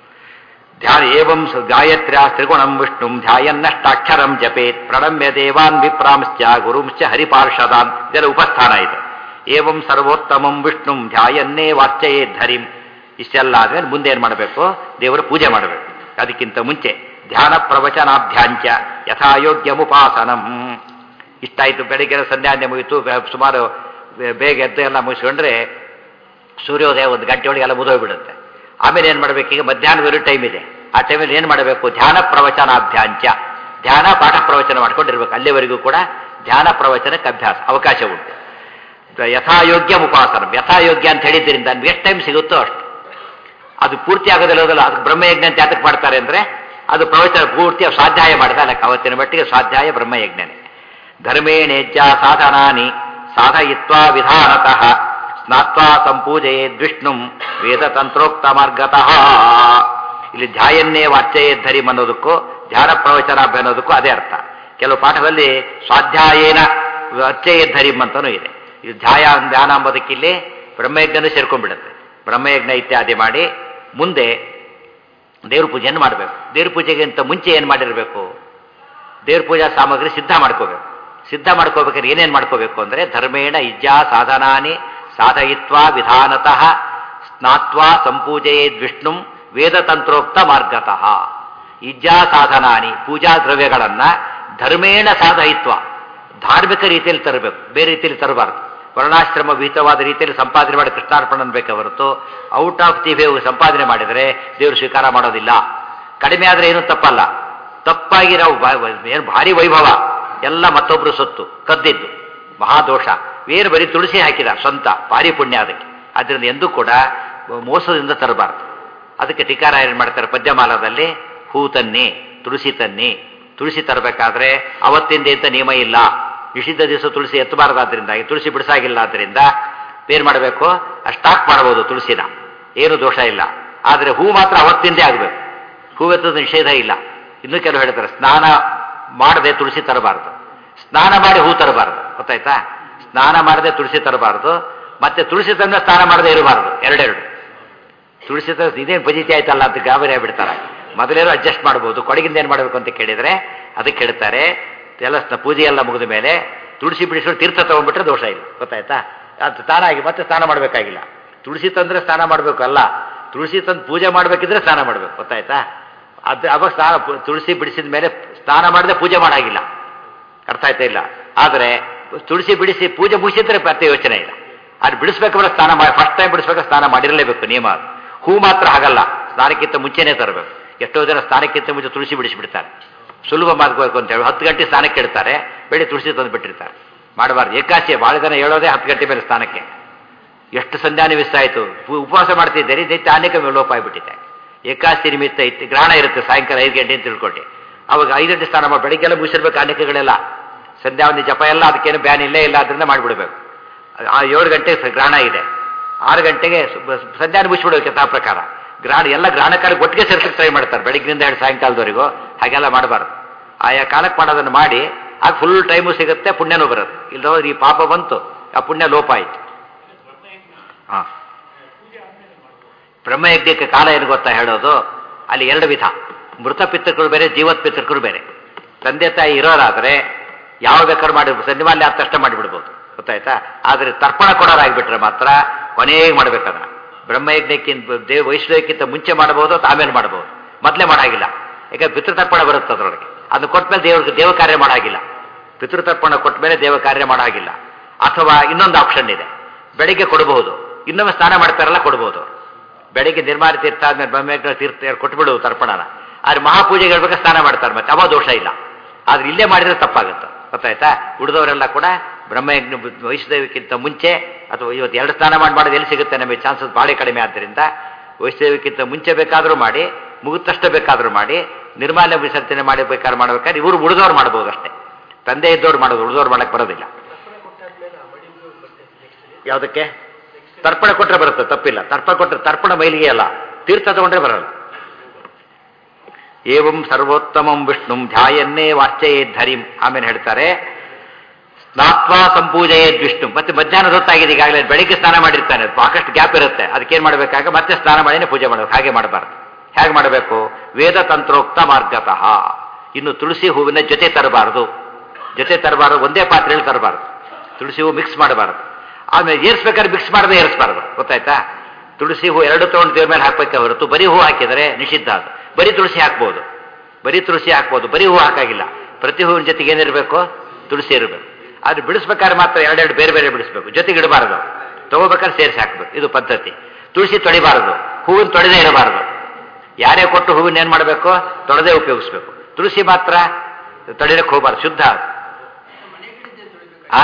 ಧ್ಯಾನ ಏವಂ ಸ- ಗಾಯತ್ರ್ಯ ತ್ರಿಗುಣಂ ವಿಷ್ಣುಂ ಧ್ಯಾಯನ್ನಷ್ಟಾಕ್ಷರಂ ಜಪೇತ್ ಪ್ರಣಮ್ಯ ದೇವಾನ್ ವಿಪ್ರಾಂಶ್ಚ ಗುರುಂಶ್ಚ ಹರಿಪಾರ್ಷದಾನ್ ಇದೆಲ್ಲ ಉಪಸ್ಥಾನ ಇದೆ ಏವಂ ಸರ್ವೋತ್ತಮಂ ವಿಷ್ಣುಂ ಧ್ಯಾಯನ್ನೇ ವಾಚ್ಯಯೇ ಧರಿಂ ಇಷ್ಟೆಲ್ಲ ಆದ್ಮೇಲೆ ಮುಂದೆ ಏನು ಮಾಡಬೇಕು ದೇವರ ಪೂಜೆ ಮಾಡಬೇಕು ಅದಕ್ಕಿಂತ ಮುಂಚೆ ಧ್ಯಾನ ಪ್ರವಚನಾಭ್ಯಾಂಚ ಯಥಾಯೋಗ್ಯಮುಪಾಸನಂ ಇಷ್ಟಾಯಿತು ಬೆಳಿಗ್ಗೆ ಸಂಧ್ಯಾನ್ಯ ಮುಗಿತು ಬೆ- ಸುಮಾರು ಬೆ- ಬೇಗ ಎದ್ದು ಎಲ್ಲ ಮುಗಿಸ್ಕೊಂಡ್ರೆ ಸೂರ್ಯೋದಯ ಒಂದು ಗಂಟೆ ಒಳಗೆ ಎಲ್ಲ ಮುಗಿದೋಗ್ಬಿಡುತ್ತೆ ಆಮೇಲೆ ಏನು ಮಾಡಬೇಕು ಈಗ ಮಧ್ಯಾಹ್ನದವರೆಗೂ ಟೈಮ್ ಇದೆ ಆ ಟೈಮಲ್ಲಿ ಏನು ಮಾಡಬೇಕು ಧ್ಯಾನ ಪ್ರವಚನಾಭ್ಯಾಂಚ ಧ್ಯಾನ ಪಾಠ ಪ್ರವಚನ ಮಾಡ್ಕೊಂಡಿರ್ಬೇಕು ಅಲ್ಲಿವರೆಗೂ ಕೂಡ ಧ್ಯಾನ ಪ್ರವಚನಕ್ಕೆ ಅಭ್ಯಾಸ ಅವಕಾಶ ಉಂಟು ಯಥಾಯೋಗ್ಯ ಉಪಾಸನ ಯಥಾಯೋಗ್ಯ ಅಂತ ಹೇಳಿದ್ರಿಂದ ನಮ್ಗೆ ಎಷ್ಟು ಟೈಮ್ ಸಿಗುತ್ತೋ ಅಷ್ಟು ಅದು ಪೂರ್ತಿ ಆಗೋದಿಲ್ಲೋದಲ್ಲ ಅದು ಬ್ರಹ್ಮಯಜ್ಞ ಅಂತ ಯಾತಕ್ಕೆ ಮಾಡ್ತಾರೆ ಅಂದ್ರೆ ಅದು ಪ್ರವಚನ ಪೂರ್ತಿ ಸ್ವಾಧ್ಯಾಯ ಮಾಡಿದ ಅವತ್ತಿನ ಮಟ್ಟಿಗೆ ಸ್ವಾಧ್ಯಾಯ ಬ್ರಹ್ಮಯಜ್ಞನೇ ಧರ್ಮೇಣೇಜ್ಜ ಸಾಧನಾನಿ ಸಾಧಯಿತ್ವಾ ವಿಧಾನತಃ ಸ್ನಾತ್ವಾ ಸಂಪೂಜಯೇದ್ ವಿಷ್ಣುಂ ವೇದತಂತ್ರೋಕ್ತ ಮಾರ್ಗತಃ ಇಲ್ಲಿ ಧ್ಯಾಯನ್ನೇ ವಾಚ್ಯಯೇದ್ಧರಿಂ ಅನ್ನೋದಕ್ಕೂ ಧ್ಯಾನ ಪ್ರವಚನಾಭ್ಯ ಅನ್ನೋದಕ್ಕೂ ಅದೇ ಅರ್ಥ ಕೆಲವು ಪಾಠದಲ್ಲಿ ಸ್ವಾಧ್ಯಾಯೇನ ಅರ್ಚಯೇದ್ಧರಿಂ ಅಂತನೂ ಇದೆ ಇದು ಧ್ಯಾಯ ಧ್ಯಾನ ಅಂಬೋದಕ್ಕೆ ಇಲ್ಲಿ ಬ್ರಹ್ಮಯಜ್ಞನೂ ಸೇರ್ಕೊಂಡ್ಬಿಡುತ್ತೆ ಬ್ರಹ್ಮಯಜ್ಞ ಇತ್ಯಾದಿ ಮಾಡಿ ಮುಂದೆ ದೇವ್ರ ಪೂಜೆಯನ್ನು ಮಾಡಬೇಕು ದೇವ್ರ ಪೂಜೆಗಿಂತ ಮುಂಚೆ ಏನು ಮಾಡಿರಬೇಕು ದೇವ್ರ ಪೂಜಾ ಸಾಮಗ್ರಿ ಸಿದ್ಧ ಮಾಡ್ಕೋಬೇಕು ಸಿದ್ಧ ಮಾಡ್ಕೋಬೇಕಾದ್ರೆ ಏನೇನು ಮಾಡ್ಕೋಬೇಕು ಅಂದರೆ ಧರ್ಮೇಣ ಇಜ್ಜಾ ಸಾಧನಾನಿ ಸಾಧಯಿತ್ವಾ ವಿಧಾನತಃ ಸ್ನಾತ್ವಾ ಸಂಪೂಜೆಯೇದ್ ವಿಷ್ಣುಂ ವೇದತಂತ್ರೋಕ್ತ ಮಾರ್ಗತಃ ಇಜ್ಜಾ ಸಾಧನಾನಿ ಪೂಜಾ ದ್ರವ್ಯಗಳನ್ನ ಧರ್ಮೇಣ ಸಾಧಯಿತ್ವ ಧಾರ್ಮಿಕ ರೀತಿಯಲ್ಲಿ ತರಬೇಕು ಬೇರೆ ರೀತಿಯಲ್ಲಿ ತರಬಾರ್ದು ವರ್ಣಾಶ್ರಮ ವಿಹಿತವಾದ ರೀತಿಯಲ್ಲಿ ಸಂಪಾದನೆ ಮಾಡಿ ಕೃಷ್ಣಾರ್ಪಣ ಅನ್ಬೇಕೆ ಹೊರತು ಔಟ್ ಆಫ್ ದಿ ವೇವ್ ಸಂಪಾದನೆ ಮಾಡಿದರೆ ದೇವರು ಸ್ವೀಕಾರ ಮಾಡೋದಿಲ್ಲ ಕಡಿಮೆ ಆದರೆ ಏನೂ ತಪ್ಪಲ್ಲ ತಪ್ಪಾಗಿ ನಾವು ಏನು ಭಾರಿ ವೈಭವ ಎಲ್ಲ ಮತ್ತೊಬ್ಬರು ಸೊತ್ತು ಕದ್ದಿದ್ದು ಮಹಾದೋಷ ಏನು ಬರೀ ತುಳಸಿ ಹಾಕಿದ ಸ್ವಂತ ಭಾರಿ ಪುಣ್ಯ ಅದಕ್ಕೆ ಅದರಿಂದ ಎಂದೂ ಕೂಡ ಮೋಸದಿಂದ ತರಬಾರ್ದು ಅದಕ್ಕೆ ಟೀಕಾರ ಏನು ಮಾಡ್ತಾರೆ ಪದ್ಯಮಾಲದಲ್ಲಿ ಹೂ ತನ್ನಿ ತುಳಸಿ ತನ್ನಿ ತುಳಸಿ ತರಬೇಕಾದ್ರೆ ಅವತ್ತಿಂದ ಅಂತ ನಿಯಮ ಇಲ್ಲ ನಿಷಿದ್ಧ ದಿವಸ ತುಳಸಿ ಎತ್ತಬಾರದಾದ್ರಿಂದ ತುಳಸಿ ಬಿಡಿಸಾಗಿಲ್ಲ ಆದ್ದರಿಂದ ಏನು ಮಾಡಬೇಕು ಸ್ಟಾಕ್ ಮಾಡಬಹುದು ತುಳಸಿನ ಏನು ದೋಷ ಇಲ್ಲ ಆದರೆ ಹೂ ಮಾತ್ರ ಅವತ್ತಿಂದೇ ಆಗಬೇಕು ಹೂವೆತ್ತದ ನಿಷೇಧ ಇಲ್ಲ ಇನ್ನೂ ಕೆಲವು ಹೇಳ್ತಾರೆ ಸ್ನಾನ ಮಾಡದೆ ತುಳಸಿ ತರಬಾರ್ದು ಸ್ನಾನ ಮಾಡಿ ಹೂ ತರಬಾರ್ದು ಗೊತ್ತಾಯ್ತಾ ಸ್ನಾನ ಮಾಡದೆ ತುಳಸಿ ತರಬಾರ್ದು ಮತ್ತೆ ತುಳಸಿ ತಂದ ಸ್ನಾನ ಮಾಡದೆ ಇರಬಾರ್ದು ಎರಡೆರಡು ತುಳಸಿ ತ ಇದೇನು ಪಜಿತಿ ಆಯ್ತಲ್ಲ ಅಂತ ಗಾಬರಿ ಆಗ್ಬಿಡ್ತಾರೆ ಮೊದಲೇನೋ ಅಡ್ಜಸ್ಟ್ ಮಾಡ್ಬೋದು ಕೊಡಗಿಂದ ಏನು ಮಾಡಬೇಕು ಅಂತ ಕೇಳಿದರೆ ಅದಕ್ಕೆ ಹೇಳ್ತಾರೆ ಎಲ್ಲ ಸ್ನ- ಪೂಜೆ ಎಲ್ಲ ಮುಗಿದ ಮೇಲೆ ತುಳಸಿ ಬಿಡಿಸ್ಕೊಂಡು ತೀರ್ಥ ತಗೊಂಡ್ಬಿಟ್ರೆ ದೋಷ ಇಲ್ಲ ಗೊತ್ತಾಯ್ತಾ ಅದು ಸ್ನಾನ ಆಗಿ ಮತ್ತೆ ಸ್ನಾನ ಮಾಡಬೇಕಾಗಿಲ್ಲ ತುಳಸಿ ತಂದ್ರೆ ಸ್ನಾನ ಮಾಡಬೇಕು ಅಲ್ಲ ತುಳಸಿ ತಂದು ಪೂಜೆ ಮಾಡಬೇಕಿದ್ರೆ ಸ್ನಾನ ಮಾಡಬೇಕು ಗೊತ್ತಾಯ್ತಾ ಅದು ಅವಾಗ ಸ್ನಾನ ಪು- ತುಳಸಿ ಬಿಡಿಸಿದ ಮೇಲೆ ಸ್ನಾನ ಮಾಡದೆ ಪೂಜೆ ಮಾಡಾಗಿಲ್ಲ ಅರ್ಥ ಆಯ್ತಾ ಇಲ್ಲ ಆದರೆ ತುಳಸಿ ಬಿಡಿಸಿ ಪೂಜೆ ಮುಗಿಸಿದ್ರೆ ಮತ್ತೆ ಯೋಚನೆ ಇಲ್ಲ ಅದು ಬಿಡಿಸ್ಬೇಕಾದ್ರೆ ಸ್ನಾನ ಮಾಡಿ ಫಸ್ಟ್ ಟೈಮ್ ಬಿಡಿಸ್ಬೇಕಾದ್ರೆ ಸ್ನಾನ ಮಾಡಿರಲೇಬೇಕು ನಿಯಮ ಅದು ಹೂ ಮಾತ್ರ ಹಾಗಲ್ಲ ಸ್ನಾನಕ್ಕಿಂತ ಮುಂಚೆನೇ ತರಬೇಕು ಎಷ್ಟೋ ಜನ ಸ್ನಾನಕ್ಕಿಂತ ಮುಂಚೆ ತುಳಸಿ ಬಿಡಿಸಿಬಿಡ್ತಾರೆ ಸುಲಭ ಮಾಡ್ಕೋಬೇಕು ಅಂತ ಹೇಳಿ ಹತ್ತು ಗಂಟೆ ಸ್ನಾನಕ್ಕೆ ಇಡ್ತಾರೆ ಬೆಳಿ ತುಳಸಿ ತಂದು ಬಿಟ್ಟಿರ್ತಾರೆ ಮಾಡಬಾರ್ದು ಏಕಾಶಿ ಭಾಳ ಜನ ಹೇಳೋದೇ ಹತ್ತು ಗಂಟೆ ಮೇಲೆ ಸ್ನಾನಕ್ಕೆ ಎಷ್ಟು ಸಂಧ್ಯಾನ ಮಿಸ್ ಆಯಿತು ಉಪವಾಸ ಮಾಡ್ತಿದ್ದೀರಿ ದೈತ್ಯ ಅನೇಕ ಲೋಪ ಆಗಿಬಿಟ್ಟಿದೆ ಏಕಾಶಿ ನಿಮಿತ್ತ ಇತ್ತು ಗ್ರಹಣ ಇರುತ್ತೆ ಸಾಯಂಕಾಲ ಐದು ಗಂಟೆ ಅಂತ ತಿಳ್ಕೊಂಡು ಅವಾಗ ಐದು ಗಂಟೆ ಸ್ನಾನ ಮಾಡಿ ಬೆಳಿಗ್ಗೆಲ್ಲ ಮುಗಿಸಿರ್ಬೇಕು ಅನೇಕಗಳೆಲ್ಲ ಸಂಧ್ಯಾವನಿ ಜಪ ಎಲ್ಲ ಅದಕ್ಕೇನು ಬ್ಯಾನ್ ಇಲ್ಲೇ ಇಲ್ಲ ಅದರಿಂದ ಮಾಡಿಬಿಡ್ಬೇಕು ಆ ಏಳು ಗಂಟೆ ಸ- ಗ್ರಹಣ ಇದೆ ಆರು ಗಂಟೆಗೆ ಸು- ಸಂಧ್ಯಾನ ಮುಗಿಸ್ಬಿಡ್ಬೇಕು ಯಥಾ ಪ್ರಕಾರ ಗ್ರಹಣ ಎಲ್ಲ ಗ್ರಹಣಕಾರಕ್ಕೆ ಒಟ್ಟಿಗೆ ಸೇರ್ಸಕ್ಕೆ ಟ್ರೈ ಮಾಡ್ತಾರೆ ಬೆಳಗ್ಗಿನಿಂದ ಹೇಳಿ ಸಾಯಂಕಾಲದವರೆಗೂ ಹಾಗೆಲ್ಲ ಮಾಡಬಾರ್ದು ಆಯಾ ಕಾಲಕ್ಕೆ ಮಾಡೋದನ್ನು ಮಾಡಿ ಆಗ ಫುಲ್ ಟೈಮು ಸಿಗುತ್ತೆ ಪುಣ್ಯನೂ ಬರುತ್ತೆ ಇಲ್ಲದವ್ರು ಈ ಪಾಪ ಬಂತು ಆ ಪುಣ್ಯ ಲೋಪ ಆಯಿತು ಹಾಂ ಬ್ರಹ್ಮಯಜ್ಞಕ್ಕೆ ಕಾಲ ಏನು ಗೊತ್ತಾ ಹೇಳೋದು ಅಲ್ಲಿ ಎರಡು ವಿಧ ಮೃತ ಪಿತೃಗಳು ಬೇರೆ ಜೀವತ್ ಪಿತೃಗಳು ಬೇರೆ ತಂದೆ ತಾಯಿ ಇರೋರಾದರೆ ಯಾವ ಬೇಕಾದ್ರೂ ಮಾಡಿ ಸನ್ನಿಮಾಲ್ಯ ಆದ ತಕ್ಷಣ ಮಾಡಿಬಿಡ್ಬೋದು ಗೊತ್ತಾಯ್ತಾ ಆದರೆ ತರ್ಪಣ ಕೊಡೋರಾಗ್ಬಿಟ್ರೆ ಮಾತ್ರ ಕೊನೆಗೆ ಮಾಡ್ಬೇಕದನ್ನ ಬ್ರಹ್ಮಯಜ್ಞಕ್ಕಿಂತ ದೇವ ವೈಷ್ಣವಕ್ಕಿಂತ ಮುಂಚೆ ಮಾಡಬಹುದು ಅಥವಾ ಆಮೇಲೆ ಮಾಡಬಹುದು ಮೊದಲೇ ಮಾಡಾಗಿಲ್ಲ ಯಾಕಂದ್ರೆ ಪಿತೃತರ್ಪಣ ಬರುತ್ತೆ ಅದರೊಳಗೆ ಅದನ್ನು ಕೊಟ್ಮೇಲೆ ದೇವ್ರಿಗೆ ದೇವ ಕಾರ್ಯ ಮಾಡಾಗಿಲ್ಲ ಪಿತೃತರ್ಪಣ ಕೊಟ್ಟ ಮೇಲೆ ದೇವ ಕಾರ್ಯ ಮಾಡಾಗಿಲ್ಲ ಅಥವಾ ಇನ್ನೊಂದು ಆಪ್ಷನ್ ಇದೆ ಬೆಳಿಗ್ಗೆ ಕೊಡಬಹುದು ಇನ್ನೊಮ್ಮೆ ಸ್ನಾನ ಮಾಡ್ತಾರಲ್ಲ ಕೊಡಬಹುದು ಬೆಳಿಗ್ಗೆ ನಿರ್ಮಾಣ ತೀರ್ಥ ಆದ್ಮೇಲೆ ಬ್ರಹ್ಮಯಜ್ಞ ತೀರ್ಥ ಕೊಟ್ಬಿಡು ತರ್ಪಣನ ಆದ್ರೆ ಮಹಾಪೂಜೆಗೆ ಹೇಳ್ಬೇಕು ಸ್ನಾನ ಮಾಡ್ತಾರೆ ಮತ್ತೆ ಅವ ದೋಷ ಇಲ್ಲ ಆದ್ರೆ ಇಲ್ಲೇ ಮಾಡಿದ್ರೆ ತಪ್ಪಾಗುತ್ತೆ ಗೊತ್ತಾಯ್ತಾ ಉಳಿದವರೆಲ್ಲ ಕೂಡ ಬ್ರಹ್ಮಯಜ್ಞ ವೈಷ್ಣವಕ್ಕಿಂತ ಮುಂಚೆ ಅಥವಾ ಇವತ್ತು ಎರಡು ಸ್ನಾನ ಮಾಡಿ ಮಾಡೋದು ಎಲ್ಲಿ ಸಿಗುತ್ತೆ ನಮಗೆ ಚಾನ್ಸಸ್ ಭಾಳ ಕಡಿಮೆ ಆದ್ದರಿಂದ ವೈಷ್ಣವಕ್ಕಿಂತ ಮುಂಚೆ ಬೇಕಾದರೂ ಮಾಡಿ ಮುಗಿದ ತಕ್ಷಣ ಬೇಕಾದರೂ ಮಾಡಿ ನಿರ್ಮಾಲ್ಯ ವಿಸರ್ಜನೆ ಮಾಡಿ ಬೇಕಾದ್ರೆ ಮಾಡ್ಬೇಕಾದ್ರೆ ಇವರು ಉಳಿದವ್ರು ಮಾಡ್ಬೋದು ಅಷ್ಟೇ ತಂದೆ ಇದ್ದವ್ರು ಮಾಡೋದು ಉಳಿದವ್ರು ಮಾಡಕ್ಕೆ ಬರೋದಿಲ್ಲ ತರ್ಪಣ ಕೊಟ್ಟಾದ್ಮೇಲೆ ಆ ಮಡಿಗೂ ಬರ್ತೈತೆ ನೆಕ್ಸ್ಟ್ ಯಾವುದಕ್ಕೆ ತರ್ಪಣ ಕೊಟ್ಟರೆ ಬರುತ್ತೆ ತಪ್ಪಿಲ್ಲ ತರ್ಪಣ ಕೊಟ್ಟರೆ ತರ್ಪಣ ಮೈಲಿಗೆ ಅಲ್ಲ ತೀರ್ಥ ತಗೊಂಡ್ರೆ ಬರಲ್ಲ ಏವಂ ಸರ್ವೋತ್ತಮಂ ವಿಷ್ಣುಂ ಧ್ಯಾಯನ್ನೇ ವಾಚ್ಯಯೇದ್ ಧರಿಂ ಆಮೇಲೆ ಹೇಳ್ತಾರೆ ಸ್ನಾತ್ವಾ ಸಂಪೂಜೆಯೇದ್ ವಿಷ್ಣು ಮತ್ತೆ ಮಧ್ಯಾಹ್ನದ ಹೊತ್ತಾಗಿದೆ ಈಗಾಗಲೇ ಬೆಳಿಗ್ಗೆ ಸ್ನಾನ ಮಾಡಿರ್ತಾನೆ ಸಾಕಷ್ಟು ಗ್ಯಾಪ್ ಇರುತ್ತೆ ಅದಕ್ಕೇನು ಮಾಡಬೇಕಾಗ ಮತ್ತೆ ಸ್ನಾನ ಮಾಡಿನೇ ಪೂಜೆ ಮಾಡಬೇಕು ಹಾಗೆ ಮಾಡಬಾರ್ದು ಹೇಗೆ ಮಾಡಬೇಕು ವೇದ ತಂತ್ರೋಕ್ತ ಮಾರ್ಗತಃ ಇನ್ನು ತುಳಸಿ ಹೂವಿನ ಜೊತೆ ತರಬಾರದು ಜೊತೆ ತರಬಾರದು ಒಂದೇ ಪಾತ್ರೆಯಲ್ಲಿ ತರಬಾರದು ತುಳಸಿ ಹೂ ಮಿಕ್ಸ್ ಮಾಡಬಾರದು ಆಮೇಲೆ ಏರ್ಸ್ಬೇಕಾದ್ರೆ ಮಿಕ್ಸ್ ಮಾಡದೆ ಏರಿಸಬಾರ್ದು ಗೊತ್ತಾಯ್ತಾ ತುಳಸಿ ಹೂ ಎರಡು ತಗೊಂಡು ದೇವ್ರ ಮೇಲೆ ಹಾಕ್ಬೇಕೆ ಹೊರತು ಬರೀ ಹೂ ಹಾಕಿದರೆ ನಿಷಿದ್ಧ ಅದು ಬರೀ ತುಳಸಿ ಹಾಕ್ಬೋದು ಬರೀ ತುಳಸಿ ಹಾಕ್ಬೋದು ಬರೀ ಹೂ ಹಾಕಾಗಿಲ್ಲ ಪ್ರತಿ ಹೂವಿನ ಜೊತೆಗೆ ಏನಿರಬೇಕು ತುಳಸಿ ಇರಬೇಕು ಆದ್ರೆ ಬಿಡಿಸ್ಬೇಕಾದ್ರೆ ಮಾತ್ರ ಎರಡೆರಡು ಬೇರೆ ಬೇರೆ ಬಿಡಿಸ್ಬೇಕು ಜೊತೆಗೆ ಇಡಬಾರದು ತಗೋಬೇಕಾದ್ರೆ ಸೇರಿಸಿ ಹಾಕಬೇಕು ಇದು ಪದ್ಧತಿ ತುಳಸಿ ತೊಳಿಬಾರದು ಹೂವಿನ ತೊಳೆದೇ ಇರಬಾರದು ಯಾರೇ ಕೊಟ್ಟು ಹೂವಿನ ಏನು ಮಾಡಬೇಕು ತೊಳೆದೇ ಉಪಯೋಗಿಸ್ಬೇಕು ತುಳಸಿ ಮಾತ್ರ ತೊಳಿಲಕ್ಕೆ ಹೋಗಬಾರ್ದು ಶುದ್ಧ ಅದು. ಆ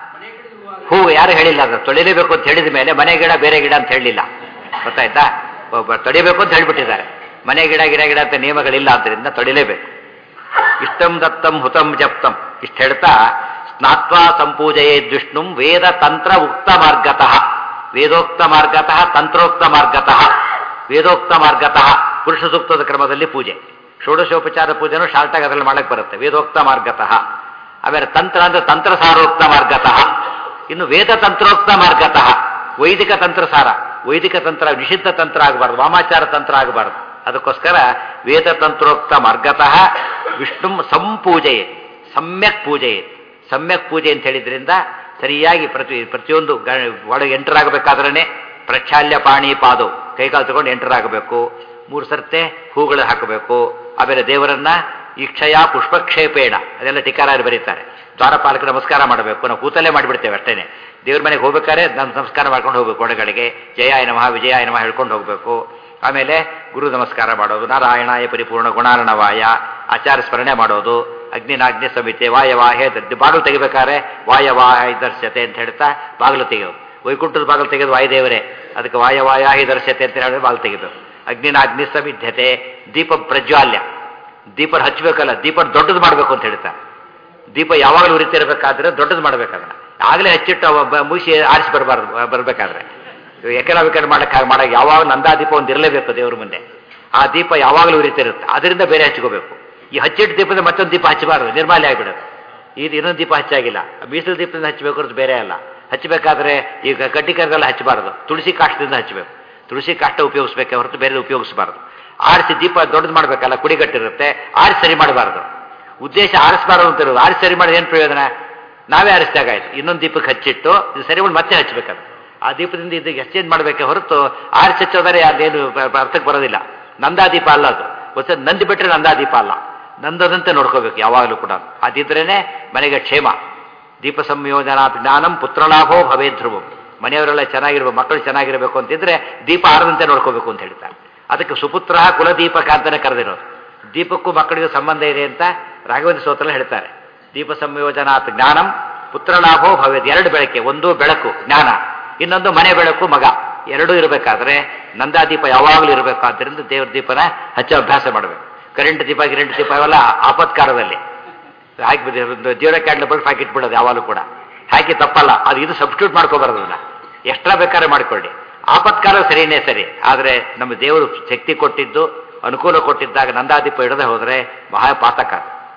ಹೂ ಯಾರು ಹೇಳಿಲ್ಲ ಅದು ತೊಳಿಲೇಬೇಕು ಅಂತ ಹೇಳಿದ ಮೇಲೆ ಮನೆ ಗಿಡ ಬೇರೆ ಗಿಡ ಅಂತ ಹೇಳಲಿಲ್ಲ ಗೊತ್ತಾಯ್ತಾ ಒಬ್ಬ ತೊಳಿಬೇಕು ಅಂತ ಹೇಳ್ಬಿಟ್ಟಿದ್ದಾರೆ ಮನೆ ಗಿಡ ಗಿಡ ಗಿಡ ಅಂತ ನಿಯಮಗಳಿಲ್ಲ ಆದ್ದರಿಂದ ತೊಳಿಲೇಬೇಕು ಇಷ್ಟಂ ದತ್ತಂ ಹುತಂ ಜಪ್ತಂ ಇಷ್ಟು ಹೇಳ್ತಾ ಸ್ನಾತ್ವಾ ಸಂಪೂಜೆಯೇ ವಿಷ್ಣು ವೇದ ತಂತ್ರ ಉಕ್ತ ಮಾರ್ಗತಃ ವೇದೋಕ್ತ ಮಾರ್ಗತಃ ತಂತ್ರೋಕ್ತ ಮಾರ್ಗತಃ ವೇದೋಕ್ತ ಮಾರ್ಗತಃ ಪುರುಷ ಸೂಕ್ತದ ಕ್ರಮದಲ್ಲಿ ಪೂಜೆ ಷೋಡಶೋಪಚಾರ ಪೂಜೆನೂ ಶಾರ್ಟಾಗಿ ಅದರಲ್ಲಿ ಮಾಡಕ್ಕೆ ಬರುತ್ತೆ ವೇದೋಕ್ತ ಮಾರ್ಗತಃ ಆಮೇಲೆ ತಂತ್ರ ಅಂದ್ರೆ ತಂತ್ರಸಾರೋಕ್ತ ಮಾರ್ಗತಃ ಇನ್ನು ವೇದ ತಂತ್ರೋಕ್ತ ಮಾರ್ಗತಃ ವೈದಿಕ ತಂತ್ರಸಾರ ವೈದಿಕ ತಂತ್ರ ನಿಷಿದ್ಧ ತಂತ್ರ ಆಗಬಾರ್ದು ವಾಮಾಚಾರ ತಂತ್ರ ಆಗಬಾರ್ದು ಅದಕ್ಕೋಸ್ಕರ ವೇದ ತಂತ್ರೋಕ್ತ ಮಾರ್ಗತಃ ವಿಷ್ಣು ಸಂಪೂಜೆಯೇ ಸಮ್ಯಕ್ ಪೂಜೆಯೇ ಸಮ್ಯಕ್ ಪೂಜೆ ಅಂತ ಹೇಳಿದ್ರಿಂದ ಸರಿಯಾಗಿ ಪ್ರತಿ ಪ್ರತಿಯೊಂದು ಗ- ಒಳಗೆ ಎಂಟರ್ ಆಗಬೇಕಾದ್ರೇ ಪ್ರಕ್ಷಾಲ್ಯ ಪಾಣಿ ಪಾದು ಕೈಕಾಲು ತಗೊಂಡು ಎಂಟರ್ ಆಗಬೇಕು ಮೂರು ಸರ್ತೆ ಹೂಗಳು ಹಾಕಬೇಕು ಆಮೇಲೆ ದೇವರನ್ನ ಈಕ್ಷಯ ಪುಷ್ಪಕ್ಷೇಪೇಣ ಅದೆಲ್ಲ ಟಿಕಾರಾರು ಬರೀತಾರೆ ದ್ವಾರಪಾಲಕ ನಮಸ್ಕಾರ ಮಾಡಬೇಕು ನಾವು ಕೂತಲ್ಲೇ ಮಾಡಿಬಿಡ್ತೇವೆ ಅಷ್ಟೇನೆ ದೇವ್ರ ಮನೆಗೆ ಹೋಗ್ಬೇಕಾದ್ರೆ ನಾನು ನಮಸ್ಕಾರ ಮಾಡ್ಕೊಂಡು ಹೋಗ್ಬೇಕು ಒಳಗಡೆಗೆ ಜಯಾಯ ನಮಃ ವಿಜಯಾಯ ನಮಃ ಹೇಳ್ಕೊಂಡು ಹೋಗಬೇಕು ಆಮೇಲೆ ಗುರು ನಮಸ್ಕಾರ ಮಾಡೋದು ನಾರಾಯಣಾಯ ಪರಿಪೂರ್ಣ ಗುಣಾರ್ಣವಾಯ ಆಚಾರ ಸ್ಮರಣೆ ಮಾಡೋದು ಅಗ್ನಿನಾಗ್ನಿ ಸಮಿತಿ ವಾಯವಾಹೆ ದರ್ದಿ ಬಾಗಿಲು ತೆಗಿಬೇಕಾದ್ರೆ ವಾಯವಾಹ ದರ್ಶತೆ ಅಂತ ಹೇಳ್ತಾ ಬಾಗಿಲು ತೆಗೆಯೋದು ವೈಕುಂಠದ ಬಾಗಿಲು ತೆಗೆದು ವಾಯುದೇವರೇ ಅದಕ್ಕೆ ವಾಯವಾಯಾಹಿ ದರ್ಶತೆ ಅಂತ ಹೇಳಿದ್ರೆ ಬಾಗಿಲು ತೆಗಿಬೇಕು ಅಗ್ನಿನ ಅಗ್ನಿ ಸಮಿಧ್ಯತೆ ದೀಪ ಪ್ರಜ್ವಾಲ್ಯ ದೀಪ ಹಚ್ಚಬೇಕಲ್ಲ ದೀಪ ದೊಡ್ಡದು ಮಾಡಬೇಕು ಅಂತ ಹೇಳ್ತಾರೆ ದೀಪ ಯಾವಾಗಲೂ ಉರಿತಿರ್ಬೇಕಾದ್ರೆ ದೊಡ್ಡದು ಮಾಡ್ಬೇಕದನ್ನ ಆಗಲೇ ಹಚ್ಚಿಟ್ಟು ಅವ ಬ- ಮುಗಿಸಿ ಆರಿಸಿ ಬರಬಾರ್ದು ಬರಬೇಕಾದ್ರೆ ಎಕನಾಮಿಕಲ್ ಮಾಡಕ್ಕೆ ಹಾಗೆ ಮಾಡಕ್ಕೆ ಯಾವಾಗ ನಂದಾ ದೀಪ ಒಂದು ಇರಲೇಬೇಕು ದೇವ್ರ ಮುಂದೆ ಆ ದೀಪ ಯಾವಾಗಲೂ ಉರಿತಿರುತ್ತೆ ಅದರಿಂದ ಬೇರೆ ಹಚ್ಕೋಬೇಕು ಈ ಹಚ್ಚಿಟ್ಟು ದೀಪದ ಮತ್ತೊಂದು ದೀಪ ಹಚ್ಚಬಾರ್ದು ನಿರ್ಮಾಲ್ಯ ಆಗಿಬಿಡುತ್ತೆ ಇದು ಇನ್ನೊಂದು ದೀಪ ಹಚ್ಚಾಗಿಲ್ಲ ಮೀಸಲು ದೀಪದಿಂದ ಹಚ್ಚಬೇಕು ಅಂತ ಬೇರೆ ಅಲ್ಲ ಹಚ್ಚಬೇಕಾದ್ರೆ ಈಗ ಕಡ್ಡಿಕರದಲ್ಲ ಹಚ್ಚಬಾರ್ದು ತುಳಸಿ ಕಾಷ್ಟದಿಂದ ಹಚ್ಚಬೇಕು ತುಳಸಿ ಕಾಷ್ಟ ಉಪಯೋಗಿಸ್ಬೇಕೆ ಹೊರತು ಬೇರೆ ಉಪಯೋಗಿಸಬಾರ್ದು ಆರಿಸಿ ದೀಪ ದೊಡ್ಡದು ಮಾಡಬೇಕಲ್ಲ ಕುಡಿಗಟ್ಟಿರುತ್ತೆ ಆರಿಸಿ ಸರಿ ಮಾಡಬಾರ್ದು ಉದ್ದೇಶ ಆರಿಸಬಾರ್ದು ಅಂತ ಇರೋದು ಆರಿಸಿ ಸರಿ ಮಾಡಿದ್ರೆ ಏನು ಪ್ರಯೋಜನ ನಾವೇ ಆರಿಸಿದಾಗ ಆಯ್ತು ಇನ್ನೊಂದು ದೀಪಕ್ಕೆ ಹಚ್ಚಿಟ್ಟು ಇದು ಸರಿ ಮಾಡಿ ಮತ್ತೆ ಹಚ್ಚಬೇಕದು ಆ ದೀಪದಿಂದ ಇದು ಎಕ್ಸ್ಚೇಂಜ್ ಮಾಡಬೇಕೆ ಹೊರತು ಆರಿಸಿ ಹಚ್ಚೋದರೆ ಅದೇನು ಬ- ಬ- ಅರ್ಥಕ್ಕೆ ಬರೋದಿಲ್ಲ ನಂದಾ ದೀಪ ಅಲ್ಲ ಅದು ಹೊಸ ನಂದಿ ಬಿಟ್ಟರೆ ನಂದಾ ದೀಪ ಅಲ್ಲ ನಂದದಂತೆ ನೋಡ್ಕೋಬೇಕು ಯಾವಾಗಲೂ ಕೂಡ ಅದಿದ್ರೇನೆ ಮನೆಗೆ ಕ್ಷೇಮ ದೀಪ ಸಂಯೋಜನಾ ಜ್ಞಾನಂ ಪುತ್ರಲಾಭೋ ಭವೇ ಧ್ರುವಂ ಮನೆಯವರೆಲ್ಲ ಚೆನ್ನಾಗಿರ್ಬೇಕು ಮಕ್ಕಳು ಚೆನ್ನಾಗಿರಬೇಕು ಅಂತಿದ್ರೆ ದೀಪ ಆರದಂತೆ ನೋಡ್ಕೋಬೇಕು ಅಂತ ಹೇಳ್ತಾರೆ ಅದಕ್ಕೆ ಸುಪುತ್ರ ಕುಲದೀಪಕ ಅಂತಾನೆ ಕರೆದಿರೋದು ದೀಪಕ್ಕೂ ಮಕ್ಕಳಿಗೂ ಸಂಬಂಧ ಇದೆ ಅಂತ ರಾಘವೇಂದ್ರ ಸ್ತೋತ್ರ ಹೇಳ್ತಾರೆ ದೀಪ ಸಂಯೋಜನಾತ್ ಜ್ಞಾನಂ ಪುತ್ರಲಾಭೋ ಭವೇದ್ ಎರಡು ಬೆಳಕೆ ಒಂದು ಬೆಳಕು ಜ್ಞಾನ ಇನ್ನೊಂದು ಮನೆ ಬೆಳಕು ಮಗ ಎರಡೂ ಇರಬೇಕಾದ್ರೆ ನಂದಾದೀಪ ಯಾವಾಗಲೂ ಇರಬೇಕಾದ್ರಿಂದ ದೇವ್ರ ದೀಪನ ಹಚ್ಚೋ ಅಭ್ಯಾಸ ಮಾಡಬೇಕು ಕರೆಂಟ್ ದೀಪ ಗಿರೆಂಟ್ ದೀಪ ಇವೆಲ್ಲ ಆಪತ್ಕಾರದಲ್ಲಿ ಹಾಕಿ ಒಂದು ಜೀರೋ ಕ್ಯಾಂಡಲ್ ಬಲ್ಬ್ ಹಾಕಿ ಇಟ್ಬಿಡೋದು ಯಾವಾಗಲೂ ಕೂಡ ಹಾಕಿ ತಪ್ಪಲ್ಲ ಅದು ಇದು ಸಬ್ಸ್ಟಿಟ್ಯೂಟ್ ಮಾಡ್ಕೋಬಾರ್ದಲ್ಲ ಎಕ್ಸ್ಟ್ರಾ ಬೇಕಾದ್ರೆ ಮಾಡ್ಕೊಳ್ಳಿ ಆಪತ್ಕಾಲ ಸರಿನೇ ಸರಿ ಆದರೆ ನಮ್ಮ ದೇವರು ಶಕ್ತಿ ಕೊಟ್ಟಿದ್ದು ಅನುಕೂಲ ಕೊಟ್ಟಿದ್ದಾಗ ನಂದಾದೀಪ ಇಡದೆ ಹೋದರೆ ಮಹಾಪಾತಕ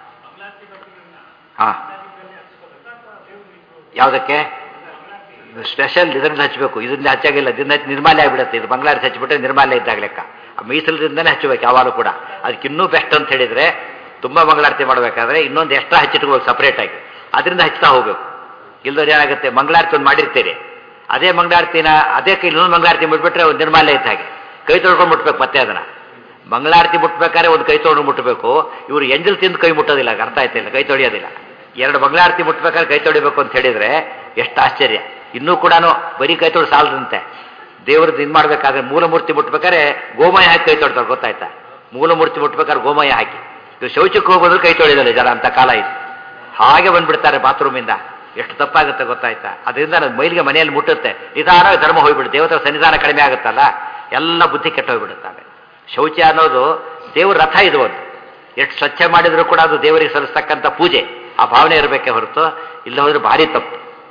ಹಾ ಯಾವುದಕ್ಕೆ ಸ್ಪೆಷಲ್ ಇದರಿಂದ ಹಚ್ಚಬೇಕು ಇದರಿಂದ ಹಚ್ಚಾಗಿಲ್ಲ ಇದನ್ನ ಹಚ್ಚಿ ನಿರ್ಮಾಲ್ಯ ಆಗಿಬಿಡುತ್ತೆ ಇದು ಬಂಗ್ಲಾರಿಸಿ ಹಚ್ಚಿಬಿಟ್ರೆ ನಿರ್ಮಾಲ್ಯ ಇದ್ದಾಗ ಲೆಕ್ಕ ಆ ಮೀಸಲದಿಂದನೇ ಹಚ್ಚಬೇಕು ಯಾವಾಗಲೂ ಕೂಡ ಅದಕ್ಕೆ ಇನ್ನೂ ಬೆಸ್ಟ್ ಅಂತ ಹೇಳಿದ್ರೆ ತುಂಬ ಮಂಗಳಾರತಿ ಮಾಡಬೇಕಾದ್ರೆ ಇನ್ನೊಂದು ಎಕ್ಸ್ಟ್ರಾ ಹಚ್ಚಿಟ್ಕೋಬೇಕು ಸಪ್ರೇಟಾಗಿ ಅದರಿಂದ ಹಚ್ತಾ ಹೋಗ್ಬೇಕು ಇಲ್ದೋರು ಏನಾಗುತ್ತೆ ಮಂಗಳಾರತಿ ಒಂದು ಮಾಡಿರ್ತೀರಿ ಅದೇ ಮಂಗಳಾರತಿನ ಅದೇ ಕೈ ಇನ್ನೊಂದು ಮಂಗಳಾರತಿ ಮುಟ್ಬಿಟ್ರೆ ಒಂದು ನಿರ್ಮಾಲ್ಯ ಇದ್ದ ಹಾಗೆ ಕೈ ತೊಳ್ಕೊಂಡು ಮುಟ್ಬೇಕು ಮತ್ತೆ ಅದನ್ನ ಮಂಗಳಾರತಿ ಮುಟ್ಬೇಕಾದ್ರೆ ಒಂದು ಕೈ ತೊಗೊಂಡು ಮುಟ್ಟಬೇಕು ಇವರು ಎಂಜಲ್ ತಿಂದು ಕೈ ಮುಟ್ಟೋದಿಲ್ಲ ಅರ್ಥ ಆಯ್ತಿಲ್ಲ ಕೈ ತೊಳೆಯೋದಿಲ್ಲ ಎರಡು ಮಂಗಳಾರತಿ ಮುಟ್ಬೇಕಾದ್ರೆ ಕೈ ತೊಳಿಬೇಕು ಅಂತ ಹೇಳಿದ್ರೆ ಎಷ್ಟು ಆಶ್ಚರ್ಯ ಇನ್ನೂ ಕೂಡ ಬರೀ ಕೈ ತೊಳೆದು ಸಾಲದಂತೆ ದೇವ್ರದ್ದು ಇದು ಮಾಡ್ಬೇಕಾದ್ರೆ ಮೂಲಮೂರ್ತಿ ಮುಟ್ಬೇಕಾದ್ರೆ ಗೋಮಯ ಹಾಕಿ ಕೈ ತೊಳ್ತಾರೆ ಗೊತ್ತಾಯ್ತಾ ಮೂಲಮೂರ್ತಿ ಮುಟ್ಬೇಕಾದ್ರೆ ಗೋಮಯ ಹಾಕಿ ಇವ್ರು ಶೌಚಕ್ಕೆ ಹೋಗೋದ್ರು ಕೈ ತೊಳೆಯೋದಿಲ್ಲ ಜನ ಅಂತ ಕಾಲ ಇದು ಹಾಗೆ ಬಂದ್ಬಿಡ್ತಾರೆ ಬಾತ್ರೂಮಿಂದ ಎಷ್ಟು ತಪ್ಪಾಗುತ್ತೆ ಗೊತ್ತಾಯ್ತಾ ಅದರಿಂದ ನನ್ನ ಮೈಲಿಗೆ ಮನೆಯಲ್ಲಿ ಮುಟ್ಟುತ್ತೆ ನಿಧಾನ ಧರ್ಮ ಹೋಗ್ಬಿಡುತ್ತೆ ದೇವತರ ಸನ್ನಿಧಾನ ಕಡಿಮೆ ಆಗುತ್ತಲ್ಲ ಎಲ್ಲ ಬುದ್ಧಿ ಕೆಟ್ಟ ಹೋಗ್ಬಿಡುತ್ತಾರೆ ಶೌಚ ಅನ್ನೋದು ದೇವ್ರ ರಥ ಇದು ಒಂದು ಎಷ್ಟು ಸ್ವಚ್ಛ ಮಾಡಿದ್ರು ಕೂಡ ಅದು ದೇವರಿಗೆ ಸಲ್ಲಿಸ್ತಕ್ಕಂಥ ಪೂಜೆ ಆ ಭಾವನೆ ಇರಬೇಕೆ ಹೊರತು ಇಲ್ಲ ಹೋದ್ರೆ ಭಾರಿ ತಪ್ಪು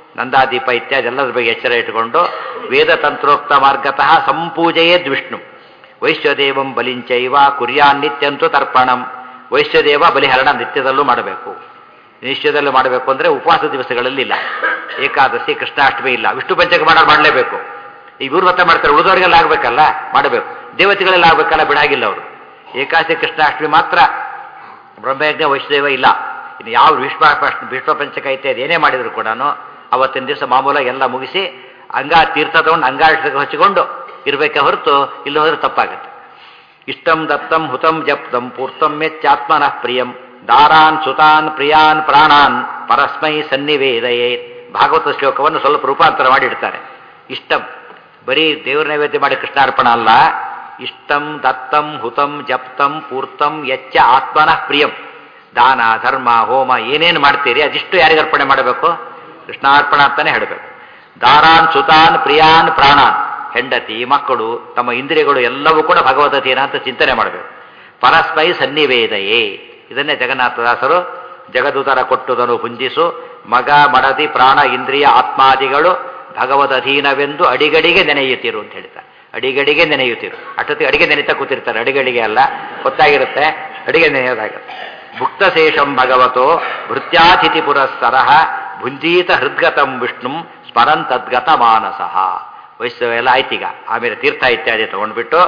ನಂದಾದೀಪ ಇತ್ಯಾದಿ ಎಲ್ಲರ ಬಗ್ಗೆ ಎಚ್ಚರ ಇಟ್ಟುಕೊಂಡು ವೇದ ತಂತ್ರೋಕ್ತ ಮಾರ್ಗತಃ ಸಂಪೂಜೆಯೇದ್ ವಿಷ್ಣು ವೈಶ್ವದೇವಂ ಬಲಿಂಚೈವ ಕುರ್ಯಾನ್ನಿತ್ಯಂತು ತರ್ಪಣಂ ವೈಶ್ವದೇವ ಬಲಿಹರಣ ನಿತ್ಯದಲ್ಲೂ ಮಾಡಬೇಕು ನಿಶ್ಚಯದಲ್ಲೂ ಮಾಡಬೇಕು ಅಂದರೆ ಉಪವಾಸ ದಿವಸಗಳಲ್ಲಿ ಇಲ್ಲ ಏಕಾದಶಿ ಕೃಷ್ಣಾಷ್ಟಮಿ ಇಲ್ಲ ವಿಷ್ಣು ಪಂಚಕ ಮಾಡೋರು ಮಾಡಲೇಬೇಕು ಈಗ ಇವ್ರು ವ್ರತ ಮಾಡ್ತಾರೆ ಉಳಿದವರಿಗೆಲ್ಲ ಆಗಬೇಕಲ್ಲ ಮಾಡಬೇಕು ದೇವತೆಗಳೆಲ್ಲ ಆಗಬೇಕಲ್ಲ ಬಿಡಾಗಿಲ್ಲ ಅವರು ಏಕಾದಶಿ ಕೃಷ್ಣಾಷ್ಟಮಿ ಮಾತ್ರ ಬ್ರಹ್ಮಯಜ್ಞ ವೈಷ್ಣದೇವ ಇಲ್ಲ ಇನ್ನು ಯಾವ ವಿಶ್ವ ವಿಶ್ವ ಪಂಚಕ ಇತ್ಯಾದಿ ಏನೇ ಮಾಡಿದ್ರು ಕೂಡ ಅವತ್ತಿನ ದಿವಸ ಮಾಮೂಲಾಗಿ ಎಲ್ಲ ಮುಗಿಸಿ ಅಂಗಾ ತೀರ್ಥ ತಗೊಂಡು ಅಂಗಾಷ್ಟಕ್ಕೆ ಹಚ್ಚಿಕೊಂಡು ಇರಬೇಕೆ ಹೊರತು ಇಲ್ಲಿ ಹೋದ್ರೆ ತಪ್ಪಾಗತ್ತೆ ಇಷ್ಟಂ ದತ್ತಂ ಹುತಂ ಜಪ್ತಂ ಪೂರ್ತಂ ಮೆಚ್ಚಾತ್ಮನಃ ಪ್ರಿಯಂ ದಾರಾನ್ ಸುತಾನ್ ಪ್ರಿಯಾನ್ ಪ್ರಾಣಾನ್ ಪರಸ್ಮೈ ಸನ್ನಿವೇದಯೇ ಭಾಗವತ ಶ್ಲೋಕವನ್ನು ಸ್ವಲ್ಪ ರೂಪಾಂತರ ಮಾಡಿಡ್ತಾರೆ ಇಷ್ಟಂ ಬರೀ ದೇವ್ರ ನೈವೇದ್ಯ ಮಾಡಿ ಕೃಷ್ಣಾರ್ಪಣ ಅಲ್ಲ ಇಷ್ಟಂ ದತ್ತಂ ಹುತಂ ಜಪ್ತಂ ಪೂರ್ತಂ ಯಚ್ಚ ಆತ್ಮನಃ ಪ್ರಿಯಂ ದಾನ ಧರ್ಮ ಹೋಮ ಏನೇನು ಮಾಡ್ತೀರಿ ಅದಿಷ್ಟು ಯಾರಿಗೆ ಅರ್ಪಣೆ ಮಾಡಬೇಕು ಕೃಷ್ಣಾರ್ಪಣ ಅಂತಾನೆ ಹೇಳಬೇಕು ದಾರಾನ್ ಸುತಾನ್ ಪ್ರಿಯಾನ್ ಪ್ರಾಣಾನ್ ಹೆಂಡತಿ ಮಕ್ಕಳು ತಮ್ಮ ಇಂದ್ರಿಯಗಳು ಎಲ್ಲವೂ ಕೂಡ ಭಗವದ್ಗೀನ ಅಂತ ಚಿಂತನೆ ಮಾಡಬೇಕು ಪರಸ್ಮೈ ಸನ್ನಿವೇದಯೇ ಇದನ್ನೇ ಜಗನ್ನಾಥದಾಸರು ಜಗದುತರ ಕೊಟ್ಟುದನು ಪುಂಜಿಸು ಮಗ ಮಡದಿ ಪ್ರಾಣ ಇಂದ್ರಿಯ ಆತ್ಮಾದಿಗಳು ಭಗವದ್ ಅಧೀನವೆಂದು ಅಡಿಗಡಿಗೆ ನೆನೆಯುತ್ತೀರು ಅಂತ ಹೇಳ್ತಾರೆ ಅಡಿಗಡಿಗೆ ನೆನೆಯುತ್ತೀರು ಅಷ್ಟೊತ್ತಿಗೆ ಅಡಿಗೆ ನೆನೆತಾ ಕೂತಿರ್ತಾರೆ ಅಡಿಗಡಿಗೆ ಅಲ್ಲ ಗೊತ್ತಾಗಿರುತ್ತೆ ಅಡಿಗೆ ನೆನೆಯೋದಾಗುತ್ತೆ ಭುಕ್ತಶೇಷಂ ಭಗವತೋ ಭೃತ್ಯಾತಿಥಿ ಪುರಸ್ಸರಃ ಭುಂಜೀತ ಹೃದ್ಗತಂ ವಿಷ್ಣುಂ ಸ್ಮರನ್ ತದ್ಗತ ಮಾನಸಃ ವಯಸ್ಸು ಎಲ್ಲ ಆಯ್ತೀಗ ಆಮೇಲೆ ತೀರ್ಥ ಇತ್ಯಾದಿ ತಗೊಂಡ್ಬಿಟ್ಟು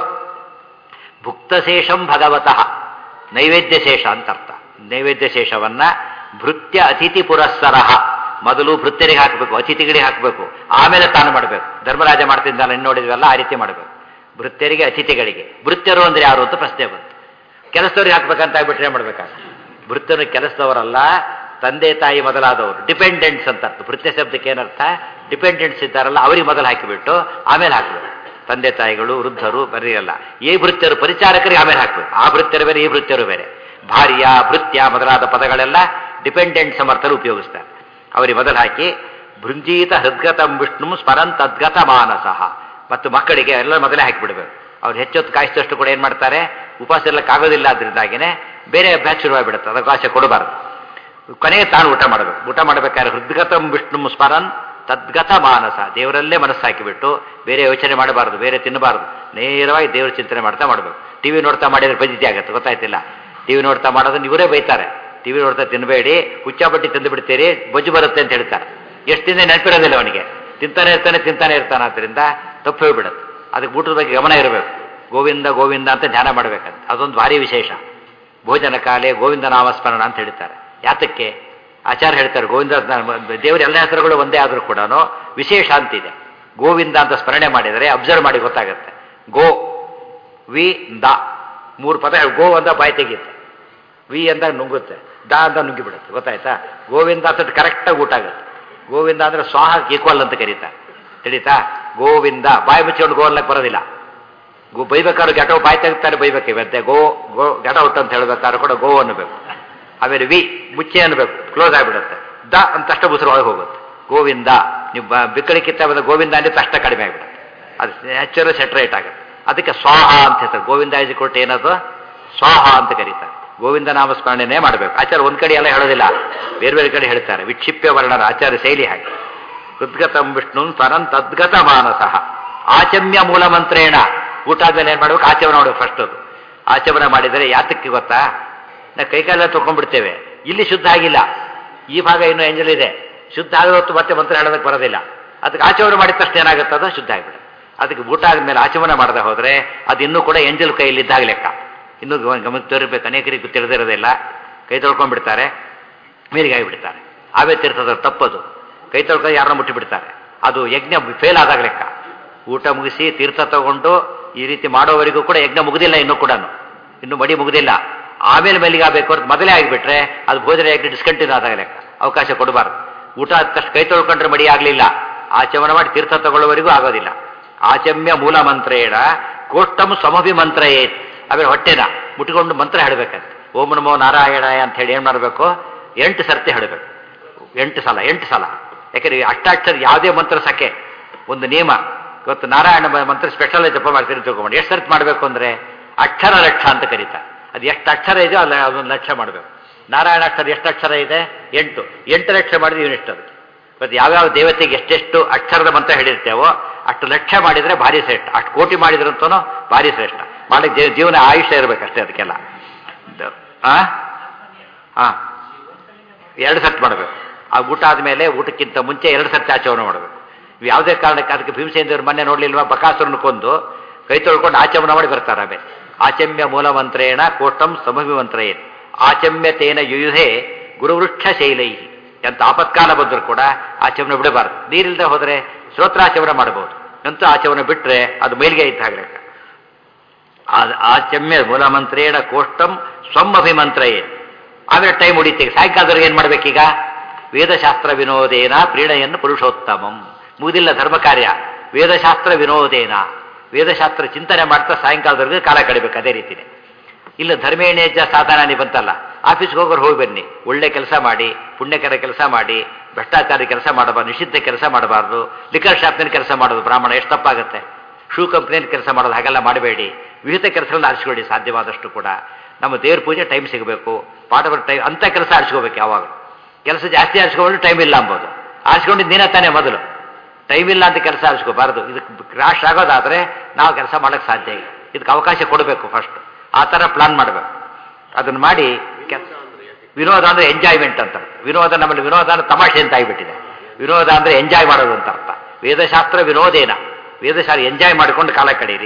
ಭುಕ್ತಶೇಷಂ ಭಗವತಃ ನೈವೇದ್ಯ ಶೇಷ ಅಂತ ಅರ್ಥ ನೈವೇದ್ಯ ಶೇಷವನ್ನ ಭೃತ್ಯ ಅತಿಥಿ ಪುರಸ್ಸರಃ ಮೊದಲು ಭೃತ್ಯರಿಗೆ ಹಾಕಬೇಕು ಅತಿಥಿಗಳಿಗೆ ಹಾಕಬೇಕು ಆಮೇಲೆ ತಾನು ಮಾಡಬೇಕು ಧರ್ಮರಾಜ ಮಾಡ್ತಿದ್ದಾನೆ ನೋಡಿದ್ವಲ್ಲ ಆ ರೀತಿ ಮಾಡಬೇಕು ಭೃತ್ಯರಿಗೆ ಅತಿಥಿಗಳಿಗೆ ಭೃತ್ಯರು ಅಂದ್ರೆ ಯಾರು ಅಂತ ಪ್ರಶ್ನೆ ಬಂತು ಕೆಲಸದವ್ರಿಗೆ ಹಾಕ್ಬೇಕಂತ ಆಗ್ಬಿಟ್ರೆ ಏನ್ ಮಾಡ್ಬೇಕಾಗ ಭೃತ್ಯನು ಕೆಲಸದವರಲ್ಲ ತಂದೆ ತಾಯಿ ಮೊದಲಾದವರು ಡಿಪೆಂಡೆಂಟ್ಸ್ ಅಂತ ಅರ್ಥ ಭೃತ್ಯ ಶಬ್ದಕ್ಕೆ ಏನರ್ಥ ಡಿಪೆಂಡೆಂಟ್ಸ್ ಇದ್ದಾರಲ್ಲ ಅವರಿಗೆ ಮೊದಲು ಹಾಕಿಬಿಟ್ಟು ಆಮೇಲೆ ಹಾಕಬೇಕು ತಂದೆ ತಾಯಿಗಳು ವೃದ್ಧರು ಬರೀರಲ್ಲ ಈ ಭೃತ್ಯರು ಪರಿಚಾರಕರಿಗೆ ಆಮೇಲೆ ಹಾಕಬೇಕು ಆ ಭೃತ್ಯರು ಬೇರೆ ಈ ಭೃತ್ಯರು ಬೇರೆ ಭಾರ್ಯ ಭೃತ್ಯ ಮೊದಲಾದ ಪದಗಳೆಲ್ಲ ಡಿಪೆಂಡೆಂಟ್ ಸಮರ್ಥರು ಉಪಯೋಗಿಸ್ತಾರೆ ಅವರಿಗೆ ಮೊದಲು ಹಾಕಿ ಭೃಂಜೀತ ಹೃದ್ಗತಂ ವಿಷ್ಣು ಸ್ಮರನ್ ತದ್ಗತ ಮಾನಸಃ ಮತ್ತು ಮಕ್ಕಳಿಗೆ ಎಲ್ಲ ಮೊದಲೇ ಹಾಕಿಬಿಡ್ಬೇಕು ಅವ್ರು ಹೆಚ್ಚೊತ್ತು ಕಾಯಿಸಿದಷ್ಟು ಕೂಡ ಏನು ಮಾಡ್ತಾರೆ ಉಪವಾಸ ಇರಲಿಕ್ಕಾಗೋದಿಲ್ಲ ಅದರಿಂದಾಗಿನೇ ಬೇರೆ ಅಭ್ಯಾಸ ಶುರುವಾಗಿಬಿಡುತ್ತೆ ಅದಕ್ಕೆ ಆಸೆ ಕೊಡಬಾರ್ದು ಕೊನೆಗೆ ತಾನು ಊಟ ಮಾಡಬೇಕು ಊಟ ಮಾಡಬೇಕಾದ್ರೆ ಹೃದ್ಗತಂ ವಿಷ್ಣು ಸ್ಮರನ್ ತದ್ಗತ ಮಾನಸ ದೇವರಲ್ಲೇ ಮನಸ್ಸು ಹಾಕಿಬಿಟ್ಟು ಬೇರೆ ಯೋಚನೆ ಮಾಡಬಾರ್ದು ಬೇರೆ ತಿನ್ನಬಾರ್ದು ನೇರವಾಗಿ ದೇವರ ಚಿಂತನೆ ಮಾಡ್ತಾ ಮಾಡಬೇಕು ಟಿವಿ ನೋಡ್ತಾ ಮಾಡಿದ್ರೆ ಬಜಿತಿ ಆಗುತ್ತೆ ಗೊತ್ತಾಯ್ತಿಲ್ಲ ಟಿವಿ ನೋಡ್ತಾ ಮಾಡೋದನ್ನ ಇವರೇ ಬೈತಾರೆ ಟಿವಿ ನೋಡ್ತಾ ತಿನ್ನಬೇಡಿ ಹುಚ್ಚಾಪಟ್ಟಿ ತಿಂದು ಬಿಡ್ತೀರಿ ಬೊಜ್ಜು ಬರುತ್ತೆ ಅಂತ ಹೇಳ್ತಾರೆ ಎಷ್ಟು ತಿಂದ ನೆನಪಿರೋದಿಲ್ಲ ಅವನಿಗೆ ತಿಂತಾನೆ ಇರ್ತಾನೆ ತಿಂತಾನೆ ಇರ್ತಾನೆ ಆದ್ದರಿಂದ ತಪ್ಪು ಹೋಗ್ಬಿಡುತ್ತೆ ಅದಕ್ಕೆ ಊಟದ ಬಗ್ಗೆ ಗಮನ ಇರಬೇಕು ಗೋವಿಂದ ಗೋವಿಂದ ಅಂತ ಧ್ಯಾನ ಮಾಡಬೇಕಂತ ಅದೊಂದು ಭಾರಿ ವಿಶೇಷ ಭೋಜನ ಕಾಲೆ ಗೋವಿಂದ ನಾಮಸ್ಮರಣ ಅಂತ ಹೇಳ್ತಾರೆ ಯಾತಕ್ಕೆ ಆಚಾರ್ಯ ಹೇಳ್ತಾರೆ ಗೋವಿಂದ ದೇವರ ಎಲ್ಲ ಹೆಸರುಗಳು ಒಂದೇ ಆದರೂ ಕೂಡ ವಿಶೇಷ ಅಂತಿದೆ ಗೋವಿಂದ ಅಂತ ಸ್ಮರಣೆ ಮಾಡಿದರೆ ಅಬ್ಸರ್ವ್ ಮಾಡಿ ಗೊತ್ತಾಗುತ್ತೆ ಗೋ ವಿ ದ ಮೂರು ಪದ ಗೋ ಅಂತ ಬಾಯಿ ತೆಗೆಯುತ್ತೆ ವಿ ಅಂತ ನುಂಗುತ್ತೆ ದ ಅಂತ ನುಂಗಿ ಬಿಡುತ್ತೆ ಗೊತ್ತಾಯ್ತಾ ಗೋವಿಂದ ಅಂತ ಕರೆಕ್ಟಾಗಿ ಊಟ ಆಗುತ್ತೆ ಗೋವಿಂದ ಅಂದ್ರೆ ಸ್ವಾಹ ಈಕ್ವಲ್ ಅಂತ ಕರೀತಾರೆ ತಿಳಿತಾ ಗೋವಿಂದ ಬಾಯಿ ಮುಚ್ಚಿಕೊಂಡು ಗೋ ಅನ್ಲಕ್ಕೆ ಬರೋದಿಲ್ಲ ಗೋ ಬೈಬೇಕಾದ್ರೆ ಘಟ ಬಾಯಿ ತೆಗಿತಾರೆ ಬೈಬೇಕು ಇವತ್ತೆ ಗೋ ಗೋ ಘಟ ಔಟ್ ಅಂತ ಹೇಳ್ಬೇಕಾದ್ರೆ ಕೂಡ ಗೋ ಅನ್ನಬೇಕು ಆಮೇಲೆ ವಿ ಮುಚ್ಚೆ ಅನ್ನಬೇಕು ಕ್ಲೋಸ್ ಆಗಿಬಿಡುತ್ತೆ ದ ಅಂತ ಅಷ್ಟ ಒಳಗೆ ಹೋಗುತ್ತೆ ಗೋವಿಂದ ನೀವು ಬಿಕ್ಕಳಿಕ್ಕಿತ್ತ ಬಂದ ಗೋವಿಂದ ಅಂದ್ರೆ ಅಷ್ಟ ಕಡಿಮೆ ಆಗಿಬಿಡುತ್ತೆ ಅದು ನ್ಯಾಚುರಲ್ ಸೆಟ್ರೇಟ್ ಆಗುತ್ತೆ ಅದಕ್ಕೆ ಸ್ವಾಹ ಅಂತ ಹೇಳ್ತಾರೆ ಗೋವಿಂದ ಇಸ್ ಕೊಟ್ಟು ಏನದು ಸ್ವಾಹ ಅಂತ ಕರೀತಾರೆ ಗೋವಿಂದ ನಾಮಸ್ಮರಣೆನೇ ಮಾಡಬೇಕು ಆಚಾರ್ಯ ಒಂದ್ ಕಡೆ ಎಲ್ಲ ಹೇಳೋದಿಲ್ಲ ಬೇರೆ ಬೇರೆ ಕಡೆ ಹೇಳ್ತಾರೆ ವಿಕ್ಷಿಪ್ಯ ವರ್ಣನ ಆಚಾರ್ಯ ಶೈಲಿ ಹಾಗೆ ಹೃದ್ಗತಂ ವಿಷ್ಣು ತನನ್ ತದ್ಗತ ಮಾನಸಃ ಆಚಮ್ಯ ಮೂಲ ಮಂತ್ರೇಣ ಊಟ ಆದ್ಮೇಲೆ ಏನ್ ಮಾಡ್ಬೇಕು ಆಚಮನ ಮಾಡ್ಬೇಕು ಫಸ್ಟ್ ಅದು ಆಚಮನ ಮಾಡಿದರೆ ಯಾತಕ್ಕೆ ಗೊತ್ತಾ ನಾವು ಕೈಕಾಲೆಲ್ಲ ತೊಗೊಂಡ್ಬಿಡ್ತೇವೆ ಇಲ್ಲಿ ಶುದ್ಧ ಆಗಿಲ್ಲ ಈ ಭಾಗ ಇನ್ನೂ ಎಂಜಲ್ ಇದೆ ಶುದ್ಧ ಆಗದ ಹೊತ್ತು ಮತ್ತೆ ಮಂತ್ರ ಹೇಳೋದಕ್ಕೆ ಬರೋದಿಲ್ಲ ಅದಕ್ಕೆ ಆಚಮನ ಮಾಡಿದ ತಕ್ಷಣ ಏನಾಗುತ್ತೆ ಅದು ಶುದ್ಧ ಆಗಿಬಿಡುತ್ತೆ ಅದಕ್ಕೆ ಊಟ ಆದ್ಮೇಲೆ ಆಚಮನ ಮಾಡದೆ ಹೋದ್ರೆ ಅದು ಇನ್ನೂ ಕೂಡ ಎಂಜಲ್ ಕೈಯಲ್ಲಿದ್ದಾಗ ಲೆಕ್ಕ ಇನ್ನೂ ಗಮನ ತೋರಿರ್ಬೇಕು ಅನೇಕರಿಗೆ ತಿಳಿದಿರೋದಿಲ್ಲ ಕೈ ತೊಳ್ಕೊಂಡ್ಬಿಡ್ತಾರೆ ಮೇಲಿಗೆ ಆಗಿಬಿಡ್ತಾರೆ ಆವೇ ತೀರ್ಥದ ತಪ್ಪದು ಕೈ ತೊಳ್ಕೊಂಡು ಯಾರನ್ನ ಮುಟ್ಟಿಬಿಡ್ತಾರೆ ಅದು ಯಜ್ಞ ಫೇಲ್ ಆದಾಗ ಲೆಕ್ಕ ಊಟ ಮುಗಿಸಿ ತೀರ್ಥ ತಗೊಂಡು ಈ ರೀತಿ ಮಾಡೋವರೆಗೂ ಕೂಡ ಯಜ್ಞ ಮುಗುದಿಲ್ಲ ಇನ್ನೂ ಕೂಡ ಇನ್ನೂ ಮಡಿ ಮುಗುದಿಲ್ಲ ಆಮೇಲೆ ಮೇಲಿಗೆ ಆಗಬೇಕು ಅಂತ ಮೊದಲೇ ಆಗಿಬಿಟ್ರೆ ಅದು ಭೋಜನ ಯಜ್ಞ ಡಿಸ್ಕಂಟಿನ್ಯೂ ಆದಾಗ ಲೆಕ್ಕ ಅವಕಾಶ ಕೊಡಬಾರ್ದು ಊಟ ಆದ ತಕ್ಷಣ ಕೈ ತೊಳ್ಕೊಂಡ್ರೆ ಮಡಿ ಆಗಲಿಲ್ಲ ಆಚಮನ ಮಾಡಿ ತೀರ್ಥ ತಗೊಳ್ಳೋವರೆಗೂ ಆಗೋದಿಲ್ಲ ಆಚಮ್ಯ ಮೂಲ ಮಂತ್ರೇಣ ಕೋಷ್ಟಂ ಸಮಭಿ ಮಂತ್ರ ಏತ್ ಆಮೇಲೆ ಹೊಟ್ಟೆನ ಮುಟ್ಕೊಂಡು ಮಂತ್ರ ಹೇಳಬೇಕಂತ ಓಂ ನಮೋ ನಾರಾಯಣ ಅಂತ ಹೇಳಿ ಏನು ಮಾಡಬೇಕು ಎಂಟು ಸರ್ತಿ ಹೇಳಬೇಕು ಎಂಟು ಸಲ ಎಂಟು ಸಲ ಯಾಕಂದ್ರೆ ಅಷ್ಟಾಕ್ಷರ ಯಾವುದೇ ಮಂತ್ರ ಸಕೆ ಒಂದು ನಿಯಮ ಇವತ್ತು ನಾರಾಯಣ ಮಂತ್ರ ಸ್ಪೆಷಲ್ ಜಪ ಮಾಡ್ತೀರಿ ತಿಳ್ಕೊಂಡು ಎಷ್ಟು ಸರ್ತಿ ಮಾಡಬೇಕು ಅಂದರೆ ಅಕ್ಷರ ಲಕ್ಷ ಅಂತ ಕರೀತಾರೆ ಅದು ಎಷ್ಟು ಅಕ್ಷರ ಇದೆಯೋ ಅಲ್ಲ ಅದೊಂದು ಲಕ್ಷ ಮಾಡಬೇಕು ನಾರಾಯಣ ಅಕ್ಷರ ಎಷ್ಟು ಅಕ್ಷರ ಇದೆ ಎಂಟು ಎಂಟು ಲಕ್ಷ ಮಾಡಿದ್ರೆ ಇವನಿಷ್ಟು ಅದಕ್ಕೆ ಇವತ್ತು ಯಾವ್ಯಾವ ದೇವತೆಗೆ ಎಷ್ಟೆಷ್ಟು ಅಕ್ಷರದ ಮಂತ್ರ ಹೇಳಿರ್ತೇವೋ ಅಷ್ಟು ಲಕ್ಷ ಮಾಡಿದರೆ ಭಾರಿ ಶ್ರೇಷ್ಠ ಅಷ್ಟು ಕೋಟಿ ಮಾಡಿದ್ರಂತೂ ಭಾರಿ ಶ್ರೇಷ್ಠ ಮಾಡಕ್ಕೆ ಜೀವ- ಜೀವನ ಆಯುಷ್ಯ ಇರಬೇಕಷ್ಟೇ ಅದಕ್ಕೆಲ್ಲ ದ- ಆ ಹಾ ಎರಡು ಸತ್ ಮಾಡಬೇಕು ಆ ಊಟ ಆದಮೇಲೆ ಊಟಕ್ಕಿಂತ ಮುಂಚೆ ಎರಡು ಸತಿ ಆಚರಣೆ ಮಾಡಬೇಕು ಇವು ಯಾವುದೇ ಕಾರಣಕ್ಕೆ ಅದಕ್ಕೆ ಭೀಮಸೇಂದ್ರ ಮೊನ್ನೆ ನೋಡ್ಲಿಲ್ವಾ ಬಕಾಸುರನ ಕೊಂದು ಕೈ ತೊಳ್ಕೊಂಡು ಆಚಮನ ಮಾಡಿ ಬರ್ತಾರೆ ಆಮೇಲೆ ಆಚಮ್ಯ ಮೂಲ ಮಂತ್ರೇಣ ಕೋಷ್ಟಂ ಸಮಭಿಮಂತ್ರೇನ್ ಆಚಮ್ಯತೇನ ಯುಯುಧೆ ಗುರುವೃಕ್ಷ ಶೈಲೈ ಎಂತ ಆಪತ್ಕಾಲ ಬಂದರೂ ಕೂಡ ಆಚಮನ ಬಿಡಬಾರ್ದು ನೀರಿಲ್ಲದೆ ಹೋದರೆ ಶ್ರೋತ್ರಾಚಮನ ಮಾಡಬಹುದು ಅಂತೂ ಆಚಮನ ಬಿಟ್ಟರೆ ಅದು ಮೇಲ್ಗೆ ಇದ್ದ ಲೆಕ್ಕ ಆ- ಆಚಮ್ಯ ಮೂಲ ಮಂತ್ರೇಣ ಕೋಷ್ಟಂ ಸ್ವಂ ಅಭಿಮಂತ್ರಯೇ ಆಮೇಲೆ ಟೈಮ್ ಉಳಿತೀಗ ಸಾಯಂಕಾಲದವ್ರಿಗೆ ಏನು ಮಾಡ್ಬೇಕೀಗ ವೇದಶಾಸ್ತ್ರ ವಿನೋದೇನ ಪ್ರೀಣೆಯನ್ನು ಪುರುಷೋತ್ತಮಂ ಮುಗಿದಿಲ್ಲ ಧರ್ಮ ಕಾರ್ಯ ವೇದಶಾಸ್ತ್ರ ವಿನೋದೇನ ವೇದಶಾಸ್ತ್ರ ಚಿಂತನೆ ಮಾಡ್ತಾ ಸಾಯಂಕಾಲದವರೆಗೆ ಕಾಲ ಕಡಿಬೇಕು ಅದೇ ರೀತಿನೇ ಇಲ್ಲ ಧರ್ಮೇಣೇಜ ಸಾಧನಾನಿ ಬಂತಲ್ಲ ಆಫೀಸ್ಗೆ ಹೋಗೋರು ಹೋಗಿ ಬನ್ನಿ ಒಳ್ಳೆ ಕೆಲಸ ಮಾಡಿ ಪುಣ್ಯಕರ ಕೆಲಸ ಮಾಡಿ ಭ್ರಷ್ಟಾಚಾರ ಕೆಲಸ ಮಾಡಬಾರ್ದು ನಿಷಿದ್ಧ ಕೆಲಸ ಮಾಡಬಾರ್ದು ಲಿಕರ್ ಶಾಪ್ನಲ್ಲಿ ಕೆಲಸ ಮಾಡೋದು ಬ್ರಾಹ್ಮಣ ಎಷ್ಟು ತಪ್ಪಾಗುತ್ತೆ ಶೂ ಕಂಪ್ನಿಯಲ್ಲಿ ಕೆಲಸ ಮಾಡೋದು ಹಾಗೆಲ್ಲ ಮಾಡಬೇಡಿ ವಿವಿಧ ಕೆಲಸಗಳನ್ನ ಆರಿಸ್ಕೊಳ್ಳಿ ಸಾಧ್ಯವಾದಷ್ಟು ಕೂಡ ನಮ್ಮ ದೇವ್ರ ಪೂಜೆ ಟೈಮ್ ಸಿಗಬೇಕು ಪಾಠ ಬರೋ ಟೈಮ್ ಅಂಥ ಕೆಲಸ ಆರಿಸ್ಕೋಬೇಕು ಯಾವಾಗ ಕೆಲಸ ಜಾಸ್ತಿ ಆರಿಸ್ಕೊಂಡು ಟೈಮ್ ಇಲ್ಲ ಅಂಬೋದು ಆರಿಸ್ಕೊಂಡಿದ್ದು ನೀನೇ ತಾನೇ ಮೊದಲು ಟೈಮ್ ಇಲ್ಲ ಅಂತ ಕೆಲಸ ಆರಿಸ್ಕೋಬಾರ್ದು ಇದಕ್ಕೆ ಕ್ರಾಶ್ ಆಗೋದಾದರೆ ನಾವು ಕೆಲಸ ಮಾಡೋಕ್ಕೆ ಸಾಧ್ಯ ಇಲ್ಲ ಇದಕ್ಕೆ ಅವಕಾಶ ಕೊಡಬೇಕು ಫಸ್ಟ್ ಆ ಥರ ಪ್ಲಾನ್ ಮಾಡಬೇಕು ಅದನ್ನು ಮಾಡಿ ಕೆಲ್ ವಿನೋದ ಅಂದರೆ ಎಂಜಾಯ್ಮೆಂಟ್ ಅಂತ ವಿನೋದ ನಮ್ಮಲ್ಲಿ ವಿನೋದ ಅಂದ್ರೆ ತಮಾಷೆ ಅಂತ ಆಗಿಬಿಟ್ಟಿದೆ ವಿನೋದ ಅಂದರೆ ಎಂಜಾಯ್ ಮಾಡೋದು ಅಂತ ಅರ್ಥ ವೇದಶಾಸ್ತ್ರ ವಿನೋದೇನ ವೇದಶಾಸ್ತ್ರ ಎಂಜಾಯ್ ಮಾಡಿಕೊಂಡು ಕಾಲ ಕಳೀರಿ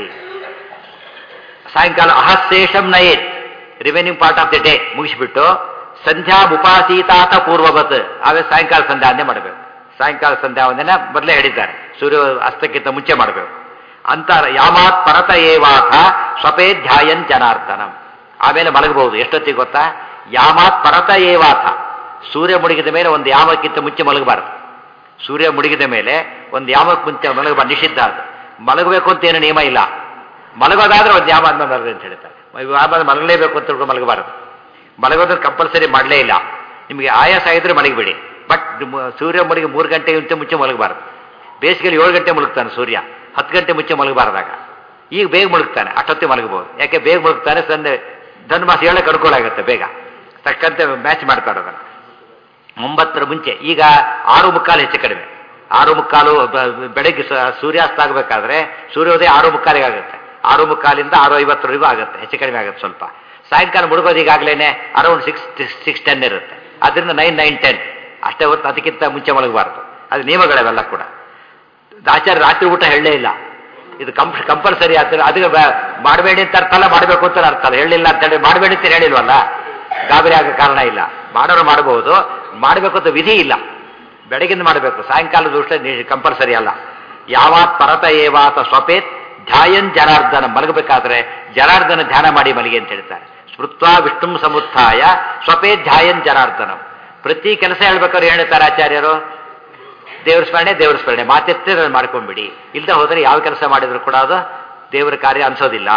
ಸಾಯಂಕಾಲ ಅಹಶೇಷಂ ನಯೇತ್ remaining part of the day ಮುಗಿಸ್ಬಿಟ್ಟು ಸಂಧ್ಯಾ ಉಪಾಸೀತಾತ ಪೂರ್ವವತ್ ಆಮೇಲೆ ಸಾಯಂಕಾಲ ಸಂಧ್ಯಾವಂದನೆ ಮಾಡಬೇಕು ಸಾಯಂಕಾಲ ಸಂಧ್ಯಾವಂದನೆ ಮೊದಲೇ ಹೇಳಿದ್ದಾರೆ ಸೂರ್ಯ ಅಸ್ತಕ್ಕಿಂತ ಮುಂಚೆ ಮಾಡಬೇಕು ಅಂತರ ಯಾಮಾತ್ ಪರತ ಏವಾಥ ಸ್ವಪೇ ಧ್ಯಾಯನ್ ಜನಾರ್ದನಂ ಆಮೇಲೆ ಮಲಗಬಹುದು ಎಷ್ಟೊತ್ತಿಗೆ ಗೊತ್ತಾ ಯಾಮಾತ್ ಪರತ ಏವಾಥ ಸೂರ್ಯ ಮುಳುಗಿದ ಮೇಲೆ ಒಂದು ಯಾಮಕ್ಕಿಂತ ಮುಂಚೆ ಮಲಗಬಾರದು ಸೂರ್ಯ ಮುಳುಗಿದ ಮೇಲೆ ಒಂದು ಯಾಮಕ್ಕೆ ಮುಂಚೆ ಮಲಗಬಾರ್ದು ನಿಷಿದ್ಧ ಅದು ಮಲಗಬೇಕು ಅಂತ ಏನು ನಿಯಮ ಇಲ್ಲ ಮಲಗೋದಾದ್ರೆ ಒಂದು ಯಾಮ ಆದ್ಮೇಲೆ ಮಲಗಿ ಅಂತ ಹೇಳ್ತಾರೆ ಯಾಮ ಮಲಗಲೇಬೇಕು ಅಂತ ತಿಳ್ಕೊಂಡು ಮಲಗಬಾರದು ಮಲಗೋದನ್ನು ಕಂಪಲ್ಸರಿ ಮಾಡಲೇ ಇಲ್ಲ ನಿಮಗೆ ಆಯಾಸ ಆಗಿದ್ರೆ ಮಲಗಿಬಿಡಿ ಬಟ್ ಸೂರ್ಯ ಮುಳುಗಿ ಮೂರು ಗಂಟೆಗಿಂತ ಮುಂಚೆ ಮಲಗಬಾರದು ಬೇಸಿಗೆಯಲ್ಲಿ ಏಳು ಗಂಟೆ ಮುಳುಗ್ತಾನೆ ಸೂರ್ಯ ಹತ್ತು ಗಂಟೆ ಮುಂಚೆ ಮಲಗಬಾರ್ದಾಗ ಈಗ ಬೇಗ ಮುಳುಗ್ತಾನೆ ಅಷ್ಟೊತ್ತಿ ಮಲಗಬಹುದು ಯಾಕೆ ಬೇಗ ಮುಳುಗ್ತಾನೆ ಸಂದೆ ಧನುಮಾಸ ಹೇಳಕ್ಕೆ ಅನುಕೂಲ ಆಗುತ್ತೆ ಬೇಗ ತಕ್ಕಂತೆ ಮ್ಯಾಚ್ ಮಾಡ್ತಾರೆ ಅದನ್ನು ಒಂಬತ್ತರ ಮುಂಚೆ ಈಗ ಆರು ಮುಕ್ಕಾಲು ಹೆಚ್ಚು ಕಡಿಮೆ ಆರು ಮುಕ್ಕಾಲು ಬ- ಬೆಳಗ್ಗೆ ಸ- ಸೂರ್ಯಾಸ್ತ ಆಗಬೇಕಾದ್ರೆ ಸೂರ್ಯೋದಯ ಆರು ಮುಕ್ಕಾಲಿಗೆ ಆಗುತ್ತೆ ಆರು ಮುಕ್ಕಾಲಿಂದ ಆರು ಐವತ್ತರವರೆಗೂ ಆಗುತ್ತೆ ಹೆಚ್ಚು ಕಡಿಮೆ ಆಗುತ್ತೆ ಸ್ವಲ್ಪ ಸಾಯಂಕಾಲ ಮುಳುಗೋದು ಈಗಾಗಲೇ ಅರೌಂಡ್ ಸಿಕ್ಸ್ ಸಿಕ್ಸ್ ಟೆನ್ ಇರುತ್ತೆ ಅದರಿಂದ ನೈನ್ ನೈನ್ ಟೆನ್ ಅಷ್ಟೇ ಹೊತ್ತು ಅದಕ್ಕಿಂತ ಮುಂಚೆ ಮಲಗಬಾರ್ದು ಅದು ನಿಯಮಗಳವೆಲ್ಲ ಕೂಡ ಆಚಾರ್ಯ ರಾತ್ರಿ ಊಟ ಹೇಳಲೇ ಇಲ್ಲ ಇದು ಕಂಪ್ ಕಂಪಲ್ಸರಿ ಆಗ್ತದೆ ಅದಕ್ಕೆ ಬ- ಮಾಡಬೇಡಿ ಅಂತ ಅರ್ಥ ಅಲ್ಲ ಮಾಡಬೇಕು ಅಂತ ಅರ್ಥ ಅಲ್ಲ ಹೇಳಿಲ್ಲ ಅಂತ ಹೇಳಿ ಮಾಡಬೇಡಿ ಅಂತ ಹೇಳಿಲ್ವಲ್ಲ ಗಾಬರಿ ಆಗೋ ಕಾರಣ ಇಲ್ಲ ಮಾಡೋರು ಮಾಡಬಹುದು ಮಾಡಬೇಕು ಅಂತ ವಿಧಿ ಇಲ್ಲ ಬೆಳಗಿಂದ ಮಾಡಬೇಕು ಸಾಯಂಕಾಲದ ಊಟ ಕಂಪಲ್ಸರಿ ಅಲ್ಲ ಯಾವಾತ್ ಪರತ ಏವಾತ ಸ್ವಪೇತ್ ಧ್ಯಾಯನ್ ಜನಾರ್ದನ ಮಲಗಬೇಕಾದ್ರೆ ಜನಾರ್ದನ ಧ್ಯಾನ ಮಾಡಿ ಮಲಗಿ ಅಂತ ಹೇಳ್ತಾರೆ ಸ್ಮೃತ್ವಾ ವಿಷ್ಣು ಸಮುತ್ಥಾಯ ಸ್ವಪೇ ಧ್ಯಾಯನ್ ಜನಾರ್ದನಂ ಪ್ರತಿ ಕೆಲಸ ಹೇಳ್ಬೇಕಾದ್ರೆ ಏನ್ ಹೇಳ್ತಾರೆ ಆಚಾರ್ಯರು ದೇವ್ರ ಸ್ಮರಣೆ ದೇವ್ರ ಸ್ಮರಣೆ ಮಾತೆತ್ತೆ ಮಾಡ್ಕೊಂಡ್ಬಿಡಿ ಇಲ್ದ ಹೋದ್ರೆ ಯಾವ ಕೆಲಸ ಮಾಡಿದ್ರು ಕೂಡ ಅದು ದೇವರ ಕಾರ್ಯ ಅನ್ಸೋದಿಲ್ಲ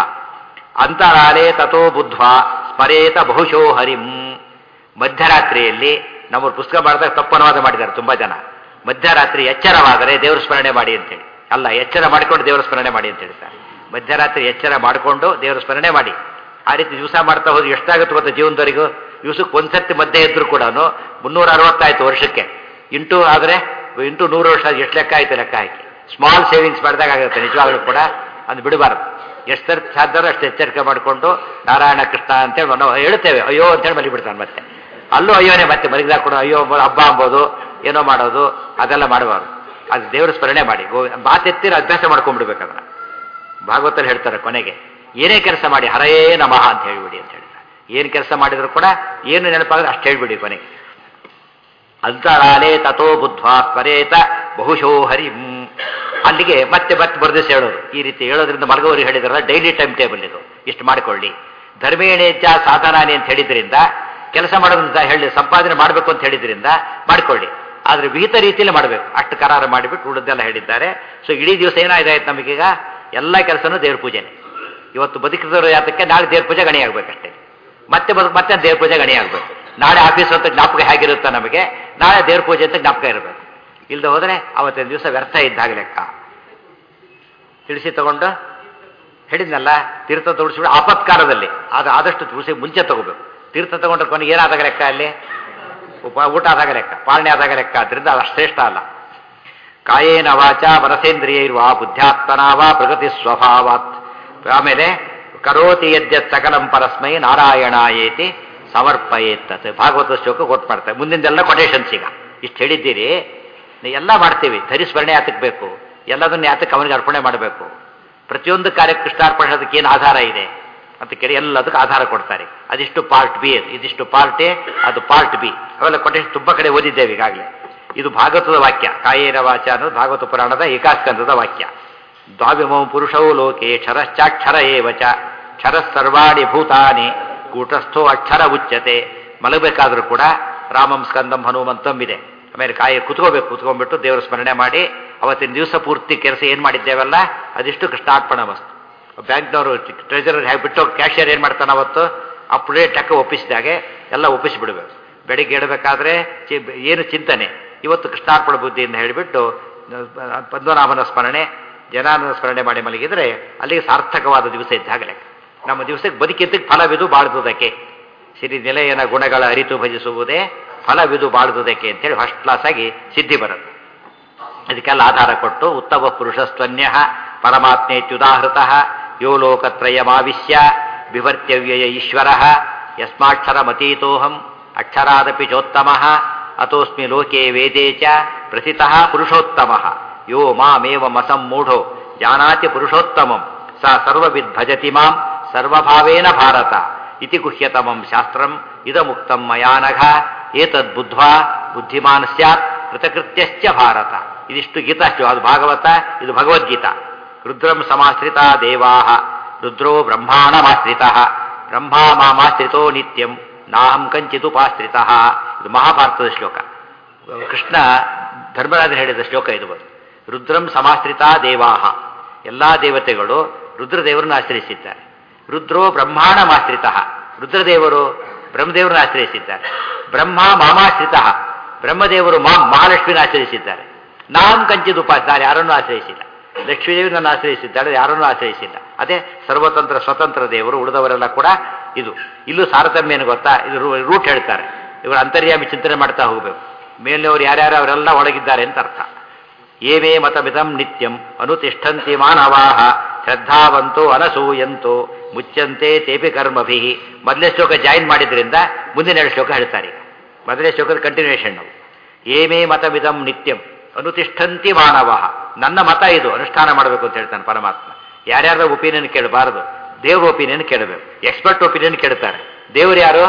ಅಂತರಾಲೇ ತಥೋ ಬುದ್ಧ್ವ ಸ್ಮರೇತ ಬಹುಶೋ ಹರಿಂ ಮಧ್ಯರಾತ್ರಿಯಲ್ಲಿ ನಮ್ಮ ಪುಸ್ತಕ ಮಾಡಿದಾಗ ತಪ್ಪನುವಾದ ಮಾಡಿದ್ದಾರೆ ತುಂಬಾ ಜನ ಮಧ್ಯರಾತ್ರಿ ಎಚ್ಚರವಾದರೆ ದೇವ್ರ ಸ್ಮರಣೆ ಮಾಡಿ ಅಂತೇಳಿ ಅಲ್ಲ ಎಚ್ಚರ ಮಾಡಿಕೊಂಡು ದೇವರ ಸ್ಮರಣೆ ಮಾಡಿ ಅಂತ ಹೇಳ್ತಾರೆ ಮಧ್ಯರಾತ್ರಿ ಎಚ್ಚರ ಮಾಡಿಕೊಂಡು ದೇವರ ಸ್ಮರಣೆ ಮಾಡಿ ಆ ರೀತಿ ದಿವಸ ಮಾಡ್ತಾ ಹೋದ್ರೆ ಎಷ್ಟಾಗುತ್ತೆ ಗೊತ್ತಾ ಜೀವನದವರೆಗೂ ದಿವಸಕ್ಕೆ ಒಂದ್ಸರ್ತಿ ಮಧ್ಯೆ ಇದ್ರು ಕೂಡ ಮುನ್ನೂರ ಅರವತ್ತಾಯ್ತು ವರ್ಷಕ್ಕೆ ಇಂಟು ಆದರೆ ಇಂಟು ನೂರು ವರ್ಷ ಎಷ್ಟು ಲೆಕ್ಕ ಆಯ್ತು ಲೆಕ್ಕ ಹಾಕಿ ಸ್ಮಾಲ್ ಸೇವಿಂಗ್ಸ್ ಮಾಡಿದಾಗ ಆಗುತ್ತೆ ನಿಜವಾಗ್ಲೂ ಕೂಡ ಅದು ಬಿಡಬಾರ್ದು ಎಷ್ಟು ಸರ್ತಿ ಸಾಧ್ಯ ಅಷ್ಟು ಎಚ್ಚರಿಕೆ ಮಾಡಿಕೊಂಡು ನಾರಾಯಣ ಕೃಷ್ಣ ಅಂತೇಳಿ ನಾವು ಹೇಳ್ತೇವೆ ಅಯ್ಯೋ ಅಂತೇಳಿ ಮಲಿ ಬಿಡ್ತಾನೆ ಮತ್ತೆ ಅಲ್ಲೂ ಅಯ್ಯೋನೇ ಮತ್ತೆ ಮಲಗಿದಾಗ ಕೂಡ ಅಯ್ಯೋ ಅಂಬೋದು, ಹಬ್ಬ ಅಂಬೋದು ಏನೋ ಮಾಡೋದು ಅದೆಲ್ಲ ಮಾಡಬಾರ್ದು ಅದು ದೇವರ ಸ್ಮರಣೆ ಮಾಡಿ ಗೋ ಮಾತೆತ್ತಿರ ಅಭ್ಯಾಸ ಮಾಡ್ಕೊಂಡ್ಬಿಡ್ಬೇಕು ಅದನ್ನ ಭಾಗವತಲ್ಲಿ ಹೇಳ್ತಾರೆ ಕೊನೆಗೆ ಏನೇ ಕೆಲಸ ಮಾಡಿ ಹರಯೇ ನಮಃ ಅಂತ ಹೇಳ್ಬಿಡಿ ಅಂತ ಹೇಳ್ತಾರೆ ಏನು ಕೆಲಸ ಮಾಡಿದ್ರು ಕೂಡ ಏನು ನೆನಪಾದ್ರೆ ಅಷ್ಟು ಹೇಳ್ಬಿಡಿ ಕೊನೆಗೆ ಅಂತರಾಲೇ ತಥೋ ಬುದ್ಧ್ವಾ ಸ್ಮರೇತ ಬಹುಶೋ ಹರಿಂ ಅಲ್ಲಿಗೆ ಮತ್ತೆ ಮತ್ತೆ ಬರ್ದಿಸ್ ಹೇಳೋದು ಈ ರೀತಿ ಹೇಳೋದ್ರಿಂದ ಮಲಗೋರಿಗೆ ಹೇಳಿದ್ರಲ್ಲ ಡೈಲಿ ಟೈಮ್ ಟೇಬಲ್ ಇದು ಇಷ್ಟು ಮಾಡಿಕೊಳ್ಳಿ ಧರ್ಮೇಣೇಜ್ಜ ಸಾಧನಾನಿ ಅಂತ ಹೇಳಿದ್ರಿಂದ ಕೆಲಸ ಮಾಡೋದ್ರಿಂದ ಹೇಳಿ ಸಂಪಾದನೆ ಮಾಡಬೇಕು ಅಂತ ಹೇಳಿದ್ರಿಂದ ಮಾಡಿಕೊಳ್ಳಿ ಆದರೆ ವಿಹಿತ ರೀತಿಯಲ್ಲಿ ಮಾಡಬೇಕು ಅಷ್ಟು ಕರಾರ ಮಾಡಿಬಿಟ್ಟು ಉಳಿದೆಲ್ಲ ಹೇಳಿದ್ದಾರೆ ಸೊ ಇಡೀ ದಿವಸ ಏನಾಯ್ತಾಯ್ತು ನಮಗೀಗ ಎಲ್ಲ ಕೆಲಸನೂ ದೇವ್ರ ಪೂಜೆನೆ ಇವತ್ತು ಬದುಕಿದವರು ಯಾತಕ್ಕೆ ನಾಳೆ ದೇವ್ರ ಪೂಜೆ ಗಣಿ ಆಗ್ಬೇಕಷ್ಟೇ ಮತ್ತೆ ಬದುಕು ಮತ್ತೆ ದೇವ್ರ ಪೂಜೆ ಗಣಿ ಆಗ್ಬೇಕು ನಾಳೆ ಆಫೀಸ್ ಅಂತ ಜ್ಞಾಪಕ ಹೇಗಿರುತ್ತೋ ನಮಗೆ ನಾಳೆ ದೇವ್ರ ಪೂಜೆ ಅಂತ ಜ್ಞಾಪಕ ಇರಬೇಕು ಇಲ್ಲದೆ ಹೋದರೆ ಅವತ್ತಿನ ದಿವಸ ವ್ಯರ್ಥ ಇದ್ದಾಗ ಲೆಕ್ಕ ತಿಳಿಸಿ ತಗೊಂಡು ಹೇಳಿದ್ನಲ್ಲ ತೀರ್ಥ ತುಳಿಸ್ಬಿಟ್ಟು ಆಪತ್ಕಾಲದಲ್ಲಿ ಅದು ಆದಷ್ಟು ತುಳಸಿ ಮುಂಚೆ ತಗೋಬೇಕು ತೀರ್ಥ ತಗೊಂಡ್ರೆ ಕೊನೆಗೆ ಏನಾದಾಗ ಲೆಕ್ಕ ಅಲ್ಲಿ ಉಪ ಊಟ ಆದಾಗ ಲೆಕ್ಕ ಪಾಲನೆ ಆದಾಗ ಲೆಕ್ಕ ಆದ್ರಿಂದ ಅದು ಶ್ರೇಷ್ಠ ಅಲ್ಲ ಕಾಯೇನ ವಾಚ ಮನಸೇಂದ್ರಿಯೈರ್ವಾ ಬುದ್ಧ್ಯಾತ್ಮನಾ ವಾ ಪ್ರಗತಿ ಸ್ವಭಾವಾತ್ ಆಮೇಲೆ ಕರೋತಿ ಯದ್ಯತ್ ಸಕಲಂ ಪರಸ್ಮೈ ನಾರಾಯಣಾಯೇತಿ ಸಮರ್ಪಯೇತ್ತತ್ ಭಾಗವತ ಶ್ಲೋಕ ಕೊಟ್ಟು ಮಾಡ್ತಾರೆ ಮುಂದಿಂದೆಲ್ಲ ಕೊಟೇಶನ್ಸ್ ಈಗ ಇಷ್ಟು ಹೇಳಿದ್ದೀರಿ ನೀವು ಎಲ್ಲ ಮಾಡ್ತೀವಿ ಧರಿಸ್ಮರಣೆ ಯಾತಕ್ಕೆ ಬೇಕು ಎಲ್ಲದನ್ನ ಯಾತಕ್ಕೆ ಅವನಿಗೆ ಅರ್ಪಣೆ ಮಾಡಬೇಕು ಪ್ರತಿಯೊಂದು ಕಾರ್ಯ ಕೃಷ್ಣಾರ್ಪಣೆ ಅದಕ್ಕೆ ಏನು ಆಧಾರ ಇದೆ ಅಂತ ಕೇಳಿ ಎಲ್ಲದಕ್ಕೆ ಆಧಾರ ಕೊಡ್ತಾರೆ ಅದಿಷ್ಟು ಪಾರ್ಟ್ ಬಿ ಇದಿಷ್ಟು ಪಾರ್ಟ್ ಎ ಅದು ಪಾರ್ಟ್ ಬಿ ಅವೆಲ್ಲ ಕೊಟೇಶನ್ ತುಂಬ ಕಡೆ ಓದಿದ್ದೇವೆ ಈಗಾಗಲೇ ಇದು ಭಾಗವತದ ವಾಕ್ಯ ಕಾಯೇನ ವಾಚ ಅನ್ನೋದು ಭಾಗವತ ಪುರಾಣದ ಏಕಾಸ್ಕಂದದ ವಾಕ್ಯ ದ್ವಾವಿಮೌ ಪುರುಷೌ ಲೋಕೆ ಕ್ಷರಶ್ಚಾಕ್ಷರ ಏವ ಚ ಕ್ಷರ ಸರ್ವಾಣಿ ಭೂತಾನಿ ಕೂಟಸ್ಥೋ ಅಕ್ಷರ ಉಚ್ಯತೆ ಮಲಗಬೇಕಾದ್ರೂ ಕೂಡ ರಾಮಂ ಸ್ಕಂದಂ ಹನುಮಂತಂ ಇದೆ ಆಮೇಲೆ ಕಾಯಿ ಕುತ್ಕೋಬೇಕು ಕುತ್ಕೊಂಡ್ಬಿಟ್ಟು ದೇವರ ಸ್ಮರಣೆ ಮಾಡಿ ಅವತ್ತಿನ ದಿವಸ ಪೂರ್ತಿ ಕೆಲಸ ಏನು ಮಾಡಿದ್ದೇವಲ್ಲ ಅದಿಷ್ಟು ಕೃಷ್ಣಾರ್ಪಣ ವಸ್ತು ಬ್ಯಾಂಕ್ನವರು ಟ್ರೆಜರರ್ ಹೇಗೆ ಬಿಟ್ಟು ಕ್ಯಾಶಿಯರ್ ಏನು ಮಾಡ್ತಾನೆ ಅವತ್ತು ಅಪ್ಡೇಟ್ ಲೆಕ್ಕ ಒಪ್ಪಿಸಿದಾಗೆ ಎಲ್ಲ ಒಪ್ಪಿಸಿಬಿಡ್ಬೇಕು ಬೆಳಿಗ್ಗೆ ಇಡಬೇಕಾದ್ರೆ ಚಿ- ಏನು ಚಿಂತನೆ ಇವತ್ತು ಕೃಷ್ಣಾರ್ಪಣ ಬುದ್ಧಿಯಿಂದ ಹೇಳಿಬಿಟ್ಟು ಅಹ್, ಪದ್ಮನಾಭನ ಸ್ಮರಣೆ ಜನಾನನ ಸ್ಮರಣೆ ಮಾಡಿ ಮಲಗಿದ್ರೆ ಅಲ್ಲಿಗೆ ಸಾರ್ಥಕವಾದ ದಿವಸ ಇದ್ದಾಗಲೇ ನಮ್ಮ ದಿವಸಕ್ಕೆ ಬದುಕಿದ್ದಕ್ಕೆ ಫಲವಿದು ಬಾಳ್ದುದಕ್ಕೆ ಸಿರಿ ನಿಲಯನ ಗುಣಗಳ ಅರಿತು ಭಜಿಸುವುದೇ ಫಲವಿದು ಬಾಳ್ದುದಕ್ಕೆ ಅಂತೇಳಿ ಫಸ್ಟ್ ಕ್ಲಾಸ್ ಆಗಿ ಸಿದ್ಧಿ ಬರುತ್ತೆ ಇದಕ್ಕೆಲ್ಲ ಆಧಾರ ಕೊಟ್ಟು ಉತ್ತಮ ಪುರುಷಸ್ತ್ವನ್ಯ ಪರಮಾತ್ಮೇತ್ಯುದಾಹೃತ ಯೋ ಲೋಕತ್ರಯಮಾವಿಶ್ಯ ವಿವರ್ತ್ಯವ್ಯಯ ಈಶ್ವರ ಯಸ್ಮಾಕ್ಷರಮತೀತೋಹಂ ಅಕ್ಷರಾದಪಿ ಚೋತ್ತಮ ಅತೋಸ್ಮಿ ಲೋಕೆ ವೇದೇ ಚ ಪ್ರಥಿತಃ ಪುರುಷೋತ್ತಮ ಯೋ ಮಾಮೇವಮಸಮ್ಮೂಢೋ ಜಾನಾತಿ ಪುರುಷೋತ್ತಮಂ ಸ ಸರ್ವವಿದ್ ಭಜತಿ ಮಾಂ ಸರ್ವಭಾವೇನ ಭಾರತ ಇತಿ ಗುಹ್ಯತಮಂ ಶಾಸ್ತ್ರಂ ಇದಮುಕ್ತಂ ಮಯಾನಘ ಏತದ್ಬುದ್ಧ್ವಾ ಬುದ್ಧಿಮಾನ್ ಸ್ಯಾತ್ ಕೃತಕೃತ್ಯಶ್ಚ ಭಾರತ ಇದಿಷ್ಟು ಗೀತಾ ಶ್ಲೋಕ. ಅದು ಭಾಗವತ ಇದು ಭಗವದ್ಗೀತಾ ರುದ್ರಂ ಸಮಾಶ್ರಿತಾ ದೇವಾ ರುದ್ರೋ ಬ್ರಹ್ಮಾಣಮಾಶ್ರಿತ ಬ್ರಹ್ಮಾ ಮಾಮಾಶ್ರಿತೋ ನಿತ್ಯಂ ನಾಹಂ ಕಂಚಿದುಪಾಶ್ರಿತ ಇದು ಮಹಾಭಾರತದ ಶ್ಲೋಕ ಕೃಷ್ಣ ಧರ್ಮರಾಜನ ಹೇಳಿದ ಶ್ಲೋಕ ಇದು ಬಂದು ರುದ್ರಂ ಸಮಾಶ್ರಿತಾ ದೇವಾಹ ಎಲ್ಲಾ ದೇವತೆಗಳು ರುದ್ರದೇವರನ್ನು ಆಶ್ರಯಿಸಿದ್ದಾರೆ ರುದ್ರೋ ಬ್ರಹ್ಮಾಣಮಾಶ್ರಿತ ರುದ್ರದೇವರು ಬ್ರಹ್ಮದೇವರನ್ನು ಆಶ್ರಯಿಸಿದ್ದಾರೆ ಬ್ರಹ್ಮ ಮಾಮಾಶ್ರಿತ ಬ್ರಹ್ಮದೇವರು ಮಾ ಮಹಾಲಕ್ಷ್ಮಿನ ಆಶ್ರಯಿಸಿದ್ದಾರೆ ನಾಂ ಕಂಚಿದ ಉಪಾಸಿದ್ದಾರೆ ಯಾರನ್ನೂ ಆಶ್ರಯಿಸಿಲ್ಲ ಲಕ್ಷ್ಮೀದೇವಿ ನನ್ನ ಆಶ್ರಯಿಸಿದ್ದಾಳೆ ಯಾರನ್ನೂ ಆಶ್ರಯಿಸಿಲ್ಲ ಅದೇ ಸರ್ವತಂತ್ರ ಸ್ವತಂತ್ರ ದೇವರು ಉಳಿದವರೆಲ್ಲ ಕೂಡ ಇದು ಇಲ್ಲೂ ತಾರತಮ್ಯ ಏನು ಗೊತ್ತಾ ಇದು ರೂ- ರೂಟ್ ಹೇಳ್ತಾರೆ ಇವರು ಅಂತರ್ಯಾಮಿ ಚಿಂತನೆ ಮಾಡ್ತಾ ಹೋಗಬೇಕು ಮೇಲಿನವರು ಯಾರ್ಯಾರು ಅವರೆಲ್ಲ ಒಳಗಿದ್ದಾರೆ ಅಂತ ಅರ್ಥ ಏಮೇ ಮತಮಿದಂ ನಿತ್ಯಂ ಅನುತಿಷ್ಠಂತಿ ಮಾನವಾಹ ಶ್ರದ್ಧಾವಂತೋ ಅನಸೂಯಂತೋ ಮುಚ್ಚಂತೆ ತೇಪಿ ಕರ್ಮಭಿ ಮೊದಲನೇ ಶ್ಲೋಕ ಜಾಯಿನ್ ಮಾಡಿದ್ರಿಂದ ಮುಂದಿನ ಎರಡು ಶ್ಲೋಕ ಹೇಳ್ತಾರೆ ಈಗ ಮೊದಲನೇ ಶ್ಲೋಕದ ಕಂಟಿನ್ಯೂಷನ್ ನಾವು ಏಮೇ ಮತಮಿದಂ ನಿತ್ಯಂ ಅನುತಿಷ್ಠಂತಿ ಮಾನವ ನನ್ನ ಮತ ಇದು ಅನುಷ್ಠಾನ ಮಾಡಬೇಕು ಅಂತ ಹೇಳ್ತಾನೆ ಪರಮಾತ್ಮ ಯಾರ್ಯಾರ ಒಪಿನಿಯನ್ ಕೇಳಬಾರದು ದೇವ್ರ ಒಪಿನಿಯನ್ ಕೇಳಬೇಕು ಎಕ್ಸ್ಪರ್ಟ್ ಒಪಿನಿಯನ್ ಕೇಳ್ತಾರೆ ದೇವರು ಯಾರು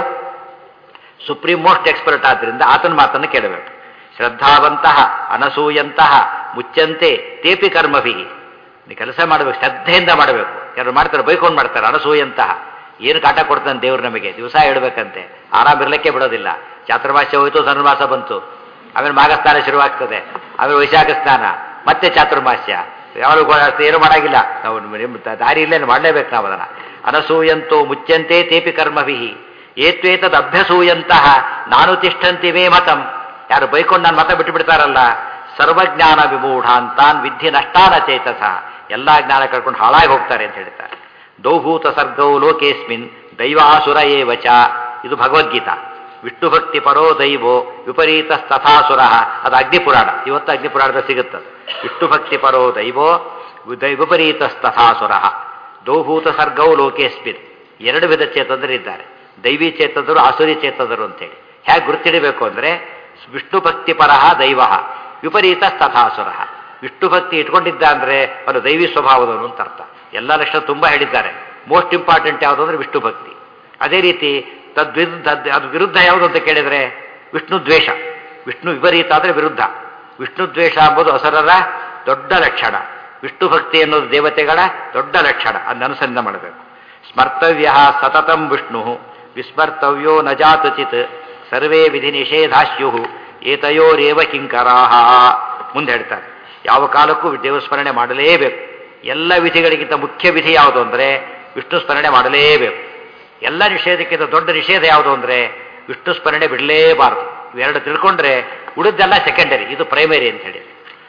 ಸುಪ್ರೀಂ ಮೋಸ್ಟ್ ಎಕ್ಸ್ಪರ್ಟ್ ಆದ್ರಿಂದ ಆತನ ಮಾತನ್ನು ಕೇಳಬೇಕು ಶ್ರದ್ಧಾವಂತಹ ಅನಸೂಯಂತಹ ಮುಚ್ಚಂತೆ ತೇಪಿ ಕರ್ಮಭಿ ನೀ ಕೆಲಸ ಮಾಡಬೇಕು ಶ್ರದ್ಧೆಯಿಂದ ಮಾಡಬೇಕು ಕೆಲವರು ಮಾಡ್ತಾರೆ ಬೈಕೊಂಡು ಮಾಡ್ತಾರೆ ಅನಸೂಯಂತಹ ಏನು ಕಾಟ ಕೊಡ್ತಾನೆ ದೇವ್ರು ನಮಗೆ ದಿವಸ ಹೇಳ್ಬೇಕಂತೆ ಆರಾಮಿರ್ಲಿಕ್ಕೆ ಬಿಡೋದಿಲ್ಲ ಚಾತುರ್ಮಾಸ್ಯ ಹೋಯ್ತು ಧನುರ್ಮಾಸ ಬಂತು ಆಮೇಲೆ ಮಾಘಸ್ನಾನ ಶುರುವಾಗ್ತದೆ ಆಮೇಲೆ ವೈಶಾಖ ಸ್ನಾನ ಮತ್ತೆ ಚಾತುರ್ಮಾಸ್ಯ ಯಾವಾಗ ಗೋಳಾಡ್ತದೆ ಏನು ಮಾಡಾಗಿಲ್ಲ ನಾವು ನಿಮ್ಮ ದಾರಿ ಇಲ್ಲೇನು ಮಾಡಲೇಬೇಕು ನಾವು ಅದನ್ನ ಅನಸೂಯಂತೋ ಮುಚ್ಚಂತೆ ತೇಪಿ ಕರ್ಮವಿಹಿ ಏತ್ವೇತದ್ ಅಭ್ಯಸೂಯಂತಹ ನಾನು ತಿಷ್ಠಂತಿ ಮೇ ಮತಂ ಯಾರು ಬೈಕೊಂಡು ನಾನು ಮತ ಬಿಟ್ಟು ಬಿಡ್ತಾರಲ್ಲ ಸರ್ವಜ್ಞಾನ ವಿಮೂಢಾಂತಾನ್ ವಿಧಿ ನಷ್ಟಾನ ಚೇತಸ ಎಲ್ಲಾ ಜ್ಞಾನ ಕಳ್ಕೊಂಡು ಹಾಳಾಗಿ ಹೋಗ್ತಾರೆ ಅಂತ ಹೇಳ್ತಾರೆ ದೌಭೂತ ಸರ್ಗೌ ಲೋಕೇಸ್ಮಿನ್ ದೈವಾಸುರ ಏವ ಚ ಇದು ಭಗವದ್ಗೀತಾ ವಿಷ್ಣು ಭಕ್ತಿ ಪರೋ ದೈವೋ ವಿಪರೀತ ತಥಾಸುರ ಅದು ಅಗ್ನಿಪುರಾಣ ಇವತ್ತು ಅಗ್ನಿಪುರಾಣದ ಸಿಗುತ್ತದೆ ವಿಷ್ಣು ಭಕ್ತಿ ಪರೋ ದೈವೋ ದೈ- ವಿಪರೀತ ತಥಾಸುರ ದೌಭೂತ ಸರ್ಗೌ ಲೋಕೇಸ್ಮಿನ್ ಎರಡು ವಿಧ ಚೇತನರಿದ್ದಾರೆ ದೈವಿ ಚೇತನರು ಆಸುರಿ ಚೇತನರು ಅಂತೇಳಿ ಹೇಗೆ ಗುರುತಿಡಬೇಕು ಅಂದ್ರೆ ವಿಷ್ಣು ಭಕ್ತಿ ಪರಹ ದೈವ ವಿಪರೀತ ತಥಾಸುರ ವಿಷ್ಣು ಭಕ್ತಿ ಇಟ್ಕೊಂಡಿದ್ದ ಅಂದ್ರೆ ಅವನು ದೈವಿ ಸ್ವಭಾವದವನು ಅಂತ ಅರ್ಥ ಎಲ್ಲ ಲಕ್ಷಣ ತುಂಬಾ ಹೇಳಿದ್ದಾರೆ ಮೋಸ್ಟ್ ಇಂಪಾರ್ಟೆಂಟ್ ಯಾವುದು ಅಂದ್ರೆ ವಿಷ್ಣು ಭಕ್ತಿ ಅದೇ ರೀತಿ ತದ್ವಿರುದ್ಧ ಅದು ವಿರುದ್ಧ ಯಾವುದು ಅಂತ ಕೇಳಿದ್ರೆ ವಿಷ್ಣು ದ್ವೇಷ ವಿಷ್ಣು ವಿಪರೀತ ಆದರೆ ವಿರುದ್ಧ ವಿಷ್ಣು ದ್ವೇಷ ಎಂಬುದು ಅಸರರ ದೊಡ್ಡ ಲಕ್ಷಣ ವಿಷ್ಣು ಭಕ್ತಿ ಅನ್ನೋದು ದೇವತೆಗಳ ದೊಡ್ಡ ಲಕ್ಷಣ ಅದನ್ನ ಅನುಸಂಧಾನ ಮಾಡಬೇಕು ಸ್ಮರ್ತವ್ಯ ಸತತಂ ವಿಷ್ಣು ವಿಸ್ಮರ್ತವ್ಯೋ ನ ಜಾತುಚಿತ್ ಸರ್ವೇ ವಿಧಿ ನಿಷೇಧಾಸ್ಯು ಏತಯೋರೇವ ಕಿಂಕರಾಹ ಮುಂದೆ ಹೇಳ್ತಾರೆ ಯಾವ ಕಾಲಕ್ಕೂ ದೇವ ಸ್ಮರಣೆ ಮಾಡಲೇಬೇಕು ಎಲ್ಲ ವಿಧಿಗಳಿಗಿಂತ ಮುಖ್ಯ ವಿಧಿ ಯಾವುದು ಅಂದರೆ ವಿಷ್ಣು ಸ್ಮರಣೆ ಮಾಡಲೇಬೇಕು ಎಲ್ಲ ನಿಷೇಧಕ್ಕಿಂತ ದೊಡ್ಡ ನಿಷೇಧ ಯಾವುದು ಅಂದರೆ ವಿಷ್ಣು ಸ್ಮರಣೆ ಬಿಡಲೇಬಾರದು ಇವೆರಡು ತಿಳ್ಕೊಂಡ್ರೆ ಉಳಿದೆಲ್ಲ ಸೆಕೆಂಡರಿ ಇದು ಪ್ರೈಮರಿ ಅಂತ ಹೇಳಿ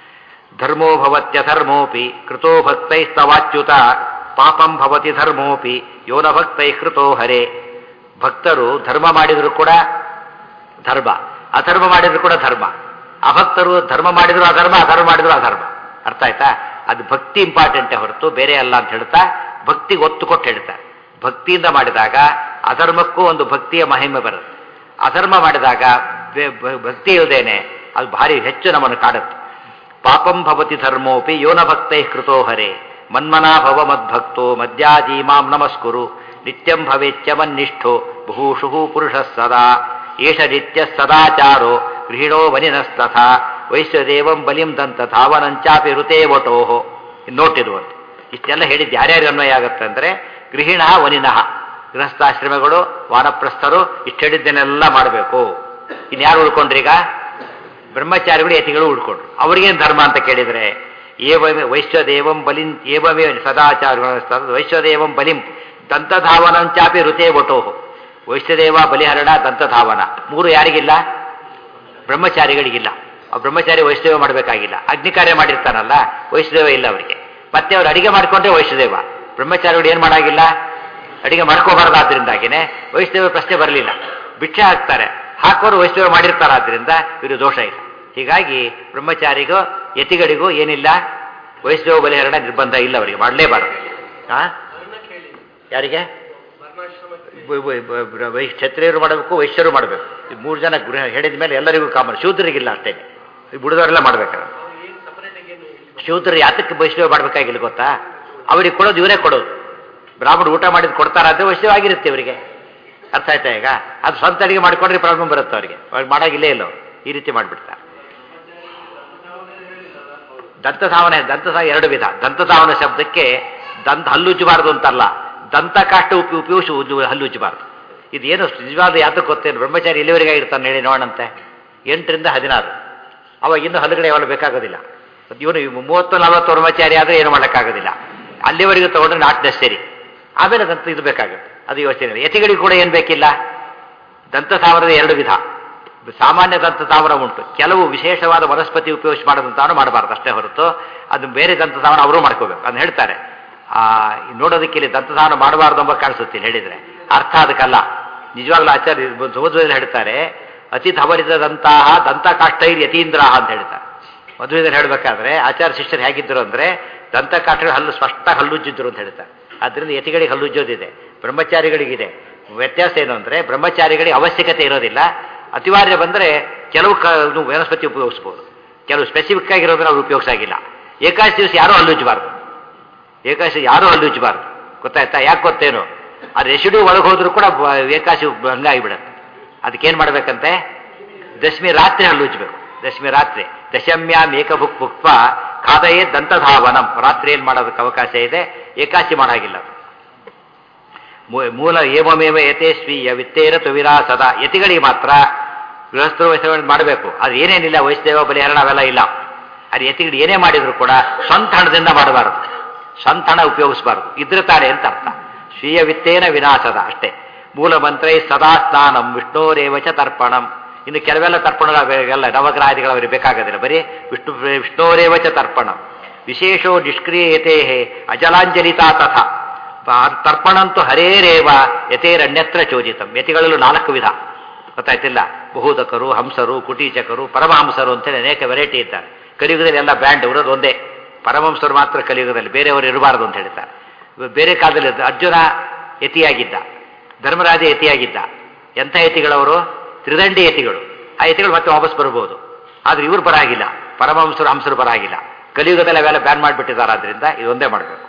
ಧರ್ಮೋ ಭವತ್ಯಧರ್ಮೋಪಿ ಕೃತೋ ಭಕ್ತೈಸ್ತವಾಚ್ಯುತ ಪಾಪಂ ಭವತಿ ಧರ್ಮೋಪಿ ಯೋನ ಭಕ್ತೈ ಕೃತೋ ಹರೇ ಭಕ್ತರು ಧರ್ಮ ಮಾಡಿದರೂ ಕೂಡ ಧರ್ಮ ಅಧರ್ಮ ಮಾಡಿದ್ರು ಕೂಡ ಧರ್ಮ ಅಭಕ್ತರು ಧರ್ಮ ಮಾಡಿದ್ರು ಅಧರ್ಮ ಅಧರ್ಮ ಮಾಡಿದ್ರು ಅಧರ್ಮ ಅರ್ಥ ಆಯ್ತಾ ಅದು ಭಕ್ತಿ ಇಂಪಾರ್ಟೆಂಟೇ ಹೊರತು ಬೇರೆ ಅಲ್ಲ ಅಂತ ಹೇಳ್ತಾ ಭಕ್ತಿಗೆ ಒತ್ತು ಕೊಟ್ಟು ಹೇಳ್ತಾರೆ ಭಕ್ತಿಯಿಂದ ಮಾಡಿದಾಗ ಅಧರ್ಮಕ್ಕೂ ಒಂದು ಭಕ್ತಿಯ ಮಹಿಮೆ ಬರುತ್ತೆ ಅಧರ್ಮ ಮಾಡಿದಾಗ ಬೆ- ಬ- ಭಕ್ತಿ ಇಲ್ಲದೇನೆ ಅದು ಭಾರಿ ಹೆಚ್ಚು ನಮ್ಮನ್ನು ಕಾಡುತ್ತೆ ಪಾಪಂ ಭವತಿ ಧರ್ಮೋಪಿ ಯೋನ ಭಕ್ತೈ ಕೃತೋ ಹರೆ ಮನ್ಮನಾ ಭವ ಮದ್ಭಕ್ತೋ ಮದ್ಯಾಜೀಮಾಂ ನಮಸ್ಕುರು ನಿತ್ಯಂ ಭವೇಚ್ಯಮನ್ನಿಷ್ಠೋ ಬಹುಷು ಪುರುಷ ಸದಾ ಏಷ ನಿತ್ಯ ಸದಾಚಾರೋ ಗೃಹಿಣೋ ವನಿನಸ್ತಥಾ ವೈಶ್ವದೇವಂ ಬಲಿಂ ದಂತ ಧಾವನಂಚಾಪಿ ಋತೇ ವಟೋಹೋ ನೋಟಿರುವಂತೆ ಇಷ್ಟೆಲ್ಲ ಹೇಳಿದ್ದು ಯಾರ್ಯಾರು ಅನ್ವಯ ಆಗುತ್ತೆ ಅಂದರೆ ಗೃಹಿಣ ವನಿನಃ ಗೃಹಸ್ಥಾಶ್ರಮಗಳು ವಾನಪ್ರಸ್ಥರು ಇಷ್ಟು ಹೇಳಿದ್ದನ್ನೆಲ್ಲ ಮಾಡಬೇಕು ಇನ್ಯಾರು ಉಳ್ಕೊಂಡ್ರೀಗ ಬ್ರಹ್ಮಚಾರಿಗಳು ಯತಿಗಳು ಉಳ್ಕೊಂಡ್ರು ಅವ್ರಿಗೇನು ಧರ್ಮ ಅಂತ ಕೇಳಿದರೆ ಏವಮೇ ವೈಶ್ವದೇವಂ ಬಲಿಂ ಏವಮೇ ಸದಾಚಾರ ವೈಶ್ವದೇವಂ ಬಲಿಂ ದಂತಧಾವನಂಚಾಪಿ ಋತೇ ವಟೋಹು ವೈಶ್ವದೇವ ಬಲಿಹರಣ ದಂತಧಾವನ ಮೂರು ಯಾರಿಗಿಲ್ಲ ಬ್ರಹ್ಮಚಾರಿಗಳಿಗಿಲ್ಲ ಆ ಬ್ರಹ್ಮಚಾರಿ ವೈಷ್ಣವ ಮಾಡಬೇಕಾಗಿಲ್ಲ ಅಗ್ನಿ ಕಾರ್ಯ ಮಾಡಿರ್ತಾನಲ್ಲ ವೈಷ್ಣವ ಇಲ್ಲ ಅವರಿಗೆ ಮತ್ತೆ ಅವ್ರು ಅಡಿಗೆ ಮಾಡಿಕೊಂಡ್ರೆ ವೈಷ್ಣದೇವ ಬ್ರಹ್ಮಚಾರಿಗಳು ಏನು ಮಾಡಾಗಿಲ್ಲ ಅಡಿಗೆ ಮಾಡ್ಕೋಬಾರ್ದಾದ್ರಿಂದಾಗಿನೇ ವೈಷ್ಣವ ಪ್ರಶ್ನೆ ಬರಲಿಲ್ಲ ಭಿಕ್ಷೆ ಹಾಕ್ತಾರೆ ಹಾಕೋರು ವೈಷ್ಣವ ಮಾಡಿರ್ತಾರೆ ಆದ್ರಿಂದ ಇವರು ದೋಷ ಇಲ್ಲ ಹೀಗಾಗಿ ಬ್ರಹ್ಮಚಾರಿಗೂ ಯತಿಗಳಿಗೂ ಏನಿಲ್ಲ ವೈಷ್ಣವ ಬಲಿಹರಣ ನಿರ್ಬಂಧ ಇಲ್ಲ ಅವರಿಗೆ ಮಾಡಲೇಬಾರದು ಆ ಅದನ್ನ ಕೇಳಿ ಯಾರಿಗೆ ವರ್ಣಾಶ್ರಮಕ್ಕೆ ಬ- ಬ- ಬ- ಬ- ವೈ ಕ್ಷತ್ರಿಯರು ಮಾಡಬೇಕು ವೈಶ್ಯರು ಮಾಡಬೇಕು ಈ ಮೂರು ಜನ ಗೃಹ ಹೇಳಿದ ಮೇಲೆ ಎಲ್ಲರಿಗೂ ಕಾಮನ್ ಶೂದ್ರಿಗಿಲ್ಲ ಅಷ್ಟೇ ಈ ಬುಡದವರೆಲ್ಲ ಮಾಡ್ಬೇಕಾರೆ ಅವ್ರು ಏನು ಸಪರೇಟ್ ಆಗಿ ಏನು ಹೇಳಿ ಶೂದ್ರರು ಯಾತಕ್ಕೆ ವೈಷ್ಣವ ಮಾಡಬೇಕಾಗಿಲ್ಲ ಗೊತ್ತಾ ಅವ್ರಿಗೆ ಕೊಡೋದು ಇವರೇ ಕೊಡೋದು ಬ್ರಾಹ್ಮಣ ಊಟ ಮಾಡಿದ್ ಕೊಡ್ತಾರಾದ್ರೆ ವೈಷ್ಣವ ಆಗಿರುತ್ತೆ ಇವರಿಗೆ ಅರ್ಥ ಆಯ್ತಾ ಈಗ ಅದು ಸ್ವಂತ ಅಡಿಗೆ ಮಾಡ್ಕೊಂಡ್ರೆ ಪ್ರಾಬ್ಲಮ್ ಬರುತ್ತೆ ಅವರಿಗೆ ಅವ್ರಿಗೆ ಮಾಡಾಗಿಲ್ಲೇ ಇಲ್ಲ ಅವ್ರು. ಈ ರೀತಿ ಮಾಡಿಬಿಡ್ತಾರೆ ದಂತಧಾವನೆ ದಂತಧಾವ ಎರಡು ವಿಧ ದಂತಧಾವನ ಶಬ್ದಕ್ಕೆ ದಂತ ಹಲ್ಲುಜ್ಜಬಾರದು ಅಂತಲ್ಲ ದಂತ ಕಾಷ್ಟ ಉಪಿ ಉಪಯೋಗಿಸಿ ಉಜ್ಜು- ಹಲ್ಲುಜ್ಜಬಾರದು ಇದೇನು ನಿಜವಾದ ಯಾತಕ್ಕೆ ಗೊತ್ತೇನು ಬ್ರಹ್ಮಚಾರಿ ಎಲ್ಲಿವರೆಗೆ ಇರ್ತಾನೆ ಹೇಳಿ ನೋಡಂತೆ ಎಂಟರಿಂದ ಹದಿನಾರು ಅವಾಗ ಇನ್ನು ಹಲ್ಲುಗಡೆ ಯಾವಾಗ ಬೇಕಾಗೋದಿಲ್ಲ ಇವನು ಮೂವತ್ತು ನಲವತ್ತು ಬ್ರಹ್ಮಚಾರಿ ಆದರೆ ಏನು ಮಾಡೋಕ್ಕಾಗೋದಿಲ್ಲ ಅಲ್ಲಿವರೆಗೂ ತಗೊಂಡ್ರೆ ನಾಟ್ ನೆಸರಿ ಆಮೇಲೆ ದಂತ ಇದು ಬೇಕಾಗುತ್ತೆ ಅದು ಯೋಚನೆ ಇಲ್ಲ. ಯತಿಗಳಿಗೆ ಕೂಡ ಏನು ಬೇಕಿಲ್ಲ ದಂತ ಸಾವಿರದ ಎರಡು ವಿಧ ಸಾಮಾನ್ಯ ದಂತ ಸಾವಿರ ಉಂಟು ಕೆಲವು ವಿಶೇಷವಾದ ವನಸ್ಪತಿ ಉಪಯೋಗಿಸಿ ಮಾಡೋದಂತಾನು ಮಾಡಬಾರ್ದು ಅಷ್ಟೇ ಹೊರತು ಅದು ಬೇರೆ ದಂತ ಸಾವನ ಅವರು ಮಾಡ್ಕೋಬೇಕು ಅದನ್ನ ಹೇಳ್ತಾರೆ ಆ ನೋಡೋದಕ್ಕೆ ಇಲ್ಲಿ ದಂತ ಸಾವನ ಮಾಡಬಾರ್ದು ಎಂಬ ಕಾಣಿಸುತ್ತೆ ಹೇಳಿದ್ರೆ ಅರ್ಥ ಅದಕ್ಕಲ್ಲ ನಿಜವಾಗ್ಲೂ ಆಚಾರ್ಯ ಸುಮಧ್ವದಲ್ಲಿ ಹೇಳ್ತಾರೆ ಅತಿ ಧವರಿದಂತಹ ದಂತ ಕಾಷ್ಟೈರ್ ಯತೀಂದ್ರ ಅಂತ ಹೇಳ್ತಾರೆ ಮದುವೆದಲ್ಲಿ ಹೇಳಬೇಕಾದ್ರೆ ಆಚಾರ್ಯ ಶಿಷ್ಯರು ಹೇಗಿದ್ದರು ಅಂದರೆ ದಂತ ಕಾಷ್ಟಗಳು ಹಲ್ಲು ಸ್ಪಷ್ಟ ಹಲ್ಲುಜ್ಜಿದ್ರು ಅಂತ ಹೇಳ್ತಾರೆ ಆದ್ದರಿಂದ ಯತಿಗಳಿಗೆ ಹಲ್ಲುಜ್ಜೋದಿದೆ ಬ್ರಹ್ಮಚಾರಿಗಳಿಗಿದೆ ವ್ಯತ್ಯಾಸ ಏನು ಅಂದರೆ ಬ್ರಹ್ಮಚಾರಿಗಳಿಗೆ ಅವಶ್ಯಕತೆ ಇರೋದಿಲ್ಲ ಅನಿವಾರ್ಯ ಬಂದರೆ ಕೆಲವು ಕ ಇದು ವನಸ್ಪತಿ ಉಪಯೋಗಿಸ್ಬೋದು ಕೆಲವು ಸ್ಪೆಸಿಫಿಕ್ ಆಗಿರೋದನ್ನ ಅವ್ರು ಉಪಯೋಗಿಸಾಗಿಲ್ಲ ಏಕಾದಶಿ ದಿವಸ ಯಾರೂ ಹಲ್ಲುಜ್ಜಬಾರ್ದು ಏಕಾದಶಿ ಯಾರೂ ಹಲ್ಲುಜ್ಜಬಾರ್ದು ಗೊತ್ತಾಯ್ತಾ ಯಾಕೆ ಗೊತ್ತೇನು ಆ ರೆಸಿಡ್ಯೂ ಒಳಗೆ ಹೋದ್ರೂ ಕೂಡ ಬ- ಏಕಾದಶಿ ಹಂಗಾಗಿಬಿಡತ್ತೆ ಅದಕ್ಕೇನು ಮಾಡ್ಬೇಕಂತೆ ದಶಮಿ ರಾತ್ರಿ ಹಲ್ಲುಜ್ಬೇಕು ದಶಮಿ ರಾತ್ರಿ ದಶಮ್ಯಾಮ್ ಏಕಭುಕ್ ಭುಕ್ವ ಖಾದಯೇ ದಂತಧಾವನಂ ರಾತ್ರಿ ಏನು ಮಾಡೋದಕ್ಕೆ ಅವಕಾಶ ಇದೆ ಏಕಾಶಿ ಮಾಡಾಗಿಲ್ಲ ಅದು. ಮೂ- ಮೂಲ ಏವಮೇವ ಯಥೇಶ್ವೀಯ ವಿತ್ತೇರ ತುವಿರಾ ಸದಾ ಯತಿಗಳಿಗೆ ಮಾತ್ರ ಗೃಹಸ್ಥರು ವೈಷ್ಣವ ಮಾಡಬೇಕು ಅದು ಏನೇನಿಲ್ಲ ವೈಷ್ಣವ ಬಲಿಹರಣ ಅವೆಲ್ಲ ಇಲ್ಲ ಅದು ಯತಿಗಳು ಏನೇ ಮಾಡಿದ್ರು ಕೂಡ ಸ್ವಂತ ಹಣದಿಂದ ಮಾಡಬಾರದು ಸ್ವಂತ ಹಣ ಉಪಯೋಗಿಸಬಾರದು ಇದ್ರೆ ತಾನೆ ಅಂತ ಅರ್ಥ ಸ್ವೀಯ ವಿತ್ತೇನ ವಿನಾಶದ ಅಷ್ಟೇ ಮೂಲ ಮಂತ್ರೈ ಸದಾ ಸ್ನಾನಂ ವಿಷ್ಣೋರೇವಚ ತರ್ಪಣಂ ಇನ್ನು ಕೆಲವೆಲ್ಲ ತರ್ಪಣಗಳೆಲ್ಲ ನವಗ್ರಹಾದಿಗಳು ಅವರಿಗೆ ಬೇಕಾಗೋದಿಲ್ಲ ಬರೀ ವಿಷ್ಣು ವಿಷ್ಣೋರೇವಚ ತರ್ಪಣಂ ವಿಶೇಷೋ ನಿಷ್ಕ್ರಿಯತೆ ಅಜಲಾಂಜಲಿತಾ ತಥಾ ಪ- ತರ್ಪಣಂತು ಹರೇರೇವ ಯಥೇರಣ್ಯತ್ರ ಚೋದಿತಂ ಯತಿಗಳಲ್ಲೂ ನಾಲ್ಕು ವಿಧ ಗೊತ್ತಾಯ್ತಿಲ್ಲ ಬಹುದಕರು ಹಂಸರು ಕುಟೀಚಕರು ಪರಮಹಂಸರು ಅಂತೇಳಿ ಅನೇಕ ವೆರೈಟಿ ಇದ್ದಾರೆ ಕಲಿಯುಗದಲ್ಲಿ ಎಲ್ಲ ಬ್ಯಾಂಡ್ ಇರೋದು ಒಂದೇ ಪರಮಹಂಸರು ಮಾತ್ರ ಕಲಿಯುಗದಲ್ಲಿ ಬೇರೆಯವರು ಇರಬಾರದು ಅಂತ ಹೇಳ್ತಾರೆ ಬೇರೆ ಕಾಲದಲ್ಲಿ ಅರ್ಜುನ ಯತಿಯಾಗಿದ್ದ ಧರ್ಮರಾಜ ಯತಿಯಾಗಿದ್ದ ಎಂಥ ಯತಿಗಳವರು ತ್ರಿದಂಡಿ ಯತಿಗಳು ಆ ಯತಿಗಳು ಮತ್ತೆ ವಾಪಸ್ ಬರ್ಬೋದು ಆದ್ರೆ ಇವ್ರು ಬರಾಗಿಲ್ಲ ಪರಮಹಂಸರು ಹಂಸರು ಬರಾಗಿಲ್ಲ ಕಲಿಯುಗದಲ್ಲಿ ಅವೆಲ್ಲ ಬ್ಯಾನ್ ಮಾಡಿಬಿಟ್ಟಿದ್ದಾರೆ ಆದ್ರಿಂದ ಇದೊಂದೇ ಮಾಡಬೇಕು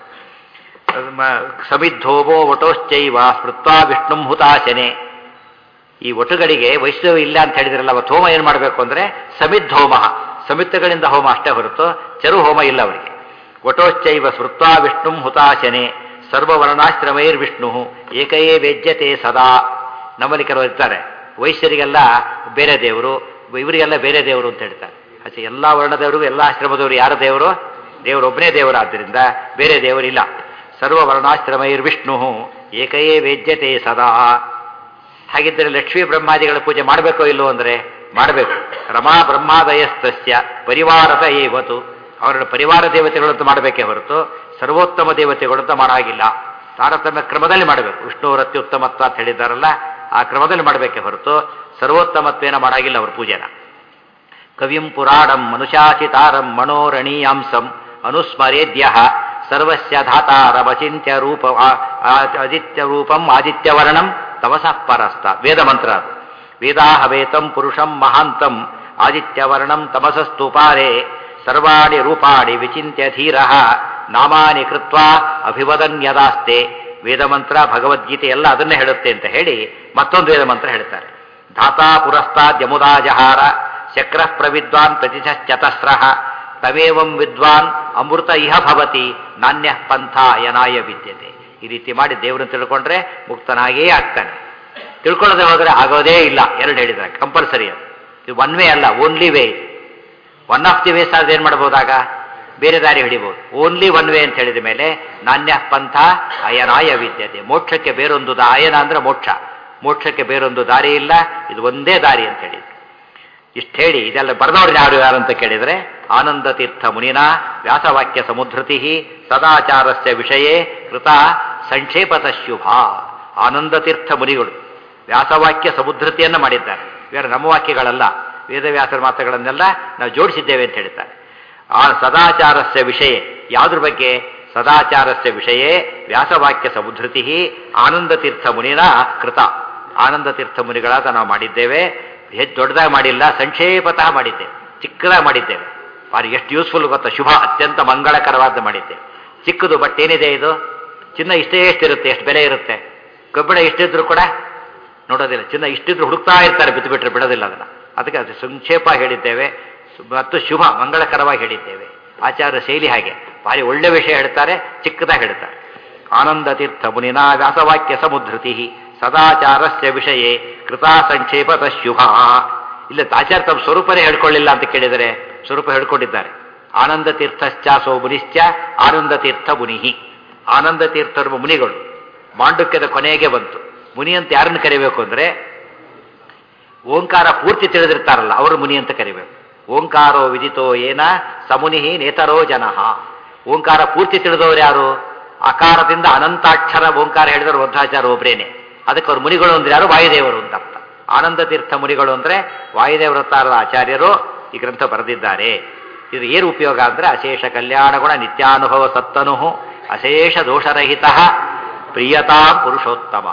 ಸಮಿದ್ಧೋಮೋ ವಟೋಶ್ಚೈವ ಸ್ಮೃತ್ವಾ ವಿಷ್ಣುಂ ಹುತಾಶನೆ ಈ ಒಟುಗಳಿಗೆ ವೈಷ್ಣವ ಇಲ್ಲ ಅಂತ ಹೇಳಿದ್ರಲ್ಲ ಅವತ್ತು ಹೋಮ ಏನು ಮಾಡಬೇಕು ಅಂದರೆ ಸಮಿದ್ ಹೋಮ ಸಮಿತ್ತಗಳಿಂದ ಹೋಮ ಅಷ್ಟೇ ಹೊರತು ಚರು ಹೋಮ ಇಲ್ಲ ಅವರಿಗೆ ವಟೋಶ್ಚೈವ ಸ್ಮೃತ್ವಾ ವಿಷ್ಣುಂ ಹುತಾಶನೆ ಸರ್ವವರ್ಣಾಶ್ರಮೈರ್ ವಿಷ್ಣು ಏಕಯೇ ವೇಜ್ಯತೆ ಸದಾ ನಮ್ಮಲ್ಲಿ ಕೆಲವರು ಇರ್ತಾರೆ ವೈಶ್ಯರಿಗೆಲ್ಲ ಬೇರೆ ದೇವರು ಇವರಿಗೆಲ್ಲ ಬೇರೆ ದೇವರು ಅಂತ ಹೇಳ್ತಾರೆ ಅಚ್ಚೆ ಎಲ್ಲ ವರ್ಣದವರಿಗೂ ಎಲ್ಲ ಆಶ್ರಮದವರು ಯಾರ ದೇವರು ದೇವರೊಬ್ಬನೇ ದೇವರಾದ್ದರಿಂದ ಬೇರೆ ದೇವರಿಲ್ಲ ಸರ್ವವರ್ಣಾಶ್ರಮೈರ್ ವಿಷ್ಣು ಏಕಯೇ ವೇದ್ಯತೆ ಸದಾ ಹಾಗಿದ್ದರೆ ಲಕ್ಷ್ಮೀ ಬ್ರಹ್ಮಾದಿಗಳ ಪೂಜೆ ಮಾಡಬೇಕೋ ಇಲ್ಲೋ ಅಂದರೆ ಮಾಡಬೇಕು ರಮಾ ಬ್ರಹ್ಮಾದಯಸ್ತಸ್ಯ ಪರಿವಾರದ ಏವತು ಅವರ ಪರಿವಾರ ದೇವತೆಗಳಂತ ಮಾಡಬೇಕೇ ಹೊರತು ಸರ್ವೋತ್ತಮ ದೇವತೆಗಳಂತ ಮಾಡಾಗಿಲ್ಲ ತಾರತಮ್ಯ ಕ್ರಮದಲ್ಲಿ ಮಾಡಬೇಕು ವಿಷ್ಣುವರ ಅತ್ಯುತ್ತಮತ್ವ ಅಂತ ಹೇಳಿದ್ದಾರಲ್ಲ ಆ ಕ್ರಮದಲ್ಲಿ ಮಾಡಬೇಕೆ ಹೊರತು ಸರ್ವೋತ್ತಮತ್ವೇನ ಮಾಡಾಗಿಲ್ಲ ಅವ್ರ ಪೂಜೆನ ಕವಿಂ ಪುರಾಣಂ ಮನುಷಾಚಿತಾರಂ ಮನೋರಣೀಯಾಂಸಂ ಅನುಸ್ಮರೇದ್ಯ ಸರ್ವಸ್ಯ ಧಾತಾರಮಚಿಂತ್ಯ ರೂಪ ಆ- ಆ- ಆದಿತ್ಯ ರೂಪಂ ಆದಿತ್ಯವರ್ಣಂ ತಮಸಃ ಪರಸ್ತ ವೇದ ಮಂತ್ರ ಅದು ವೇದಾಹವೇತಂ ಪುರುಷಂ ಮಹಾಂತಂ ಆದಿತ್ಯವರ್ಣಂ ತಮಸಸ್ತು ಪಾರೆ ಸರ್ವಾಣಿ ರೂಪಾಣಿ ವಿಚಿಂತ್ಯ ಧೀರ ನಾಮಾನಿ ಕೃತ್ವಾ ಅಭಿವದನ್ಯದಾಸ್ತೆ ವೇದಮಂತ್ರ ಭಗವದ್ಗೀತೆ ಎಲ್ಲ ಅದನ್ನೇ ಹೇಳುತ್ತೆ ಅಂತ ಹೇಳಿ ಮತ್ತೊಂದು ವೇದ ಮಂತ್ರ ಹೇಳ್ತಾರೆ ಧಾತಾ ಪುರಸ್ತಾದ್ಯಮುದಾ ಜಹಾರ ಶಕ್ರ ಪ್ರವಿದ್ವಾನ್ ಪ್ರತಿಶಶ್ಚತಸ್ರ ತಮೇವಂ ವಿದ್ವಾನ್ ಅಮೃತ ಇಹ ಭವತಿ ನಾಣ್ಯ ಪಂಥ ಯನಾಯ ವಿದ್ಯತೆ ಈ ರೀತಿ ಮಾಡಿ ದೇವರನ್ನು ತಿಳ್ಕೊಂಡ್ರೆ ಮುಕ್ತನಾಗೇ ಆಗ್ತಾನೆ ತಿಳ್ಕೊಳ್ಳದೆ ಹೋದರೆ ಆಗೋದೇ ಇಲ್ಲ ಎರಡು ಹೇಳಿದ್ದಾರೆ ಕಂಪಲ್ಸರಿ ಅದು ಇದು ಒನ್ ವೇ ಅಲ್ಲ only way one of the ways ಆದ್ರೆ ಏನು ಮಾಡ್ಬೋದಾಗ ಬೇರೆ ದಾರಿ ಹಿಡಿಬಹುದು ಓನ್ಲಿ ಒನ್ ವೇ ಅಂತ ಹೇಳಿದ ಮೇಲೆ ನಾಣ್ಯ ಪಂಥ ಅಯನಾಯ ವಿದ್ಯತೆ ಮೋಕ್ಷಕ್ಕೆ ಬೇರೊಂದು ದಾ- ಅಯನ ಅಂದ್ರೆ ಮೋಕ್ಷ ಮೋಕ್ಷಕ್ಕೆ ಬೇರೊಂದು ದಾರಿ ಇಲ್ಲ ಇದು ಒಂದೇ ದಾರಿ ಅಂತ ಹೇಳಿದ್ರು ಇಷ್ಟು ಹೇಳಿ ಇದೆಲ್ಲ ಬರೆದವ್ರು ಯಾರು ಯಾರು ಅಂತ ಕೇಳಿದರೆ ಆನಂದ ತೀರ್ಥ ಮುನಿನ ವ್ಯಾಸವಾಕ್ಯ ಸಮುದ್ರತಿ ಸದಾಚಾರಸ್ಯ ವಿಷಯೇ ಕೃತ ಸಂಕ್ಷೇಪತ ಶುಭ ಆನಂದ ತೀರ್ಥ ಮುನಿಗಳು ವ್ಯಾಸವಾಕ್ಯ ಸಮುದ್ರತೆಯನ್ನು ಮಾಡಿದ್ದಾರೆ ಇವರು ನಮ್ಮ ವಾಕ್ಯಗಳಲ್ಲ ವೇದವ್ಯಾಸರ ಮಾತುಗಳನ್ನೆಲ್ಲ ನಾವು ಜೋಡಿಸಿದ್ದೇವೆ ಅಂತ ಹೇಳ್ತಾರೆ ಆ ಸದಾಚಾರಸ್ಯ ವಿಷಯ ಯಾವುದ್ರ ಬಗ್ಗೆ ಸದಾಚಾರಸ್ಯ ವಿಷಯೇ ವ್ಯಾಸವಾಕ್ಯ ಸಮುದ್ರತಿ ಆನಂದ ತೀರ್ಥ ಮುನಿನ ಕೃತ ಆನಂದ ತೀರ್ಥ ಮುನಿಗಳಾದ ನಾವು ಮಾಡಿದ್ದೇವೆ ಹೆಚ್ಚು ದೊಡ್ಡದಾಗಿ ಮಾಡಿಲ್ಲ ಸಂಕ್ಷೇಪತಃ ಮಾಡಿದ್ದೇವೆ ಚಿಕ್ಕದಾಗಿ ಮಾಡಿದ್ದೇವೆ ಬಾರಿ ಎಷ್ಟು ಯೂಸ್ಫುಲ್ ಗೊತ್ತಾ ಶುಭ ಅತ್ಯಂತ ಮಂಗಳಕರವಾದ ಮಾಡಿದ್ದೇವೆ ಚಿಕ್ಕದು ಬಟ್ ಏನಿದೆ ಇದು ಚಿನ್ನ ಇಷ್ಟೇ ಎಷ್ಟಿರುತ್ತೆ ಎಷ್ಟು ಬೆಲೆ ಇರುತ್ತೆ ಕಬ್ಬಿಣ ಎಷ್ಟಿದ್ರು ಕೂಡ ನೋಡೋದಿಲ್ಲ ಚಿನ್ನ ಇಷ್ಟಿದ್ರು ಹುಡುಕ್ತಾ ಇರ್ತಾರೆ ಬಿದ್ದು ಬಿಟ್ಟರೆ ಬಿಡೋದಿಲ್ಲ ಅದನ್ನ ಅದಕ್ಕೆ ಅದು ಸಂಕ್ಷೇಪ ಹೇಳಿದ್ದೇವೆ ಸು- ಮತ್ತು ಶುಭ ಮಂಗಳಕರವಾಗಿ ಹೇಳಿದ್ದೇವೆ ಆಚಾರ್ಯ ಶೈಲಿ ಹಾಗೆ ಭಾರಿ ಒಳ್ಳೆ ವಿಷಯ ಹೇಳ್ತಾರೆ ಚಿಕ್ಕದಾಗಿ ಹೇಳ್ತಾರೆ ಆನಂದ ತೀರ್ಥ ಮುನಿನ ವ್ಯಾಸವಾಕ್ಯ ಸಮುದ್ರತಿ ಸದಾಚಾರಸ್ಯ ವಿಷಯೇ ಕೃತಾ ಸಂಕ್ಷೇಪತ ಶುಭ ಇಲ್ಲ ಆಚಾರ್ಯ ತಮ್ಮ ಸ್ವರೂಪನೇ ಹೇಳ್ಕೊಳ್ಳಿಲ್ಲ ಅಂತ ಕೇಳಿದರೆ ಸ್ವರೂಪ ಹೇಳ್ಕೊಂಡಿದ್ದಾರೆ ಆನಂದ ತೀರ್ಥಶ್ಚಾಸೋ ಮುನಿಶ್ಚ ಆನಂದ ತೀರ್ಥ ಮುನಿಹಿ ಆನಂದ ತೀರ್ಥರು ಮುನಿಗಳು ಮಾಂಡುಕ್ಯದ ಕೊನೆಗೆ ಬಂತು ಮುನಿ ಅಂತ ಯಾರನ್ನು ಕರಿಬೇಕು ಅಂದ್ರೆ ಓಂಕಾರ ಪೂರ್ತಿ ತಿಳಿದಿರ್ತಾರಲ್ಲ ಅವರು ಮುನಿ ಅಂತ ಕರಿಬೇಕು ಓಂಕಾರೋ ವಿದಿತೋ ಏನ ಸಮುನಿ ನೇತರೋ ಜನಃ ಓಂಕಾರ ಪೂರ್ತಿ ತಿಳಿದವರು ಯಾರು ಅಕಾರದಿಂದ ಅನಂತಾಕ್ಷರ ಓಂಕಾರ ಹೇಳಿದವರು ವೃದ್ಧಾಚಾರ ಒಬ್ರೇನೆ ಅದಕ್ಕೆ ಅವ್ರು ಮುನಿಗಳು ಅಂದ್ರೆ ಯಾರು ವಾಯುದೇವರು ಅಂತ ಅರ್ಥ ಆನಂದ ತೀರ್ಥ ಮುನಿಗಳು ಅಂದ್ರೆ ವಾಯುದೇವರತ್ತಾರದ ಆಚಾರ್ಯರು ಈ ಗ್ರಂಥ ಬರೆದಿದ್ದಾರೆ ಇದು ಏನು ಉಪಯೋಗ ಅಂದ್ರೆ ಅಶೇಷ ಕಲ್ಯಾಣ ಗುಣ ನಿತ್ಯಾನುಭವ ಸತ್ತನು ಅಶೇಷ ದೋಷರಹಿತ ಪ್ರಿಯತಾಂ ಪುರುಷೋತ್ತಮ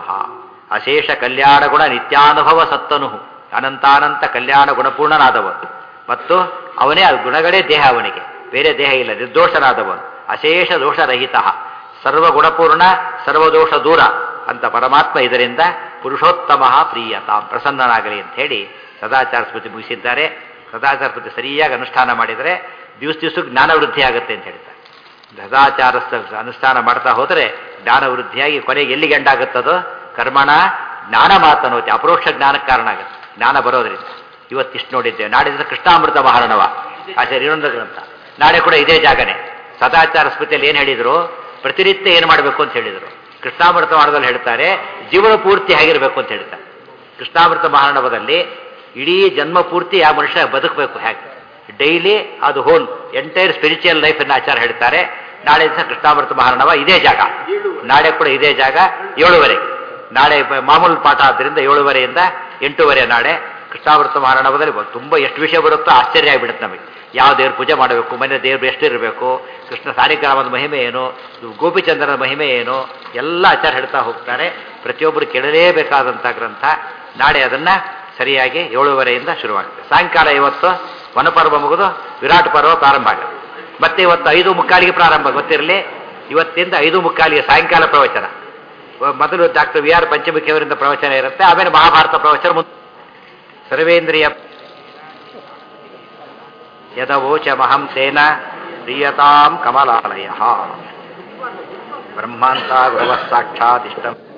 ಅಶೇಷ ಕಲ್ಯಾಣ ಗುಣ ನಿತ್ಯಾನುಭವ ಸತ್ತನು ಅನಂತಾನಂತ ಕಲ್ಯಾಣ ಗುಣಪೂರ್ಣನಾದವನು ಮತ್ತು ಅವನೇ ಆ ಗುಣಗಳೇ ದೇಹ ಅವನಿಗೆ ಬೇರೆ ದೇಹ ಇಲ್ಲ ನಿರ್ದೋಷನಾದವನು ಅಶೇಷ ದೋಷರಹಿತ ಸರ್ವಗುಣಪೂರ್ಣ ಸರ್ವದೋಷ ದೂರ ಅಂತ ಪರಮಾತ್ಮ ಇದರಿಂದ ಪುರುಷೋತ್ತಮ ಪ್ರಿಯತಾಂ ಪ್ರಸನ್ನನಾಗಲಿ ಅಂತ ಹೇಳಿ ಸದಾಚಾರ ಸ್ಮೃತಿ ಮುಗಿಸಿದ್ದಾರೆ ಸದಾಚಾರ ಸ್ಮೃತಿ ಸರಿಯಾಗಿ ಅನುಷ್ಠಾನ ಮಾಡಿದರೆ ದಿವಸ ದಿವಸಕ್ಕೆ ಜ್ಞಾನ ವೃದ್ಧಿ ಆಗುತ್ತೆ ಅಂತ ಹೇಳ್ತಾರೆ ಸದಾಚಾರ ಸ- ಅನುಷ್ಠಾನ ಮಾಡ್ತಾ ಹೋದರೆ ಜ್ಞಾನ ವೃದ್ಧಿಯಾಗಿ ಕೊನೆಗೆ ಎಲ್ಲಿಗೆ ಎಂಡಾಗುತ್ತದೋ ಕರ್ಮಣ ಜ್ಞಾನ ಮಾತನೋತಿ ಅಪರೋಕ್ಷ ಜ್ಞಾನಕ್ಕೆ ಕಾರಣ ಆಗುತ್ತೆ ಜ್ಞಾನ ಬರೋದ್ರಿಂದ ಇವತ್ತಿಷ್ಟು ನೋಡಿದ್ದೇವೆ ನಾಡಿದ್ರೆ ಕೃಷ್ಣಾಮೃತ ಮಹಾರಣವ ಆಚಾರ್ಯ ಇನ್ನೊಂದು ಗ್ರಂಥ ನಾಳೆ ಕೂಡ ಇದೇ ಜಾಗನೆ ಸದಾಚಾರ ಸ್ಮೃತಿಯಲ್ಲಿ ಏನು ಹೇಳಿದರು ಪ್ರತಿನಿತ್ಯ ಏನು ಮಾಡಬೇಕು ಅಂತ ಹೇಳಿದರು ಕೃಷ್ಣಾಮೃತ ಮಹಾರಣದಲ್ಲಿ ಹೇಳ್ತಾರೆ ಜೀವನ ಪೂರ್ತಿ ಹೇಗಿರಬೇಕು ಅಂತ ಹೇಳ್ತಾರೆ ಕೃಷ್ಣಾಮೃತ ಮಹಾರಣವದಲ್ಲಿ ಇಡೀ ಜನ್ಮ ಪೂರ್ತಿ ಆ ಮನುಷ್ಯ ಬದುಕಬೇಕು ಹೇಗೆ ಡೈಲಿ ಅದು ಹೋಲ್ ಎಂಟೈರ್ ಸ್ಪಿರಿಚುವಲ್ ಲೈಫ್ ಅನ್ನ ಆಚಾರ ಹೇಳ್ತಾರೆ ನಾಳೆ ದಿವಸ ಕೃಷ್ಣಾಮೃತ ಮಹಾರಣವ ಇದೇ ಜಾಗ ನಾಳೆ ಕೂಡ ಇದೇ ಜಾಗ ಏಳುವರೆ ನಾಳೆ ಬ- ಮಾಮೂಲು ಪಾಠ ಆದ್ದರಿಂದ ಏಳುವರೆಯಿಂದ ಎಂಟೂವರೆ ನಾಳೆ ಕೃಷ್ಣಾಮೃತ ಮಹಾರಣವದಲ್ಲಿ ಬ- ತುಂಬ ಎಷ್ಟು ವಿಷಯ ಬರುತ್ತೋ ಆಶ್ಚರ್ಯ ಆಗಿಬಿಡುತ್ತೆ ನಮಗೆ ಯಾವ ದೇವ್ರ ಪೂಜೆ ಮಾಡಬೇಕು ಮನೆ ದೇವ್ರು ಎಷ್ಟಿರಬೇಕು ಕೃಷ್ಣ ಸಾಲಿಗ್ರಾಮದ ಮಹಿಮೆ ಏನು ಗೋಪಿಚಂದ್ರನ ಮಹಿಮೆ ಏನು ಎಲ್ಲ ಆಚಾರ ಹೇಳ್ತಾ ಹೋಗ್ತಾರೆ ಪ್ರತಿಯೊಬ್ಬರು ಕೇಳಲೇಬೇಕಾದಂಥ ಗ್ರಂಥ ನಾಳೆ ಅದನ್ನ ಸರಿಯಾಗಿ ಏಳುವರೆಯಿಂದ ಶುರುವಾಗುತ್ತೆ ಸಾಯಂಕಾಲ ಇವತ್ತು ವನಪರ್ವ ಮುಗಿದು ವಿರಾಟ್ ಪರ್ವ ಪ್ರಾರಂಭ ಆಗುತ್ತೆ ಮತ್ತೆ ಇವತ್ತು ಐದು ಮುಕ್ಕಾಲಿಗೆ ಪ್ರಾರಂಭ ಗೊತ್ತಿರಲಿ ಇವತ್ತಿಂದ ಐದು ಮುಕ್ಕಾಲಿಗೆ ಸಾಯಂಕಾಲ ಪ್ರವಚನ ವ- ಮೊದಲು ಡಾಕ್ಟರ್ ವಿ ಆರ್ ಪಂಚಮುಖಿಯವರಿಂದ ಪ್ರವಚನ ಇರುತ್ತೆ ಆಮೇಲೆ ಮಹಾಭಾರತ ಪ್ರವಚನ ಮುಂದೆ ಸರ್ವೇಂದ್ರಿಯ ಯದವೋಚಮಹಂ ತೇನ ಪ್ರಿಯತಾಂ ಕಮಲಾಲಯ ಬ್ರಹ್ಮಾಂತ ಗುರವಃ ಸಾಕ್ಷಾತ್ ಇಷ್ಟಂ